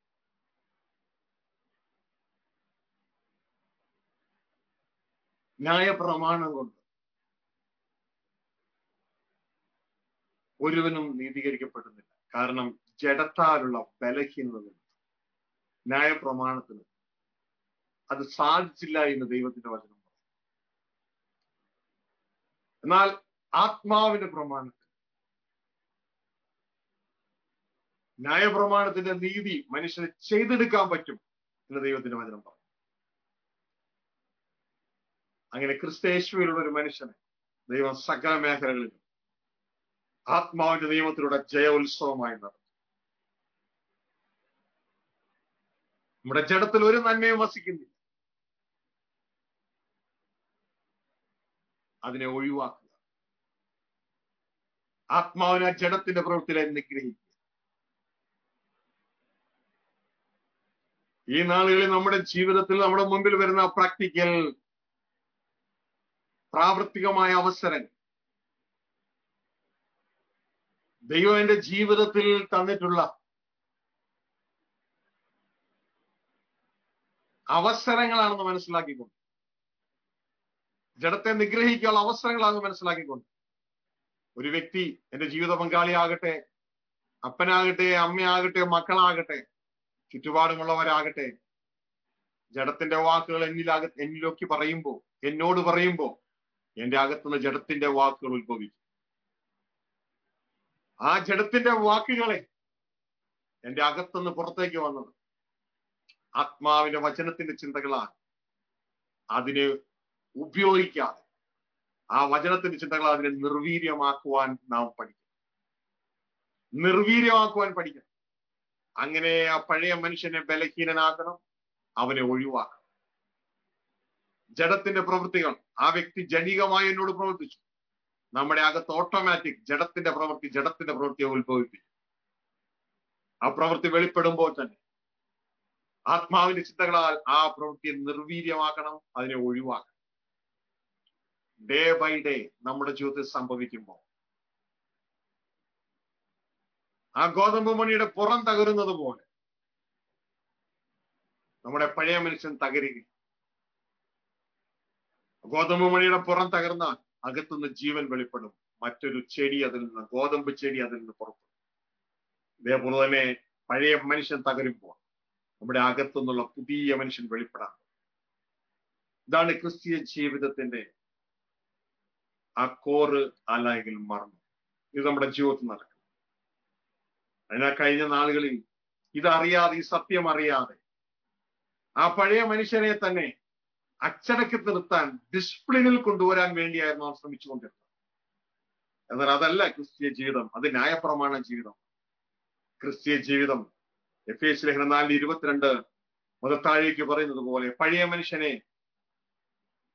ന്യായപ്രമാണം കൊണ്ട് ഒരുവനും നീതീകരിക്കപ്പെടുന്നില്ല കാരണം ജഡത്താലുള്ള ബലഹീനത ന്യായപ്രമാണത്തിന് അത് സാധിച്ചില്ല എന്ന് ദൈവത്തിന്റെ വചനം പറയും എന്നാൽ ആത്മാവിന്റെ പ്രമാണത്തിൽ ന്യായപ്രമാണത്തിന്റെ നീതി മനുഷ്യന് ചെയ്തെടുക്കാൻ പറ്റും എന്ന് ദൈവത്തിന്റെ വചനം പറയും അങ്ങനെ ക്രിസ്തേശ്വലുള്ള ഒരു മനുഷ്യനെ ദൈവം സകല മേഖലകളിലും ആത്മാവിന്റെ നിയമത്തിലൂടെ ജയോത്സവമായി നടത്തും നമ്മുടെ ജഡത്തിൽ ഒരു നന്മയും വസിക്കുന്നില്ല അതിനെ ഒഴിവാക്കുക ആത്മാവിനെ ആ ജഡത്തിന്റെ പ്രവൃത്തിയിലെ നിഗ്രഹിക്കുക ഈ നാളുകളിൽ നമ്മുടെ ജീവിതത്തിൽ നമ്മുടെ മുമ്പിൽ വരുന്ന പ്രാക്ടിക്കൽ പ്രാവർത്തികമായ അവസരങ്ങൾ ദൈവം എന്റെ ജീവിതത്തിൽ തന്നിട്ടുള്ള അവസരങ്ങളാണെന്ന് മനസ്സിലാക്കിക്കൊണ്ട് ജഡത്തെ നിഗ്രഹിക്കാനുള്ള അവസരങ്ങളാണെന്ന് മനസ്സിലാക്കിക്കൊണ്ട് ഒരു വ്യക്തി എന്റെ ജീവിത പങ്കാളിയാകട്ടെ അപ്പനാകട്ടെ അമ്മയാകട്ടെ മക്കളാകട്ടെ ചുറ്റുപാടുമുള്ളവരാകട്ടെ ജഡത്തിന്റെ വാക്കുകൾ എന്നിലാക എന്നിലൊക്കെ പറയുമ്പോ എന്നോട് പറയുമ്പോ എന്റെ അകത്തുനിന്ന് ജഡത്തിന്റെ വാക്കുകൾ ഉത്ഭവിക്കും ആ ജഡത്തിന്റെ വാക്കുകളെ എന്റെ അകത്തുനിന്ന് പുറത്തേക്ക് വന്നത് ആത്മാവിന്റെ വചനത്തിന്റെ ചിന്തകളാണ് അതിനെ ഉപയോഗിക്കാതെ ആ വചനത്തിന്റെ ചിന്തകൾ അതിനെ നിർവീര്യമാക്കുവാൻ നാം പഠിക്കണം നിർവീര്യമാക്കുവാൻ പഠിക്കണം അങ്ങനെ ആ പഴയ മനുഷ്യനെ ബലഹീനനാക്കണം അവനെ ഒഴിവാക്കണം ജഡത്തിന്റെ പ്രവൃത്തികൾ ആ വ്യക്തി ജനികമായി എന്നോട് പ്രവർത്തിച്ചു നമ്മുടെ അകത്ത് ഓട്ടോമാറ്റിക് ജഡത്തിന്റെ പ്രവൃത്തി ജഡത്തിന്റെ പ്രവൃത്തിയെ ഉത്ഭവിപ്പിക്കും ആ പ്രവൃത്തി വെളിപ്പെടുമ്പോൾ തന്നെ ആത്മാവിന്റെ ചിന്തകളാൽ ആ പ്രവൃത്തിയെ നിർവീര്യമാക്കണം അതിനെ ഒഴിവാക്കണം ഡേ ബൈ ഡേ നമ്മുടെ ജീവിതത്തിൽ സംഭവിക്കുമ്പോൾ ആ ഗോതമ്പ് മണിയുടെ പുറം തകരുന്നത് പോലെ നമ്മുടെ പഴയ മനുഷ്യൻ തകരുക ഗോതമ്പ് മണിയുടെ പുറം തകർന്നാൽ അകത്തുനിന്ന് ജീവൻ വെളിപ്പെടും മറ്റൊരു ചെടി അതിൽ നിന്ന് ഗോതമ്പ് ചെടി അതിൽ നിന്ന് പുറപ്പെടും ഇതേപോലെ തന്നെ പഴയ മനുഷ്യൻ തകരുമ്പോൾ നമ്മുടെ അകത്തുനിന്നുള്ള പുതിയ മനുഷ്യൻ വെളിപ്പെടാൻ ഇതാണ് ക്രിസ്തീയ ജീവിതത്തിന്റെ ആ കോറ് അല്ലെങ്കിൽ മർമ്മം ഇത് നമ്മുടെ ജീവിതത്തിൽ നടക്കും അതിനാൽ കഴിഞ്ഞ നാളുകളിൽ ഇതറിയാതെ ഈ സത്യം അറിയാതെ ആ പഴയ മനുഷ്യനെ തന്നെ അച്ചടക്കി നിർത്താൻ ഡിസിപ്ലിനിൽ കൊണ്ടുവരാൻ വേണ്ടിയായിരുന്നു നാം ശ്രമിച്ചുകൊണ്ടിരുന്നത് എന്നാൽ അതല്ല ക്രിസ്തീയ ജീവിതം അത് ന്യായപ്രമാണ ജീവിതം ക്രിസ്തീയ ജീവിതം എഫ് എസ് ലേഖനം നാലിൽ ഇരുപത്തിരണ്ട് മുതത്താഴേക്ക് പറയുന്നത് പോലെ പഴയ മനുഷ്യനെ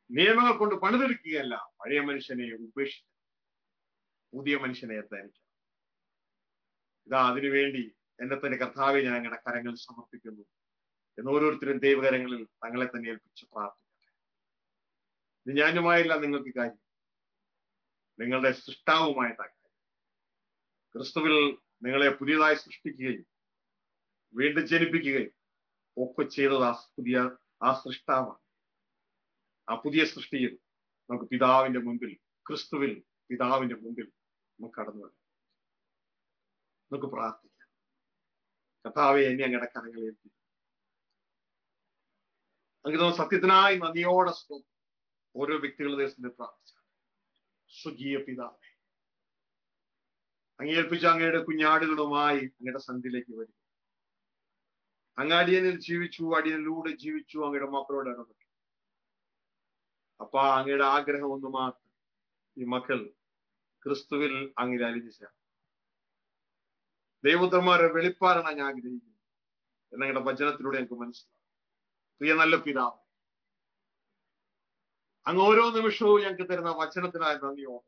നിയമങ്ങൾ കൊണ്ട് പണിതെടുക്കുകയല്ല പഴയ മനുഷ്യനെ ഉപേക്ഷിക്കുക പുതിയ മനുഷ്യനെ ധരിക്കുക ഇതാ അതിനുവേണ്ടി എന്നെ തന്നെ കർത്താവെ ഞാൻ അങ്ങനെ കരങ്ങൾ സമർപ്പിക്കുന്നു എന്ന് ഓരോരുത്തരും ദൈവകരങ്ങളിൽ തങ്ങളെ തന്നെ ഏൽപ്പിച്ച് പ്രാർത്ഥിക്കട്ടെ ഇത് ഞാനുമായില്ല നിങ്ങൾക്ക് കാര്യം നിങ്ങളുടെ സൃഷ്ടാവുമായിട്ടാണ് കാര്യം ക്രിസ്തുവിൽ നിങ്ങളെ പുതിയതായി സൃഷ്ടിക്കുകയും വീണ്ടും ജനിപ്പിക്കുകയും ഒക്കെ ചെയ്തത് ആ പുതിയ ആ സൃഷ്ടാവാണ് ആ പുതിയ സൃഷ്ടിയിൽ നമുക്ക് പിതാവിന്റെ മുമ്പിൽ ക്രിസ്തുവിൽ പിതാവിന്റെ മുമ്പിൽ നമുക്ക് കടന്നു വരാം നമുക്ക് പ്രാർത്ഥിക്കാം കർത്താവെ എന്നെ അങ്ങയുടെ കരങ്ങളിൽ ഏൽപ്പിക്കും അങ്ങനെ സത്യത്തിനായി നദിയോടെ സ്തോത്രം ഓരോ വ്യക്തികളുടെ ദേശത്തിന്റെ പ്രാർത്ഥിച്ച സ്വകീയ പിതാവെ അങ്ങേൽപ്പിച്ച അങ്ങയുടെ കുഞ്ഞാടുകളുമായി അങ്ങയുടെ സന്ധിയിലേക്ക് വരും അങ്ങാടിയനിൽ ജീവിച്ചു അടിയനിലൂടെ ജീവിച്ചു അങ്ങയുടെ മക്കളോട് ഇടപെട്ടു അപ്പൊ അങ്ങയുടെ ആഗ്രഹം ഒന്ന് മാത്രം ഈ മക്കൾ ക്രിസ്തുവിൽ അങ്ങനെ അലിഞ്ഞ ദൈവത്തന്മാരെ വെളിപ്പാറാണ് ഞാൻ ആഗ്രഹിക്കുന്നത് എന്നങ്ങളുടെ വചനത്തിലൂടെ ഞങ്ങൾക്ക് മനസ്സിലാവും പ്രിയ നല്ല പിതാവ് അങ്ങ് ഓരോ നിമിഷവും ഞങ്ങൾക്ക് തരുന്ന വചനത്തിനായി നന്ദിയോടെ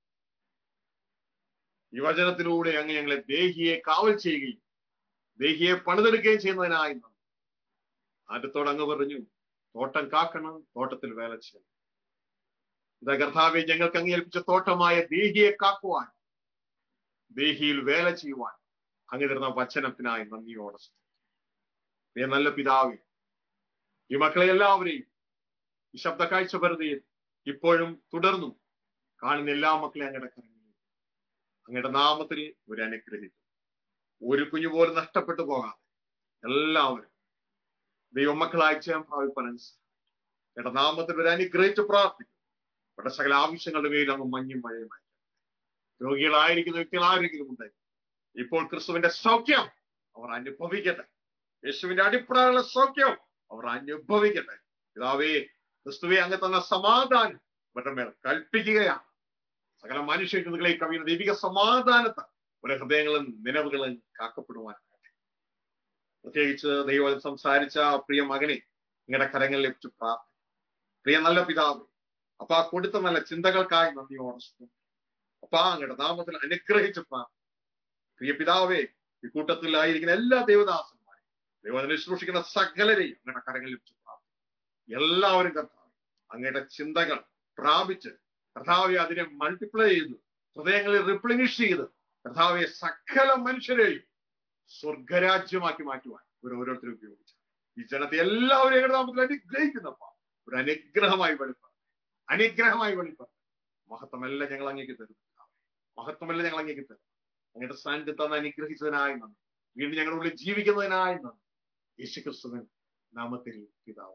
ഈ വചനത്തിലൂടെ അങ്ങ് ഞങ്ങളെ ദേഹിയെ കാവൽ ചെയ്യുകയും ദേഹിയെ പണിതെടുക്കുകയും ചെയ്യുന്നതിനായി നന്ദി ആദ്യത്തോട് അങ്ങ് പറഞ്ഞു തോട്ടം കാക്കണം തോട്ടത്തിൽ വേല ചെയ്യണം ഇതാ കർത്താവെ ഞങ്ങൾക്ക് അങ്ങ് ഏൽപ്പിച്ച തോട്ടമായ ദേഹിയെ കാക്കുവാൻ ദേഹിയിൽ വേല ചെയ്യുവാൻ അങ്ങ് തരുന്ന വചനത്തിനായി നന്ദിയോടെ പ്രിയ നല്ല പിതാവെ ഈ മക്കളെ എല്ലാവരെയും ഈ ശബ്ദ കാഴ്ച വെറുതെ ഇപ്പോഴും തുടർന്നു കാണുന്ന എല്ലാ മക്കളെ അങ്ങയുടെ കരങ്ങളിൽ അങ്ങയുടെ നാമത്തിൽ ഒരു അനുഗ്രഹിക്കും ഒരു കുഞ്ഞു പോലും നഷ്ടപ്പെട്ടു പോകാതെ എല്ലാവരും ദൈവമക്കളായി ചെയ്യാൻ ഭാവിപ്പാൻ അങ്ങയുടെ നാമത്തിൽ ഒരു അനുഗ്രഹിച്ച് പ്രാർത്ഥിക്കും ഇവിടെ സകല ആവശ്യങ്ങളുടെ പേരിൽ അങ്ങ് മഞ്ഞും മഴയുമായി രോഗികളായിരിക്കുന്ന വ്യക്തികൾ ആരെങ്കിലും ഉണ്ടായി ഇപ്പോൾ ക്രിസ്തുവിന്റെ സൗഖ്യം അവർ അനുഭവിക്കട്ടെ യേശുവിന്റെ അടിപ്രായുള്ള സൗഖ്യം അവർ അനുഭവിക്കട്ടെ പിതാവേ ക്രിസ്തുവെ അങ്ങ് തന്ന സമാധാനം ഇവരുടെ മേൽ കൽപ്പിക്കുകയാണ് സകല മനുഷ്യകളെ കവിയുന്ന ദൈവിക സമാധാനത്തെ ഒരു ഹൃദയങ്ങളും നിലവുകളും കാക്കപ്പെടുവാനാകട്ടെ പ്രത്യേകിച്ച് ദൈവം സംസാരിച്ച പ്രിയ മകനെ നിങ്ങളുടെ കരങ്ങളിൽ ലഭിച്ചു പ്രാർത്ഥന പ്രിയ നല്ല പിതാവ് അപ്പൊ ആ കൊടുത്ത നല്ല ചിന്തകൾക്കായി നന്ദിയോടെ അപ്പൊ അങ്ങയുടെ നാമത്തിൽ അനുഗ്രഹിച്ച പ്രാർത്ഥന പ്രിയ പിതാവേ ഈ കൂട്ടത്തിലായിരിക്കുന്ന എല്ലാ ദേവദാസന്മാരെയും ദൈവത്തിനെ ശുശ്രൂഷിക്കുന്ന സകലരെയും അങ്ങയുടെ കരങ്ങളിൽ ലഭിച്ചു പ്രാർത്ഥന എല്ലാവരും കർത്താവ് അങ്ങയുടെ ചിന്തകൾ പ്രാപിച്ച് കർത്താവെ അതിനെ മൾട്ടിപ്ലൈ ചെയ്ത് ഹൃദയങ്ങളിൽ റിപ്ലിനിഷ് ചെയ്ത് കർത്താവെ സകല മനുഷ്യരെയും സ്വർഗരാജ്യമാക്കി മാറ്റുവാൻ ഇവർ ഓരോരുത്തരും ഉപയോഗിച്ചു ഈ ജനത്തെ എല്ലാവരെയും ഞങ്ങളുടെ നാമത്തിൽ അനുഗ്രഹിക്കുന്നപ്പ ഒരു അനുഗ്രഹമായി വെളിപ്പാട് അനുഗ്രഹമായി വെളിപ്പാട് മഹത്വമെല്ലാം ഞങ്ങൾ അങ്ങേക്ക് തരും മഹത്വമെല്ലാം ഞങ്ങൾ അങ്ങേക്ക് തരും അങ്ങയുടെ സാന്നിധ്യത്തെ അന്ന് അനുഗ്രഹിച്ചതിനായി നന്ദി വീണ്ടും ഞങ്ങളുടെ ഉള്ളിൽ ജീവിക്കുന്നതിനായി നന്ദി യേശുക്രിസ്തുവൻ നാമത്തിൽ പിതാവ്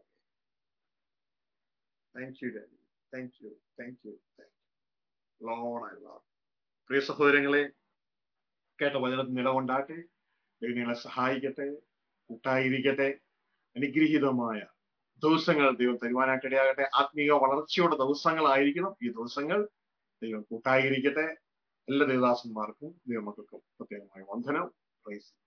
thank you daddy thank you thank you thank you Lord I love പ്രിയ സഹോദരങ്ങളെ കേട്ട വചനത്തിൽ നിലകൊണ്ടാട്ടെ ദൈവം നിങ്ങളെ സഹായിക്കട്ടെ കൂട്ടായിരിക്കട്ടെ അനുഗ്രഹീതമായ ദിവസങ്ങൾ ദൈവം തരുവാനായിട്ടിടയാകട്ടെ ആത്മീയ വളർച്ചയുടെ ദിവസങ്ങളായിരിക്കണം ഈ ദിവസങ്ങൾ ദൈവം കൂട്ടായിരിക്കട്ടെ എല്ലാ ദേവദാസന്മാർക്കും ദൈവമക്കൾക്കും പ്രത്യേകമായ വന്ദനം പ്രൈസ്